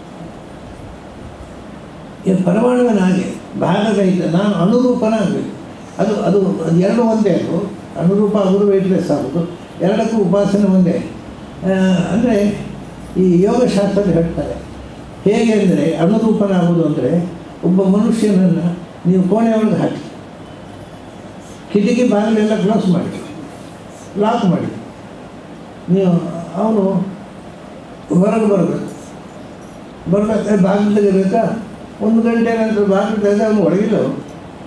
ಈ ಪರಮಾಣುವಿನ ಹಾಗೆ ಭಾಗರಹಿತ ನಾನು ಅನುರೂಪನಾಗಬೇಕು ಅದು ಅದು ಅದು ಎರಡು ಒಂದೇ ಅದು ಅನುರೂಪ ಆಗೋದು ವೇಟ್ಲೆಸ್ ಆಗೋದು ಎರಡಕ್ಕೂ ಉಪಾಸನೆ ಒಂದೇ ಅಂದರೆ ಈ ಯೋಗಶಾಸ್ತ್ರದಲ್ಲಿ ಹೇಳ್ತಾರೆ ಹೇಗೆ ಅಂದರೆ ಅನುರೂಪನಾಗೋದು ಅಂದರೆ ಒಬ್ಬ ಮನುಷ್ಯನನ್ನು ನೀವು ಕೋಣೆ ಒಳಗೆ ಹಾಕಿ ಕಿಟಕಿ ಬಾಗಿಲೆಲ್ಲ ಕ್ಲೋಸ್ ಮಾಡಿ ಲಾಕ್ ಮಾಡಿ ನೀವು ಅವನು ಹೊರಗೆ ಬರಬೇಕು ಬರಬೇಕಾದ್ರೆ ಬಾಗಿಲು ತೆಗಿಬೇಕಾ ಒಂದು ಗಂಟೆ ನಂತರ ಬಾಗಿಲು ತೆಗೆದು ಅವನು ಒಳಗಿಲ್ಲ ಅವನು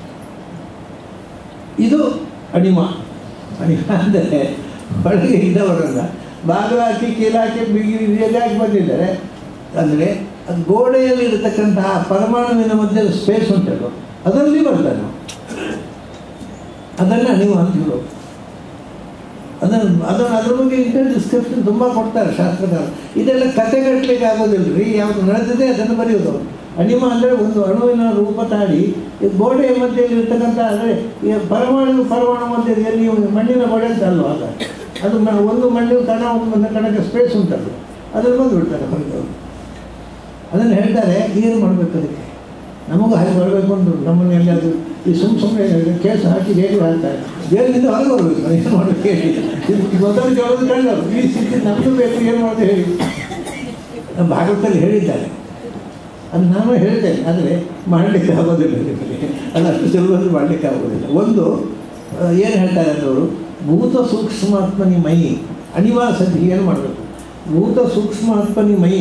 ಇದು ಅಣಿಮ ಅಣಿಮ ಅಂದರೆ ಒಳಗೆ ಇದ್ದವರಲ್ಲ ಬಾಗಿಲು ಹಾಕಿ ಕೀಲು ಹಾಕಿ ಬಿಗಿ ಬಿಗಿಯಾಗಿ ಹಾಕಿ ಬಂದಿದ್ದಾರೆ ಅಂದರೆ ಅದು ಗೋಡೆಯಲ್ಲಿ ಇರತಕ್ಕಂತಹ ಪರಮಾಣುವಿನ ಮಧ್ಯೆ ಸ್ಪೇಸ್ ಉಂಟಲ್ಲ ಅದರಲ್ಲಿ ಬರ್ತಾನೆ ಅವನು. ಅದನ್ನು ನೀವು ಅಂತ ಹೇಳೋದು ಅದನ್ನು ಅದನ್ನು ಅದ್ರ ಬಗ್ಗೆ ಇಂಟರ್ ಡಿಸ್ಕ್ರಿಪ್ಷನ್ ತುಂಬ ಕೊಡ್ತಾರೆ ಶಾಸ್ತ್ರಕಾರ ಇದೆಲ್ಲ ಕತೆ ಕಟ್ಟಲಿಕ್ಕೆ ಆಗೋದಿಲ್ಲ ರೀ ಯಾವುದು ನಡೆದಿದೆ ಅದನ್ನು ಬರೆಯೋದು ಅವ್ರು. ಅಣಿಮ ಅಂದರೆ ಒಂದು ಅಣುವಿನ ರೂಪ ತಾಳಿ ಈ ಗೋಡೆಯ ಮಧ್ಯೆಯಲ್ಲಿ ಇರ್ತಕ್ಕಂಥ ಅಂದರೆ ಈ ಪರಮಾಣು ಪರಮಾಣು ಮಧ್ಯೆ ನೀವು ಮಣ್ಣಿನ ಗೋಡೆ ಅಂತ ಅಲ್ವಾ ಆಗ ಅದು ಮ- ಒಂದು ಮಣ್ಣಿನ ಕಣ ಒಂದು ಒಂದು ಕಣಕ್ಕೆ ಸ್ಪೇಸ್ ಉಂಟಲ್ಲ ಅದ್ರ ಬಂದು ಬಿಡ್ತಾರೆ ಹೊರಗೆ ಅವ್ರು. ಅದನ್ನು ಹೇಳ್ತಾರೆ ಏನು ಮಾಡಬೇಕು ಅದಕ್ಕೆ ನಮಗೂ ಹಾಗೆ ಬರಬೇಕು ಅಂತ ನಮ್ಮನ್ನು ಎಲ್ಲಾದರೂ ಈ ಸುಮ್ಮ ಸುಮ್ಮನೆ ಕೇಸ್ ಹಾಕಿ ಜೈಲಿಗೆ ಹಾಕ್ತಾರೆ ಜೈಲಿನಿಂದ ಹೊರಗೆ ಬರಬೇಕು ನಾವು ಏನು ಮಾಡಬೇಕು ಹೇಳಿ ಇದು ಮೊದಲು ಕೇಳೋದು ಕಂಡರು ಈ ಸ್ಥಿತಿ ನಮ್ಮದು ಬೇಕು ಏನು ಮಾಡೋದು ಹೇಳಿ ನಮ್ಮ ಭಾಗವತಲ್ಲಿ ಹೇಳಿದ್ದಾರೆ ಅದು ನಾನು ಹೇಳ್ತೇನೆ ಆದರೆ ಮಾಡಲಿಕ್ಕೆ ಆಗೋದಿಲ್ಲ ನಿಮಗೆ ಅದು ಅಷ್ಟು ಸುಲಭದಲ್ಲಿ ಮಾಡಲಿಕ್ಕೆ ಆಗೋದಿಲ್ಲ ಒಂದು ಏನು ಹೇಳ್ತಾರೆ ಅವರು ಭೂತ ಸೂಕ್ಷ್ಮಾತ್ಮನಿ ಮೈ ಅನಿವಾಸತಿ ಏನು ಮಾಡಬೇಕು ಭೂತ ಸೂಕ್ಷ್ಮಾತ್ಮನಿ ಮೈ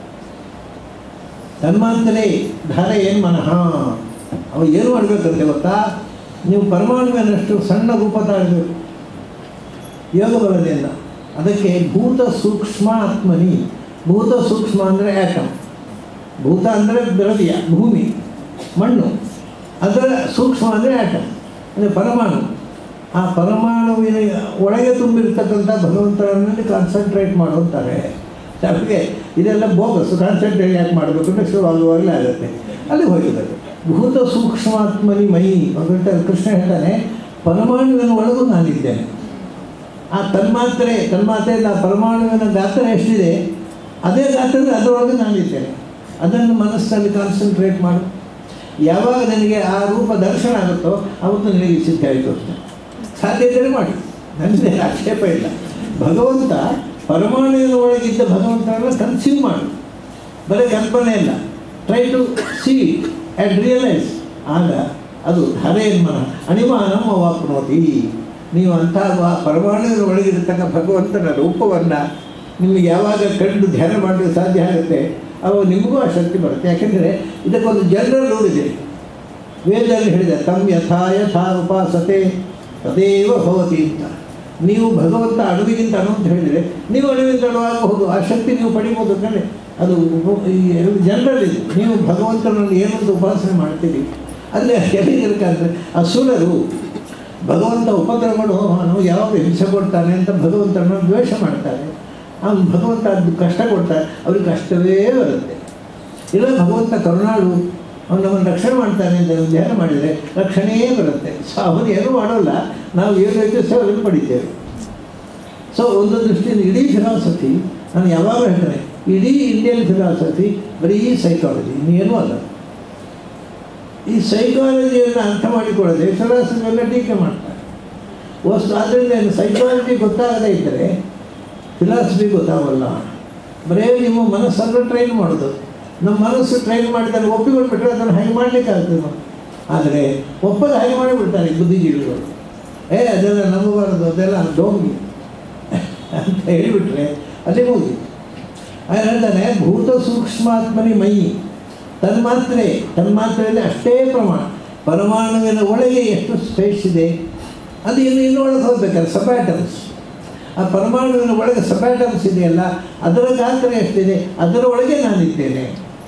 ತನ್ಮಾಂತರೇ ಧಾರ ಏನು ಮನಃ ಅವ ಏನು ಮಾಡಬೇಕಂತೆ ಗೊತ್ತಾ ನೀವು ಪರಮಾಣುವಿನಷ್ಟು ಸಣ್ಣ ರೂಪ ತಾಳಬೇಕು ಯೋಗ ಬಲದಿಂದ ಅದಕ್ಕೆ ಭೂತ ಸೂಕ್ಷ್ಮ ಆತ್ಮನಿ ಭೂತ ಸೂಕ್ಷ್ಮ ಅಂದರೆ ಆಟಮ್ ಭೂತ ಅಂದರೆ ದ್ರವ್ಯ ಭೂಮಿ ಮಣ್ಣು ಅದರ ಸೂಕ್ಷ್ಮ ಅಂದರೆ ಆಟಮ್ ಅಂದರೆ ಪರಮಾಣು ಆ ಪರಮಾಣುವಿನ ಒಳಗೆ ತುಂಬಿರ್ತಕ್ಕಂಥ ಭಗವಂತನಲ್ಲಿ ಕಾನ್ಸಂಟ್ರೇಟ್ ಮಾಡುತ್ತಾರೆ ಅದಕ್ಕೆ ಇದೆಲ್ಲ ಬೋಗಸ್ ಕಾನ್ಸಂಟ್ರೇಟ್ ಯಾಕೆ ಮಾಡಬೇಕು ಅಂದರೆ ಶುರುವಾಗುವಾಗಲೇ ಆಗುತ್ತೆ ಅಲ್ಲಿ ಹೋಗಿದ್ದಾರೆ ಭೂತ ಸೂಕ್ಷ್ಮಾತ್ಮನಿ ಮೈ ಭಗವಂತ ಕೃಷ್ಣ ಹೇಳ್ತಾನೆ ಪರಮಾಣುವಿನ ಒಳಗೂ ನಾನಿದ್ದೇನೆ ಆ ತನ್ಮಾತ್ರೆ ತನ್ಮಾತ್ರೆಯಿಂದ ಆ ಪರಮಾಣುವಿನ ಗಾತ್ರ ಎಷ್ಟಿದೆ ಅದೇ ಗಾತ್ರದ ಅದರೊಳಗೆ ನಾನಿದ್ದೇನೆ ಅದನ್ನು ಮನಸ್ಸಲ್ಲಿ ಕಾನ್ಸಂಟ್ರೇಟ್ ಮಾಡು ಯಾವಾಗ ನನಗೆ ಆ ರೂಪ ದರ್ಶನ ಆಗುತ್ತೋ ಅವತ್ತು ನಿನಗೆ ಸಿದ್ಧ ಆಯಿತು ಅಷ್ಟೇ ಸಾಧ್ಯ ಇದ್ದರೆ ಮಾಡಿ ನನಗೆ ಆಕ್ಷೇಪ ಇಲ್ಲ ಭಗವಂತ ಪರಮಾಣುವಿನ ಒಳಗಿದ್ದ ಭಗವಂತನನ್ನು ಕನ್ಸ್ಯೂಮ್ ಮಾಡು ಬರೀ ಕಲ್ಪನೆ ಇಲ್ಲ try to see and realise ಆಗ ಅದು ಹರೇನ್ಮನ ಅಣಿಮಾನಂ ಅವಾಪ್ನೋತಿ ನೀವು ಅಂಥ ವ- ಪರಮಾಣುವಿನ ಒಳಗಿರತಕ್ಕ ಭಗವಂತನ ರೂಪವನ್ನು ನಿಮಗೆ ಯಾವಾಗ ಕಂಡು ಧ್ಯಾನ ಮಾಡಲಿಕ್ಕೆ ಸಾಧ್ಯ ಆಗುತ್ತೆ ಅವಾಗ ನಿಮಗೂ ಆ ಶಕ್ತಿ ಬರುತ್ತೆ ಯಾಕೆಂದರೆ ಇದಕ್ಕೊಂದು ಜನರಲ್ ರೂಲ್ ಇದೆ ವೇದದಲ್ಲಿ ಹೇಳಿದೆ ತಮ್ ಯಥಾ ಯಥಾ ಉಪಾಸತೆ ತದೇವ ಭವತಿ ಅಂತ ನೀವು ಭಗವಂತ ಅಣುವಿಗಿಂತ ಅಣು ಅಂತ ಹೇಳಿದರೆ ನೀವು ಅಣುವಿಗಿಂತ ಅಣುವಾಗಬಹುದು ಆ ಶಕ್ತಿ ನೀವು ಪಡಿಬೋದು ಅಂದರೆ ಅದು ಜನರಲ್ ಇದೆ ನೀವು ಭಗವಂತನಲ್ಲಿ ಏನೊಂದು ಉಪಾಸನೆ ಮಾಡ್ತೀರಿ ಅಲ್ಲಿ ಎಲ್ಲಿರ್ಬೇಕಂದ್ರೆ ಅಸುರರು ಭಗವಂತ ಉಪದ್ರವಗಳು ಅವನು ಯಾವಾಗ ಹಿಂಸೆ ಕೊಡ್ತಾನೆ ಅಂತ ಭಗವಂತನ ದ್ವೇಷ ಮಾಡ್ತಾರೆ ಅವ್ನು ಭಗವಂತ ಅದು ಕಷ್ಟ ಕೊಡ್ತಾರೆ ಅವ್ರಿಗೆ ಕಷ್ಟವೇ ಬರುತ್ತೆ ಇಲ್ಲ ಭಗವಂತ ಕರುಣಾಳು ಅವನು ನಮ್ಮನ್ನು ರಕ್ಷಣೆ ಮಾಡ್ತಾನೆ ಅಂತ ನಾವು ಧ್ಯಾನ ಮಾಡಿದರೆ ರಕ್ಷಣೆಯೇ ಬರುತ್ತೆ ಸೊ ಅವನು ಏನೂ ಮಾಡೋಲ್ಲ ನಾವು ಏನು ಯೋಚಿಸ್ತೇವೆ ಅದನ್ನು ಪಡಿತೇವೆ ಸೊ ಒಂದು ದೃಷ್ಟಿಯಿಂದ ಇಡೀ ಫಿಲಾಸಫಿ ನಾನು ಯಾವಾಗ ಹೇಳ್ತೇನೆ ಇಡೀ ಇಂಡಿಯನ್ ಫಿಲಾಸಫಿ ಬರೀ ಸೈಕಾಲಜಿ ಇನ್ನೇನೂ ಅಲ್ಲ ಈ ಸೈಕಾಲಜಿಯನ್ನು ಅರ್ಥ ಮಾಡಿಕೊಳ್ಳದೆ ಫಿಲಾಸಫಿಯೆಲ್ಲ ಟೀಕೆ ಮಾಡ್ತಾರೆ ವಸ್ತು ಆದ್ದರಿಂದ ಏನು ಸೈಕಾಲಜಿ ಗೊತ್ತಾಗದೇ ಇದ್ದರೆ ಫಿಲಾಸಫಿ ಗೊತ್ತಾಗಲ್ಲ ಬರೇ ನಿಮ್ಮ ಮನಸ್ಸನ್ನು ಟ್ರೈನ್ ಮಾಡೋದು ನಮ್ಮ ಮನಸ್ಸು ಟ್ರೈನ್ ಮಾಡಿದರೆ ಒಪ್ಪಿಕೊಂಡ್ಬಿಟ್ರೆ ಅದನ್ನು ಹಾಗೆ ಮಾಡಲಿಕ್ಕೆ ಆಗ್ತದೆ ನಾವು. ಆದರೆ ಒಪ್ಪದ ಹಾಗೆ ಮಾಡಿಬಿಡ್ತಾರೆ ಈ ಬುದ್ಧಿಜೀವಿಗಳು ಏ ಅದೆಲ್ಲ ನಂಬಬಾರದು ಅದೆಲ್ಲ ಡೋಂಗಿ ಅಂತ ಹೇಳಿಬಿಟ್ರೆ ಅದೇ ಹೋಗಿ ಅದು ಹೇಳ್ತಾನೆ ಭೂತ ಸೂಕ್ಷ್ಮಾತ್ಮನಿ ಮೈ ತನ್ಮಾತ್ರೆ ತನ್ಮಾತ್ರೆಯಲ್ಲಿ ಅಷ್ಟೇ ಪ್ರಮಾಣ ಪರಮಾಣುವಿನ ಒಳಗೆ ಎಷ್ಟು ಸ್ಪೇಸ್ ಇದೆ ಅದು ಇನ್ನು ಇನ್ನು ಒಳಗೆ ಹೋಗ್ಬೇಕಾದ್ರೆ ಸಬ್ಯಾಟಮ್ಸ್ ಆ ಪರಮಾಣುವಿನ ಒಳಗೆ ಸಬ್ಯಾಟಮ್ಸ್ ಇದೆಯಲ್ಲ ಅದರ ಗಾತ್ರ ಎಷ್ಟಿದೆ ಅದರ ಒಳಗೆ ನಾನಿದ್ದೇನೆ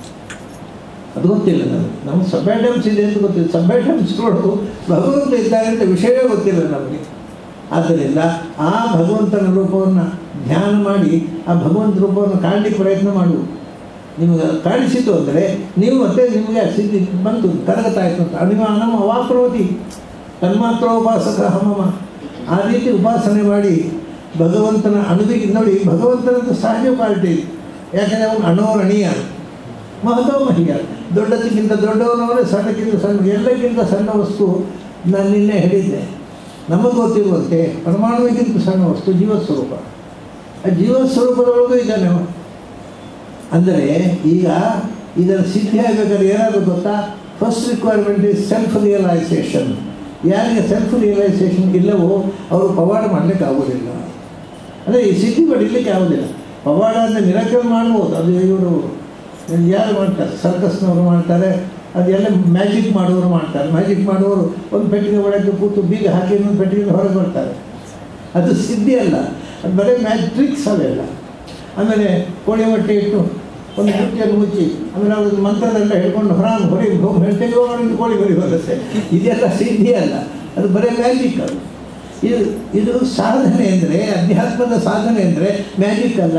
ಅದು ಗೊತ್ತಿಲ್ಲ ನಮಗೆ ನಮಗೆ ಸಬ್ಯಾಟಮ್ಸ್ ಇದೆ ಅಂತ ಗೊತ್ತಿಲ್ಲ ಸಬ್ಯಾಟಮ್ಸ್ಗಳು ಭಗವಂತ ಇದ್ದಾರೆ ಅಂತ ವಿಷಯವೇ ಗೊತ್ತಿಲ್ಲ ನಮಗೆ ಆದ್ದರಿಂದ ಆ ಭಗವಂತನ ರೂಪವನ್ನು ಧ್ಯಾನ ಮಾಡಿ ಆ ಭಗವಂತ ರೂಪವನ್ನು ಕಾಣಲಿಕ್ಕೆ ಪ್ರಯತ್ನ ಮಾಡು ನಿಮಗೆ ಕಾಣಿಸಿತು ಅಂದರೆ ನೀವು ಮತ್ತೆ ನಿಮಗೆ ಆ ಸಿದ್ಧಿ ಬಂತು ಕರಗತಾಯಿತು ಅಂತ ಅನಿಮಾನಂ ಅವಾಪ್ರೋತಿ ತನ್ಮಾತ್ರ ಉಪಾಸಕ ಹಮಮ ಆ ರೀತಿ ಉಪಾಸನೆ ಮಾಡಿ ಭಗವಂತನ ಅಣುವಿಗೆ ನೋಡಿ ಭಗವಂತನದ್ದು ಸಹಜ ಕ್ವಾಲಿಟಿ ಯಾಕಂದರೆ ಅವನು ಅಣೋರಣೀಯ ಮಹತೋ ಮಹಿಯ ದೊಡ್ಡದಕ್ಕಿಂತ ದೊಡ್ಡವನವರೇ ಸಣ್ಣಕ್ಕಿಂತ ಸಣ್ಣ ಎಲ್ಲಕ್ಕಿಂತ ಸಣ್ಣ ವಸ್ತು ನಾನು ನಿನ್ನೆ ಹೇಳಿದ್ದೆ ನಮಗೆ ಗೊತ್ತಿರುವಂತೆ ಪರಮಾಣುವಿಗಿಂತ ಸಣ್ಣ ವಸ್ತು ಜೀವಸ್ವರೂಪ ಆ ಜೀವಸ್ವರೂಪದೊಳಗೂ ಇದ್ದಾನೆ ಅವ. ಅಂದರೆ ಈಗ ಇದರ ಸಿದ್ಧಿ ಆಗಬೇಕಾದ್ರೆ ಏನಾದರೂ ಗೊತ್ತಾ first requirement is self realisation ಯಾರಿಗೆ ಸೆಲ್ಫ್ ರಿಯಲೈಸೇಷನ್ ಇಲ್ಲವೋ ಅವರು ಪವಾಡ ಮಾಡಲಿಕ್ಕೆ ಆಗೋದಿಲ್ಲ ಅಂದರೆ ಈ ಸಿದ್ಧಿ ಪಡೀಲಿಕ್ಕೆ ಆಗೋದಿಲ್ಲ ಪವಾಡ ಅಂದರೆ ಮಿರಾಕಲ್ ಮಾಡ್ಬೋದು ಅದು ಇವರು ಯಾರು ಮಾಡ್ತಾರೆ ಸರ್ಕಸ್ನವರು ಮಾಡ್ತಾರೆ ಅದೆಲ್ಲ ಮ್ಯಾಜಿಕ್ ಮಾಡುವವರು ಮಾಡ್ತಾರೆ ಮ್ಯಾಜಿಕ್ ಮಾಡುವವರು ಒಂದು ಪೆಟ್ಟಿಗೆ ಒಳಗೆ ಕೂತು ಬೀಗ ಹಾಕಿ ಇನ್ನೊಂದು ಪೆಟ್ಟಿಗೆ ಹೊರಗೆ ಬರ್ತಾರೆ ಅದು ಸಿದ್ಧಿ ಅಲ್ಲ ಅದು ಬರೀ ಮ್ಯಾಟ್ರಿಕ್ಸ್ ಅವೆಲ್ಲ ಆಮೇಲೆ ಕೋಳಿ ಹೊಟ್ಟೆ ಇಟ್ಟು ಒಂದು ಮುಚ್ಚಿಯನ್ನು ಮುಚ್ಚಿ ಆಮೇಲೆ ಅವ್ರದ್ದು ಮಂತ್ರದೆಲ್ಲ ಹೇಳ್ಕೊಂಡು ಹೊರಗೆ ಹೊರಗೆ ಹೋಗಿ ಹೇಳ್ತೇವೆ ಒಂದು ಕೋಳಿ ಬರಿ ಬರುತ್ತೆ ಇದೆಲ್ಲ ಸಿದ್ಧಿ ಅಲ್ಲ ಅದು ಬರೀ ಮ್ಯಾಜಿಕ್ ಅದು ಇದು ಇದು ಸಾಧನೆ ಅಂದರೆ ಅಧ್ಯಾತ್ಮದ ಸಾಧನೆ ಅಂದರೆ ಮ್ಯಾಜಿಕ್ ಅಲ್ಲ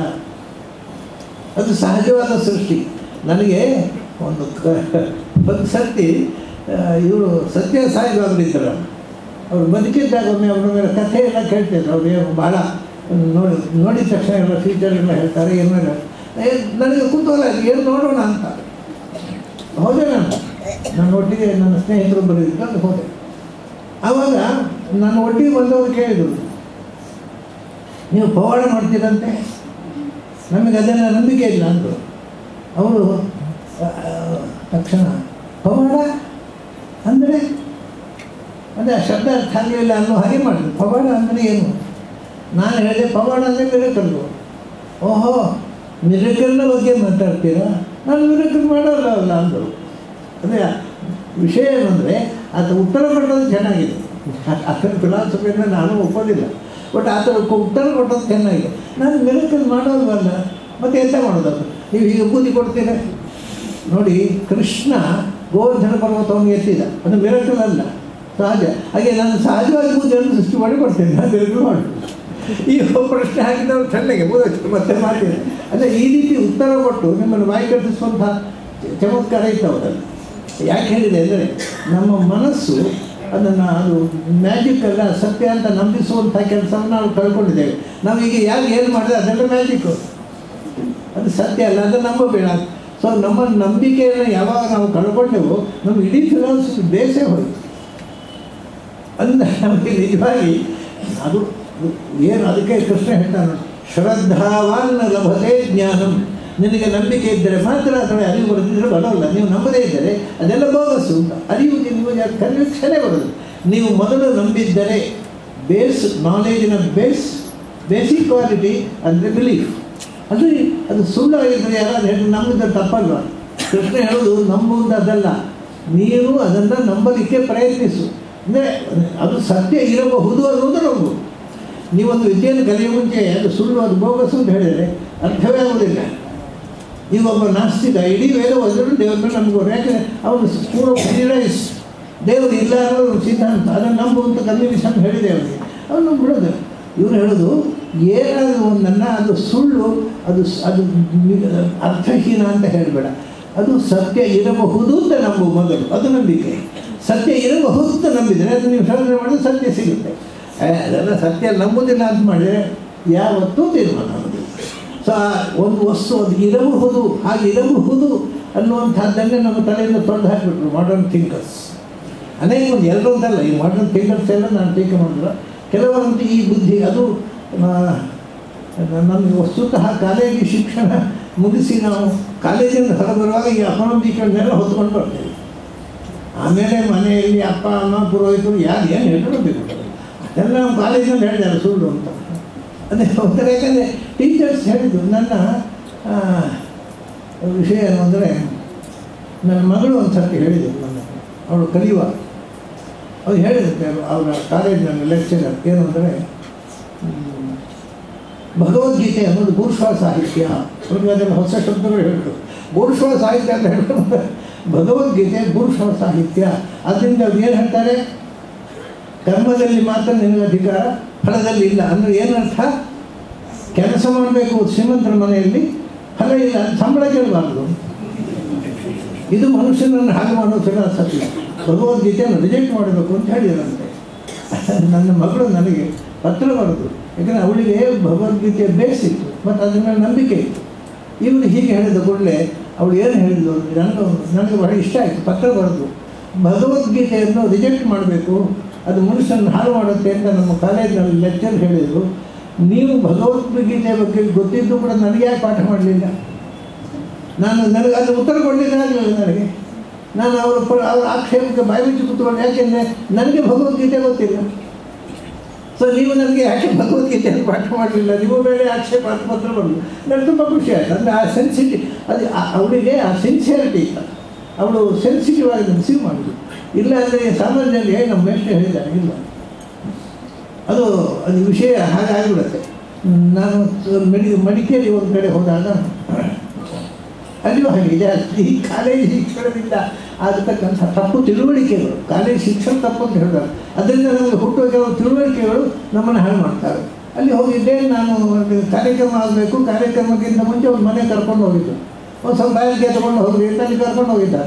ಅದು ಸಹಜವಾದ ಸೃಷ್ಟಿ ನನಗೆ ಒಂದು ಕ ಒಂದು ಸರ್ತಿ ಇವರು ಸತ್ಯ ಸಾಯಿಬಾಬರಿದ್ದರು ಅವರು ಬದುಕಿದ್ದಾಗ ಒಮ್ಮೆ ಅವ್ರ ಮೇಲೆ ಕಥೆ ಎಲ್ಲ ಕೇಳ್ತಿದ್ರು ಅವ್ರು ಏನು ಭಾಳ ನೋಡಿ ನೋಡಿದ ತಕ್ಷಣ ಎಲ್ಲ ಫೀಚರ್ ಎಲ್ಲ ಹೇಳ್ತಾರೆ ಏನೆಲ್ಲ ಏ, ನನಗೆ ಕುತೂಹಲ ಆಯ್ತು, ಏನು ನೋಡೋಣ ಅಂತ ಹೋದೆ ನಾನು ನನ್ನ ಒಟ್ಟಿಗೆ ನನ್ನ ಸ್ನೇಹಿತರು ಬರೆದಿದ್ದು ಅಲ್ಲಿ ಹೋದೆ ಆವಾಗ ನನ್ನ ಒಟ್ಟಿಗೆ ಬಂದವರು ಕೇಳಿದರು ನೀವು ಪವಾಡ ಮಾಡ್ತೀರಂತೆ ನಮಗೆ ಅದನ್ನು ನಂಬಿಕೆ ಇಲ್ಲ ಅಂದರು ಅವರು ಆ, ತಕ್ಷಣ ಪವಾಡ ಅಂದರೆ ಅದೇ ಆ ಶಬ್ದ ಅರ್ಥ ಆಗಲಿಲ್ಲ ಅನ್ನೋ ಹಾಗೆ ಮಾಡಿದ್ರು ಪವಾಡ ಅಂದರೆ ಏನು ನಾನು ಹೇಳಿದೆ ಪವಾಡ ಅಂದರೆ ಮಿರಕಲ್ಲು ಓಹೋ ಮಿರಕಲ್ನ ಬಗ್ಗೆ ಮಾತಾಡ್ತೀರಾ ನಾನು ಮಿರಕಲ್ ಮಾಡೋಲ್ಲ ಅಲ್ಲ ಅಂದರು ಅದೇ ವಿಷಯ ಏನಂದರೆ ಆತ ಉತ್ತರ ಕೊಟ್ಟದ್ದು ಚೆನ್ನಾಗಿದೆ ಆತನ ಫಿಲಾಸಫಿಯನ್ನು ನಾನು ಒಪ್ಪೋದಿಲ್ಲ ಬಟ್ ಆತ ಉತ್ತರ ಕೊಟ್ಟದ್ದು ಚೆನ್ನಾಗಿದೆ ನಾನು ಮಿರಕಲ್ ಮಾಡೋಲ್ವಲ್ಲ ಮತ್ತೆ ಎಂತ ಮಾಡೋದು ನೀವು ಈಗ ಬೂದಿ ಕೊಡ್ತೀರಾ ನೋಡಿ ಕೃಷ್ಣ ಗೋವರ್ಧನ ಪರ್ವತವನ್ನು ಎತ್ತಿದ ಅದು ಮಿರಕಲ್ ಅಲ್ಲ ಸಹಜ ಹಾಗೆ ನಾನು ಸಹಜವಾಗಿ ಬೂದಿಯನ್ನು ಸೃಷ್ಟಿ ಮಾಡಿ ಕೊಡ್ತೇನೆ ನಾನು ಮಿರಕಲ್ ಮಾಡಿ ಈ ಪ್ರಶ್ನೆ ಹಾಕಿದವರು ಚೆನ್ನಾಗಿ ಬೂದ ಮತ್ತೆ ಮಾಡ್ತೀನಿ ಅಲ್ಲ ಈ ರೀತಿ ಉತ್ತರ ಕೊಟ್ಟು ನಿಮ್ಮನ್ನು ಬಾಯಿ ಕಟ್ಟಿಸುವಂಥ ಚಮತ್ಕಾರ ಇತ್ತು ಅವರಲ್ಲಿ ಯಾಕೆ ಹೇಳಿದೆ ಅಂದರೆ ನಮ್ಮ ಮನಸ್ಸು ಅದನ್ನು ಅದು ಮ್ಯಾಜಿಕ್ ಅಲ್ಲ ಸತ್ಯ ಅಂತ ನಂಬಿಸುವಂಥ ಕೆಲಸವನ್ನು ನಾವು ಕಳ್ಕೊಂಡಿದ್ದೇವೆ ನಾವೀಗ ಯಾರು ಏನು ಮಾಡಿದ್ರೆ ಅದೆಲ್ಲ ಮ್ಯಾಜಿಕ್ಕು ಅದು ಸತ್ಯ ಅಲ್ಲ ಅದು ನಂಬಬೇಡ ಸೊ ನಮ್ಮ ನಂಬಿಕೆಯನ್ನು ಯಾವಾಗ ನಾವು ಕಳ್ಕೊಂಡೆವೋ ನಮ್ಮ ಇಡೀ ಫಿಲಾಸಫಿ ಬೇಸೇ ಹೋಯಿತು ಅಂದ್ರೆ ನಮಗೆ ನಿಜವಾಗಿ ಅದು ಏನು ಅದಕ್ಕೆ ಕೃಷ್ಣ ಹೇಳ್ತಾನೆ ಶ್ರದ್ಧಾವಾನ್ ಲಭತೆ ಜ್ಞಾನಂ ನಿನಗೆ ನಂಬಿಕೆ ಇದ್ದರೆ ಮಾತ್ರ ಅದರ ಅರಿವು ಬರೆದಿದ್ರೆ ಬರೋಲ್ಲ ನೀವು ನಂಬದೇ ಇದ್ದರೆ ಅದೆಲ್ಲ ಬೋಗಸ್ಸು ಅಂತ ಅರಿವು ನಿಮಗೆ ಕನ್ವಿಕ್ಷನೇ ಬರೋದು ನೀವು ಮೊದಲು ನಂಬಿದ್ದರೆ ಬೇಸ್ ನಾಲೇಜಿನ ಬೇಸ್ ಬೇಸಿಕ್ ಕ್ವಾಲಿಟಿ ಅಂದರೆ ಬಿಲೀಫ್ ಅದು ಅದು ಸುಳ್ಳಾಗಿದ್ದರೆ ಯಾರಾದ್ರು ಹೇಳಿ ನಂಬಿದ್ರೆ ತಪ್ಪಲ್ವ ಕೃಷ್ಣ ಹೇಳೋದು ನಂಬುವುದು ಅದಲ್ಲ ನೀನು ಅದನ್ನು ನಂಬಲಿಕ್ಕೆ ಪ್ರಯತ್ನಿಸು ಅಂದರೆ ಅದು ಸತ್ಯ ಇರಬಹುದು ಅನ್ನೋದು ನಂಬು ನೀವೊಂದು ವಿದ್ಯೆಯನ್ನು ಕಲಿಯುವ ಮುಂಚೆ ಅದು ಸುಳ್ಳು ಅದು ಬೋಗಸು ಅಂತ ಹೇಳಿದರೆ ಅರ್ಥವೇ ಆಗುವುದಿಲ್ಲ ಈಗ ಒಬ್ಬ ನಾಸ್ತಿಕ ಇಡೀ ವೇದ ಓದಿದ್ರು ದೇವರನ್ನ ನಂಬುವರು ಯಾಕಂದರೆ ಅವನು ಪೂರ್ವ ಪ್ರಿರೈಸ್ ದೇವರು ಇಲ್ಲ ಅನ್ನೋದು ಸಿದ್ಧಾಂತ ಅದನ್ನು ನಂಬುವಂತ ಕನ್ವಿಷನ್ ಹೇಳಿದೆ ಅವನಿಗೆ ಅವನು ಬಿಡೋದು ಇವ್ರು ಹೇಳೋದು ಏನಾದರೂ ಒಂದನ್ನು ಅದು ಸುಳ್ಳು ಅದು ಸ್- ಅದು ನಿ- ಅರ್ಥಹೀನ ಅಂತ ಹೇಳಬೇಡ ಅದು ಸತ್ಯ ಇರಬಹುದು ಅಂತ ನಂಬು ಮೊದಲು ಅದು ನಂಬಿಕೆ ಸತ್ಯ ಇರಬಹುದು ಅಂತ ನಂಬಿದರೆ ಅದು ನೀವು ಶೋಧನೆ ಮಾಡಿದ್ರೆ ಸತ್ಯ ಸಿಗುತ್ತೆ ಏ, ಅದೆಲ್ಲ ಸತ್ಯ ನಂಬುದಿಲ್ಲ ಅಂತ ಮಾಡಿದರೆ ಯಾವತ್ತೂ ತೀರ್ಮಾನ ಆಗೋದಿಲ್ಲ ಸೊ ಆ ಒಂದು ವಸ್ತು ಅದು ಇರಬಹುದು ಹಾಗೆ ಇರಬಹುದು ಅನ್ನುವಂಥದ್ದನ್ನೇ ನಮ್ಮ ತಲೆಯಿಂದ ತೊಡೆದು ಹಾಕಿಬಿಟ್ರು ಮಾಡರ್ನ್ ಥಿಂಕರ್ಸ್ ಅನೇಕ ಒಂದು ಎಲ್ಲರೂ ಅಂತಲ್ಲ ಈ ಮಾಡರ್ನ್ ಥಿಂಕರ್ಸ್ ಎಲ್ಲ ನಾನು ಟೀಕೆ ಮಾಡಿದ್ರು ಕೆಲವರಂತೂ ಈ ಬುದ್ಧಿ ಅದು ಆ, ನಮಗೆ ವಸ್ತುತಃ ಕಾಲೇಜು ಶಿಕ್ಷಣ ಮುಗಿಸಿ ನಾವು ಕಾಲೇಜಿಂದ ಹೊರಬರುವಾಗ ಈ ಅಪನಂಬಿಕೆಗಳನ್ನೆಲ್ಲ ಹೊತ್ಕೊಂಡು ಬರ್ತೇವೆ ಆಮೇಲೆ ಮನೆಯಲ್ಲಿ ಅಪ್ಪ ಅಮ್ಮ ಪುರೋಹಿತರು ಯಾರು ಏನು ಹೇಳಿದ್ರು ಬೇಕು ಅದೆಲ್ಲ ನಾವು ಕಾಲೇಜಿನಲ್ಲಿ ಹೇಳಿದ್ದಾರೆ ಸುಳ್ಳು ಅಂತ ಅದೇ ಒಂಥರ ಯಾಕಂದರೆ ಟೀಚರ್ಸ್ ಹೇಳಿದ್ದು ನನ್ನ ಆ, ವಿಷಯ ಏನು ಅಂದರೆ ನನ್ನ ಮಗಳು ಒಂದು ಸರ್ತಿ ಹೇಳಿದರು ನನ್ನ ಅವಳು ಕಲಿಯುವ ಅವ್ರು ಹೇಳಿರುತ್ತೆ ಅವರ ಕಾಲೇಜಿನಲ್ಲಿ ಲೆಕ್ಚರರ್ ಏನು ಅಂದರೆ ಭಗವದ್ಗೀತೆ ಅನ್ನೋದು ಬೂರ್ಶ್ವಾ ಸಾಹಿತ್ಯ ಅವ್ರಿಗೆ ಅದೆಲ್ಲ ಹೊಸ ಶಬ್ದಗಳು ಹೇಳಿದ್ರು ಬೂರ್ಶ್ವಾ ಸಾಹಿತ್ಯ ಅಂತ ಹೇಳ್ಕೊಂಡು ಭಗವದ್ಗೀತೆ ಬೂರ್ಶ್ವಾ ಸಾಹಿತ್ಯ ಅದರಿಂದ ಅವ್ರು ಏನು ಹೇಳ್ತಾರೆ ಕರ್ಮದಲ್ಲಿ ಮಾತ್ರ ನಿನಗೆ ಅಧಿಕಾರ ಫಲದಲ್ಲಿ ಇಲ್ಲ ಅಂದರೆ ಏನರ್ಥ ಕೆಲಸ ಮಾಡಬೇಕು ಶ್ರೀಮಂತರ ಮನೆಯಲ್ಲಿ ಫಲ ಇಲ್ಲ ಸಂಬಳ ಕೇಳಬಾರ್ದು ಇದು ಮನುಷ್ಯನನ್ನು ಹಾಗೆ ಮಾಡೋ ಫಿಲಾಸಫಿ ಭಗವದ್ಗೀತೆಯನ್ನು ರಿಜೆಕ್ಟ್ ಮಾಡಬೇಕು ಅಂತ ಹೇಳಿದರಂತೆ ನನ್ನ ಮಗಳು ನನಗೆ ಪತ್ರ ಬರೆದು ಯಾಕಂದರೆ ಅವಳಿಗೆ ಭಗವದ್ಗೀತೆ ಬೇಸಿತ್ತು ಮತ್ತು ಅದ್ರ ಮೇಲೆ ನಂಬಿಕೆ ಇತ್ತು ಇವರು ಹೀಗೆ ಹೇಳಿದ ಕೂಡಲೇ ಅವಳು ಏನು ಹೇಳಿದ್ಲು ನನಗೆ ನನಗೆ ಬಹಳ ಇಷ್ಟ ಆಯಿತು ಪತ್ರ ಬರೆದು ಭಗವದ್ಗೀತೆಯನ್ನು ರಿಜೆಕ್ಟ್ ಮಾಡಬೇಕು ಅದು ಮನುಷ್ಯನ ಹಾಳು ಮಾಡುತ್ತೆ ಅಂತ ನಮ್ಮ ಕಾಲೇಜಿನಲ್ಲಿ ಲೆಕ್ಚರ್ ಹೇಳಿದರು ನೀವು ಭಗವದ್ಗೀತೆ ಬಗ್ಗೆ ಗೊತ್ತಿದ್ದು ಕೂಡ ನನಗೆ ಯಾಕೆ ಪಾಠ ಮಾಡಲಿಲ್ಲ ನಾನು ನನಗೆ ಅದು ಉತ್ತರ ಕೊಡಲಿಕ್ಕಾಗಲಿಲ್ಲ ನನಗೆ ನಾನು ಅವರ ಪ ಅವರ ಆಕ್ಷೇಪಕ್ಕೆ ಬಾಯಿ ಬಿಚ್ಚಿ ಕೂತ್ಕೊಂಡು ಯಾಕೆಂದರೆ ನನಗೆ ಭಗವದ್ಗೀತೆ ಗೊತ್ತಿಲ್ಲ ಸೊ ನೀವು ನನಗೆ ಯಾಕೆ ಭಗವದ್ಗೀತೆಯನ್ನು ಪಾಠ ಮಾಡಲಿಲ್ಲ ನಿಮ್ಮ ಮೇಲೆ ಆಕ್ಷೇಪ ಅಂತ ಪತ್ರ ಬಂದು ನನಗೆ ತುಂಬ ಖುಷಿ ಆಯಿತು ಅಂದರೆ ಆ ಸೆನ್ಸಿಟಿ ಅದು ಆ- ಅವಳಿಗೆ ಆ ಸಿನ್ಸಿಯರಿಟಿ ಇತ್ತು ಅವಳು ಸೆನ್ಸಿಟಿವ್ ಆಗಿ ರಿಸೀವ್ ಮಾಡಿದ್ರು ಇಲ್ಲ ಅಂದರೆ ಸಾಮಾನ್ಯದಲ್ಲಿ ನಮ್ಮ ಮೇಷ್ಟ್ರು ಹೇಳಿದ್ದಾರೆ ಇಲ್ಲ ಅದು ಅದು ವಿಷಯ ಹಾಗೆ ಆಗಿಬಿಡುತ್ತೆ ನಾನು ಮೆಡಿ ಮಡಿಕೇರಿ ಒಂದು ಕಡೆ ಹೋದಾಗ ಅಲ್ಲಿಯೂ ಹಾಗೆ ಜಾಸ್ತಿ ಈ ಕಾಲೇಜ್ ಶಿಕ್ಷಣದಿಂದ ಆಗತಕ್ಕಂಥ ತಪ್ಪು ತಿಳುವಳಿಕೆಗಳು ಕಾಲೇಜ್ ಶಿಕ್ಷಣ ತಪ್ಪು ಅಂತ ಹೇಳ್ತಾರೆ ಅದರಿಂದ ನಮಗೆ ಹುಟ್ಟುವ ಕೆಲವು ತಿಳುವಳಿಕೆಗಳು ನಮ್ಮನ್ನು ಹಾಳು ಮಾಡ್ತಾರೆ ಅಲ್ಲಿ ಹೋಗಿದ್ದೆ ನಾನು ಒಂದು ಕಾರ್ಯಕ್ರಮ ಆಗಬೇಕು ಕಾರ್ಯಕ್ರಮಕ್ಕಿಂತ ಮುಂಚೆ ಒಂದು ಮನೆ ಕರ್ಕೊಂಡು ಹೋಗಿದ್ದು ಒಂದು ಸ್ವಲ್ಪ ಬಾಯಿಗೆ ತಗೊಂಡು ಹೋಗಿ ಅಂತ ಅಲ್ಲಿ ಕರ್ಕೊಂಡು ಹೋಗಿದ್ದಾರೆ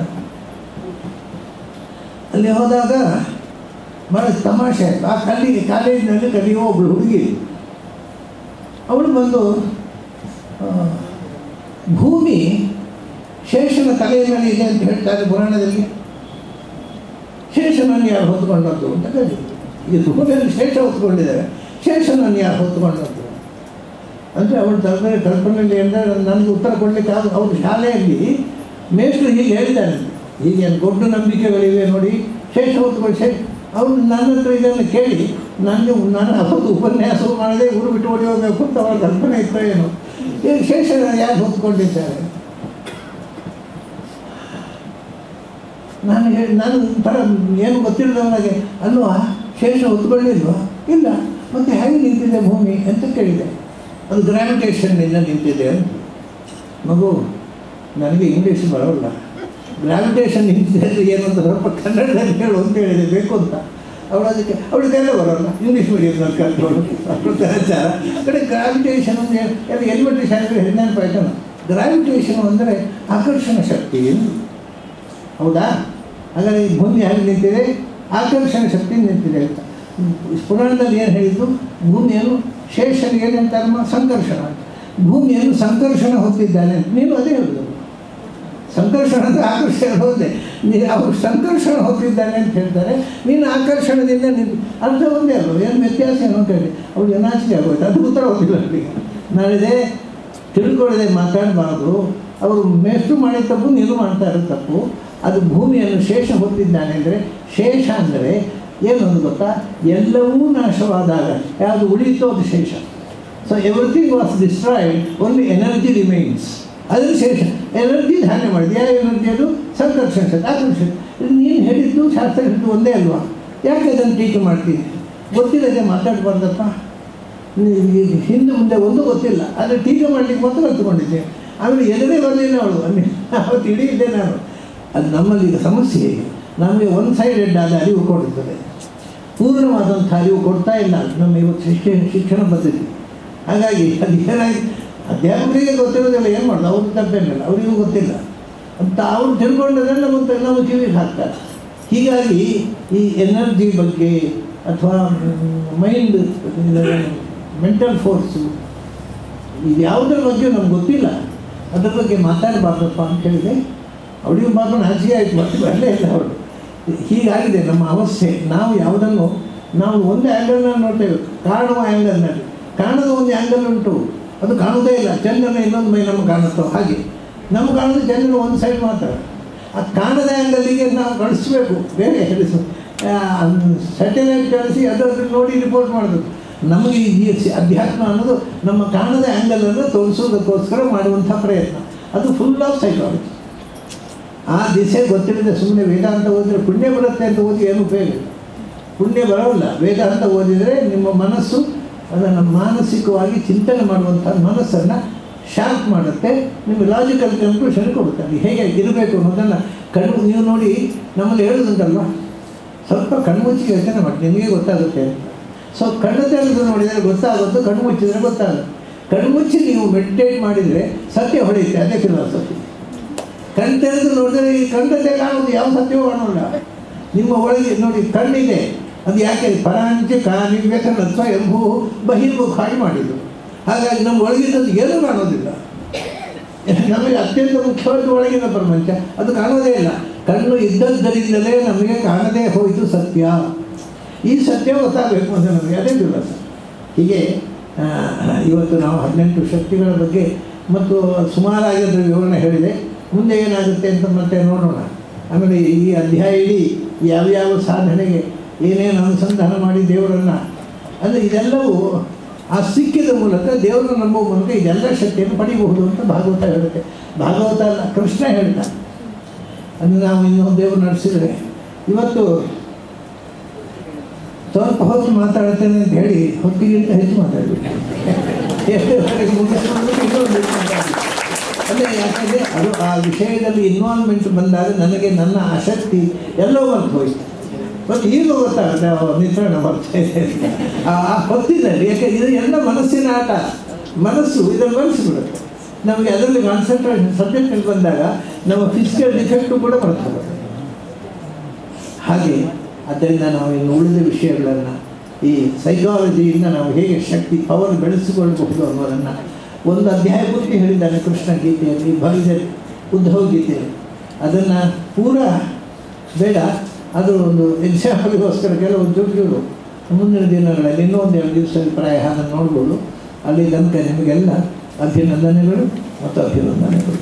ಅಲ್ಲಿ ಹೋದಾಗ ಭಾಳ ತಮಾಷೆ ಆಯಿತು ಆ ಕಲ್ಲಿ ಕಾಲೇಜಿನಲ್ಲಿ ಕಲಿಯುವ ಒಬ್ಬಳು ಹುಡುಗಿ ಅವಳು ಬಂದು ಆ, ಭೂಮಿ ಶೇಷನ ತಲೆಯ ಮೇಲೆ ಇದೆ ಅಂತ ಹೇಳ್ತಾರೆ ಪುರಾಣದಲ್ಲಿ ಶೇಷನನ್ನು ಯಾರು ಹೊತ್ಕೊಂಡದ್ದು ಅಂತ ಕೇಳಿದ್ರು ಈ ಭೂಮಿಯಲ್ಲಿ ಶೇಷ ಹೊತ್ಕೊಂಡಿದ್ದಾರೆ ಶೇಷನನ್ನು ಯಾರು ಹೊತ್ಕೊಂಡದ್ದು ಅಂದರೆ ಅವಳು ತಲೆಮೇಲೆ ಕಲ್ಪನೆಯಲ್ಲಿ ಅಂದರೆ ನನಗೆ ಉತ್ತರ ಕೊಡಲಿಕ್ಕೆ ಆಗ ಅವ್ರ ಶಾಲೆಯಲ್ಲಿ ಮೇಷ್ಟ್ರು ಹೀಗೆ ಹೇಳಿದ್ದಾರೆ ಹೀಗೆ ದೊಡ್ಡ ನಂಬಿಕೆಗಳಿವೆ ನೋಡಿ ಶೇಷ ಹೊತ್ಕೊಂಡು ಶೇಷ ಅವರು ನನ್ನ ಹತ್ರ ಇದನ್ನು ಕೇಳಿ ನನಗೆ ನಾನು ಅವತ್ತು ಉಪನ್ಯಾಸ ಮಾಡದೆ ಊರು ಬಿಟ್ಟು ಓಡಿ ಹೋಗಬೇಕು ಅಂತ ಅವರ ಕಲ್ಪನೆ ಇತ್ತು ಏನು ಈಗ ಶೇಷ ಯಾರು ಹೊತ್ಕೊಂಡಿದ್ದಾರೆ ನಾನು ಹೇಳಿ ನಾನು ಒಂಥರ ಏನು ಗೊತ್ತಿಲ್ಲದವನಾಗೆ ಅಲ್ವಾ ಶೇಷ ಹೊತ್ಕೊಳ್ಳಿಲ್ವಾ ಇಲ್ಲ ಮತ್ತೆ ಹೇಗೆ ನಿಂತಿದೆ ಭೂಮಿ ಅಂತ ಕೇಳಿದೆ ಅದು ಗ್ರಾವಿಟೇಷನ್ನಿಂದ ನಿಂತಿದೆ ಅಂತ ಮಗು ನನಗೆ ಇಂಗ್ಲೀಷ್ ಬರೋಲ್ಲ ಗ್ರಾವಿಟೇಷನ್ ನಿಂತಿದೆ ಅಂದರೆ ಏನು ಅಂತ ಸ್ವಲ್ಪ ಕನ್ನಡದಲ್ಲಿ ಹೇಳು ಅಂತ ಹೇಳಿದೆ ಬೇಕು ಅಂತ ಅವಳು ಅದಕ್ಕೆ ಅವಳಿಗೆಲ್ಲ ಬರೋಲ್ಲ ಇಂಗ್ಲೀಷ್ ಮೀಡಿಯಮ್ನಲ್ಲಿ ಕಲ್ತ್ಕೊಂಡು ಅವ್ರ ಸಹಚಾರ ಕಡೆ ಗ್ರಾವಿಟೇಷನ್ ಅಂದರೆ ಎಲ್ಲ ಎಲಿಮೆಂಟ್ರಿ ಶಾಲೆಗಳು ನೆನಪು ಆಯ್ತಾನ ಗ್ರಾವಿಟೇಷನ್ ಅಂದರೆ ಆಕರ್ಷಣ ಶಕ್ತಿ ಎಂದು ಹೌದಾ ಹಾಗಾದರೆ ಈ ಭೂಮಿ ಹೇಗೆ ನಿಂತಿದೆ ಆಕರ್ಷಣ ಶಕ್ತಿ ನಿಂತಿದೆ ಅಂತ ಪುರಾಣದಲ್ಲಿ ಏನು ಹೇಳಿದ್ದು ಭೂಮಿಯನ್ನು ಶೇಷನಿಗೆ ಏನಂತಾರೆ ಮ- ಸಂಕರ್ಷಣ ಅಂತ. ಭೂಮಿಯನ್ನು ಸಂಕರ್ಷಣ ಹೊತ್ತಿದ್ದಾನೆ ಅಂತ ನೀನು ಅದೇ ಹೇಳುದು ಸಂಕರ್ಷಣ ಅಂದರೆ ಆಕರ್ಷಣ ಹೋದೆ ನೀ ಅವರು ಸಂಕರ್ಷಣ ಹೊತ್ತಿದ್ದಾನೆ ಅಂತ ಹೇಳ್ತಾರೆ ನೀನು ಆಕರ್ಷಣದಿಂದ ನಿಂತು ಅರ್ಥ ಒಂದೇ ಅಲ್ವ ಏನು ವ್ಯತ್ಯಾಸ ಏನು ಅಂತ ಹೇಳಿ ಅವ್ಳು ಏನಾಚಿಕೆ ಆಗೋಯ್ತು ಅದು ಉತ್ತರ ಹೋಗಿಲ್ಲ ಅವರಿಗೆ ನಾನಿದೆ ತಿಳ್ಕೊಳ್ಳದೆ ಮಾತಾಡಬಾರ್ದು ಅವರು ಮೇಷ್ಟು ಮಾಡಿದ ತಪ್ಪು ನೀನು ಮಾಡ್ತಾ ಇರೋ ತಪ್ಪು ಅದು ಭೂಮಿಯನ್ನು ಶೇಷ ಹೊತ್ತಿದ್ದಾನೆ ಅಂದರೆ ಶೇಷ ಅಂದರೆ ಏನೊಂದು ಗೊತ್ತಾ ಎಲ್ಲವೂ ನಾಶವಾದಾಗ ಯಾವುದು ಉಳಿಯಿತೋ ಅದು ಶೇಷ so everything was destroyed only energy remains ಅದ್ರ ಶೇಷ ಎನರ್ಜಿ ಧಾನ್ಯ ಮಾಡಿದೆ ಯಾವ ಎನರ್ಜಿ ಅದು ಸಂಕರ್ಷಣ ಶಕ್ತಿ ಆಕರ್ಷಣ ನೀನು ಹೇಳಿದ್ದು ಶಾಸ್ತ್ರ ಹೇಳಿದ್ದು ಒಂದೇ ಅಲ್ವಾ ಯಾಕೆ ಅದನ್ನು ಟೀಕೆ ಮಾಡ್ತೀನಿ ಗೊತ್ತಿಲ್ಲದೆ ಮಾತಾಡಬಾರ್ದಪ್ಪ ನೀ- ಹಿಂದೆ ಮುಂದೆ ಒಂದು ಗೊತ್ತಿಲ್ಲ ಆದರೆ ಟೀಕೆ ಮಾಡಲಿಕ್ಕೆ ಮಾತ್ರ ಕಲ್ತ್ಕೊಂಡಿದ್ದೆ ಆಮೇಲೆ ಎದುರೇ ಬರಲಿಲ್ಲ ಅವಳು ಅಲ್ಲಿ ಅವತ್ತು ಇಡೀ ಇದ್ದೆ ನಾನು ಅದು ನಮ್ಮಲ್ಲಿ ಈಗ ಸಮಸ್ಯೆ ಹೇಗೆ ನಮಗೆ ಒನ್ ಸೈಡೆಡ್ ಆದ ಅರಿವು ಕೊಡುತ್ತದೆ ಪೂರ್ಣವಾದಂಥ ಅರಿವು ಕೊಡ್ತಾ ಇಲ್ಲ ನಮ್ಮ ಇವತ್ತು ಶಿಕ್ಷಣ ಶಿಕ್ಷಣ ಪದ್ಧತಿ ಹಾಗಾಗಿ ಅದು ಏನಾಗಿ ಅಧ್ಯಾಪಕರಿಗೆ ಗೊತ್ತಿರೋದಿಲ್ಲ ಏನು ಮಾಡೋದು ಅವ್ರಿಗೆ ತಪ್ಪೇನಿಲ್ಲ ಅವರಿಗೂ ಗೊತ್ತಿಲ್ಲ ಅಂತ ಅವ್ರು ತಿಳ್ಕೊಂಡ್ರೆ ನಮಗೆ ನಾವು ಕಿವಿಗೆ ಹಾಕ್ತಾರೆ ಹೀಗಾಗಿ ಈ ಎನರ್ಜಿ ಬಗ್ಗೆ ಅಥವಾ ಮೈಂಡ್ ಮೆಂಟಲ್ ಫೋರ್ಸು ಇದು ಯಾವುದ್ರ ಬಗ್ಗೆ ನಮ್ಗೆ ಗೊತ್ತಿಲ್ಲ ಅದ್ರ ಬಗ್ಗೆ ಮಾತಾಡಬಾರ್ದಪ್ಪ ಅಂತ ಹೇಳಿದೆ ಅವಳಿಗೂ ಪಾಪ ನಾಚಿಕೆ ಆಯಿತು ಮತ್ತೆ ಬರಲೇ ಇಲ್ಲ ಅವಳು ಹೀಗಾಗಿದೆ ನಮ್ಮ ಅವಸ್ಥೆ ನಾವು ಯಾವುದನ್ನು ನಾವು ಒಂದು ಆ್ಯಂಗಲ್ನಲ್ಲಿ ನೋಡ್ತೇವೆ ಕಾಣುವ ಆ್ಯಂಗಲ್ನಲ್ಲಿ ಕಾಣದ ಒಂದು ಆ್ಯಂಗಲ್ ಉಂಟು ಅದು ಕಾಣುವುದೇ ಇಲ್ಲ ಚಂದ್ರನ ಇನ್ನೊಂದು ಮೈ ನಮ್ಗೆ ಕಾಣುತ್ತೋ ಹಾಗೆ ನಮ್ಗೆ ಕಾಣೋದು ಚಂದ್ರನ ಒಂದು ಸೈಡ್ ಮಾತ್ರ ಆ ಕಾಣದ ಆ್ಯಂಗಲ್ಲಿಗೆ ನಾವು ಕಳಿಸ್ಬೇಕು ಬೇರೆ ಹೇಳಿಸು ಸ್ಯಾಟಲೈಟ್ ಕಳಿಸಿ ಅದನ್ನು ನೋಡಿ ರಿಪೋರ್ಟ್ ಮಾಡಬೇಕು ನಮಗೆ ಈ ಸಿ- ಅಧ್ಯಾತ್ಮ ಅನ್ನೋದು ನಮ್ಮ ಕಾಣದ ಆ್ಯಂಗಲನ್ನು ತೋರಿಸೋದಕ್ಕೋಸ್ಕರ ಮಾಡುವಂಥ ಪ್ರಯತ್ನ ಅದು ಫುಲ್ ಆಫ್ ಸೈಕಾಲಜಿ ಆ ದಿಸೆ ಗೊತ್ತಿಲ್ಲದೆ ಸುಮ್ಮನೆ ವೇದಾಂತ ಓದಿದ್ರೆ ಪುಣ್ಯ ಬರುತ್ತೆ ಅಂತ ಓದಿ ಏನು ಉಪಯೋಗ ಇಲ್ಲ. ಪುಣ್ಯ ಬರೋಲ್ಲ ವೇದಾಂತ ಓದಿದರೆ ನಿಮ್ಮ ಮನಸ್ಸು ಅದನ್ನು ಮಾನಸಿಕವಾಗಿ ಚಿಂತನೆ ಮಾಡುವಂಥ ಮನಸ್ಸನ್ನು ಶಾರ್ಪ್ ಮಾಡುತ್ತೆ ನಿಮಗೆ ಲಾಜಿಕಲ್ ಕನ್ಕ್ಲೂಷನ್ ಕೊಡುತ್ತೆ ಅದು ಹೇಗೆ ಇರಬೇಕು ಅನ್ನೋದನ್ನು ಕಣ್ಣು ನೀವು ನೋಡಿ ನಮ್ಮಲ್ಲಿ ಹೇಳೋದುಂಟಲ್ವ ಸ್ವಲ್ಪ ಕಣ್ಮುಚ್ಚಿ ಯೋಚನೆ ಮಾಡಿ ನಿಮಗೆ ಗೊತ್ತಾಗುತ್ತೆ ಅಂತ ಸೊ ಕಣ್ಣು ತೆಗೆದು ನೋಡಿದರೆ ಗೊತ್ತಾಗೋದು ಕಣ್ಣು ಮುಚ್ಚಿದರೆ ಗೊತ್ತಾಗುತ್ತೆ ಕಣ್ಣು ಮುಚ್ಚಿ ನೀವು ಮೆಡಿಟೇಟ್ ಮಾಡಿದರೆ ಸತ್ಯ ಹೊಳೆಯುತ್ತೆ ಅದೇ ಫಿಲಾಸಫಿ ಕಣ್ಣು ತೆರೆದು ನೋಡಿದರೆ ಈ ಕಣ್ಣಲ್ಲೇ ಕಾಣುವುದು ಯಾವ ಸತ್ಯವೂ ಕಾಣೋಲ್ಲ ನಿಮ್ಮ ಒಳಗೆ ನೋಡಿ ಕಣ್ಣಿದೆ ಅದು ಯಾಕೆ ಪರಾಂಚ ಕಾನಿವ್ಯಕನತ್ವ ಎಂಬು ಬಹಿರ್ಮುಖಾಗಿ ಮಾಡಿದ್ದು ಹಾಗಾಗಿ ನಮ್ಮ ಒಳಗಿದ್ದದ್ದು ಏನೂ ಕಾಣೋದಿಲ್ಲ ನಮಗೆ ಅತ್ಯಂತ ಮುಖ್ಯವಾದ ಒಳಗಿನ ಪ್ರಪಂಚ ಅದು ಕಾಣೋದೇ ಇಲ್ಲ ಕಣ್ಣು ಇದ್ದದ್ದರಿಂದಲೇ ನಮಗೆ ಕಾಣದೇ ಹೋಯಿತು ಸತ್ಯ ಈ ಸತ್ಯ ಗೊತ್ತಾಗಬೇಕು ಅಂತ ನಮಗೆ ಅದೇ ದಿವಸ ಹೀಗೆ ಆ, ಇವತ್ತು ನಾವು ಹದಿನೆಂಟು ಶಕ್ತಿಗಳ ಬಗ್ಗೆ ಮತ್ತು ಸುಮಾರಾಗಿ ಅದರ ವಿವರಣೆ ಹೇಳಿದೆ ಮುಂದೆ ಏನಾಗುತ್ತೆ ಅಂತ ಮತ್ತೆ ನೋಡೋಣ ಆಮೇಲೆ ಈ ಅಧ್ಯಾಯ ಇಡೀ ಯಾವ್ಯಾವ ಸಾಧನೆಗೆ ಏನೇನು ಅನುಸಂಧಾನ ಮಾಡಿ ದೇವರನ್ನು ಅಂದರೆ ಇದೆಲ್ಲವೂ ಆ ಸಿಕ್ಕಿದ ಮೂಲಕ ದೇವರನ್ನು ನಂಬುವ ಮೂಲಕ ಇದೆಲ್ಲ ಶಕ್ತಿಯನ್ನು ಪಡಿಬಹುದು ಅಂತ ಭಾಗವತ ಹೇಳುತ್ತೆ ಭಾಗವತ ಅಲ್ಲ ಕೃಷ್ಣ ಹೇಳ್ತಾನೆ ಅದು ನಾವು ಇನ್ನೊಂದು ದೇವರು ನಡೆಸಿದರೆ ಇವತ್ತು ಸ್ವಲ್ಪ ಹೊತ್ತು ಮಾತಾಡ್ತೇನೆ ಅಂತ ಹೇಳಿ ಹೊತ್ತಿಗಿಂತ ಹೆಚ್ಚು ಮಾತಾಡಬೇಕು ಎಷ್ಟುವರೆಗೆ ಮುಗಿಸ್ಕೊಂಡು ಇನ್ನೊಂದು ಹೆಚ್ಚು ಮಾತಾಡ್ಬೇಕು. ಅಂದರೆ ಯಾಕಂದರೆ ಅದು ಆ ವಿಷಯದಲ್ಲಿ ಇನ್ವಾಲ್ವ್ಮೆಂಟ್ ಬಂದಾಗ ನನಗೆ ನನ್ನ ಆಸಕ್ತಿ ಎಲ್ಲೋ ಮರ್ತು ಹೋಯ್ತು ಮತ್ತು ಈಗ ಗೊತ್ತಾಗುತ್ತೆ ಓ, ನಿತ್ರಾಣ ಬರ್ತಾ ಇದೆ ಅಂತ. ಆ ಆ ಹೊತ್ತಿನಲ್ಲಿ ಯಾಕೆ ಇದು ಎಲ್ಲ ಮನಸ್ಸಿನ ಆಟ ಮನಸ್ಸು ಇದನ್ನು ಮನಸ್ಸು ನಮಗೆ ಅದರಲ್ಲಿ ಕಾನ್ಸಂಟ್ರೇಷನ್ ಸಬ್ಜೆಕ್ಟ್ ಬಂದಾಗ ನಮ್ಮ ಫಿಸಿಕಲ್ ಡಿಫೆಕ್ಟು ಕೂಡ ಬರ್ತದೆ ಹಾಗೆ ಅದರಿಂದ ನಾವು ಇನ್ನು ಉಳಿದ ವಿಷಯಗಳನ್ನು ಈ ಸೈಕಾಲಜಿಯಿಂದ ನಾವು ಹೇಗೆ ಶಕ್ತಿ ಪವರ್ ಬೆಳೆಸಿಕೊಳ್ಳಬಹುದು ಅನ್ನೋದನ್ನು ಒಂದು ಅಧ್ಯಾಯ ಪೂರ್ತಿ ಹೇಳಿದ್ದಾನೆ ಕೃಷ್ಣ ಗೀತೆಯಲ್ಲಿ ಭಗವದ್ ಉದ್ಧವ ಗೀತೆಯಲ್ಲಿ ಅದನ್ನು ಪೂರ ಬೇಡ ಅದು ಒಂದು ಎಕ್ಸಾಂಪಲ್ಗೋಸ್ಕರ ಕೆಲವು ದುಡ್ಡುಗಳು ಮುಂದಿನ ದಿನಗಳಲ್ಲಿ ಇನ್ನೂ ಒಂದು ಎರಡು ದಿವಸದಲ್ಲಿ ಪ್ರಾಯ ಅದನ್ನು ನೋಡ್ಬೋದು ಅಲ್ಲಿ ತನಕ ನಿಮಗೆಲ್ಲ ಅಭಿನಂದನೆಗಳು ಮತ್ತು ಅಭಿನಂದನೆಗಳು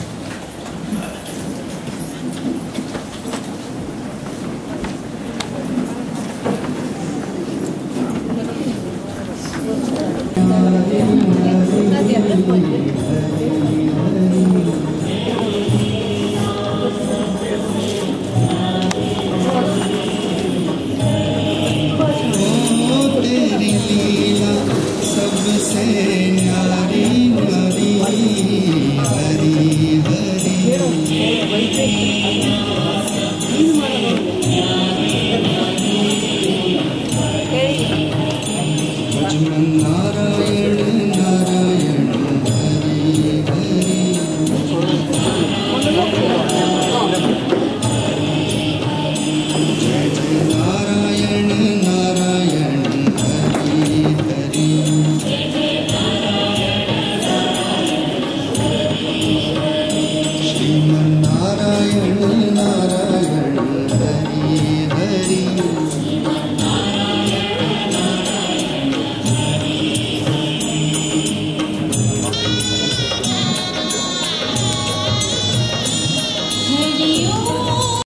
तेरी लीला सबसे न्यारी न्यारी हरी हरी भजमन नारायण नारायण हरि हरि जय जय नारायण नारायण हरि हरि श्रीमन नारायण नारायण हरि हरि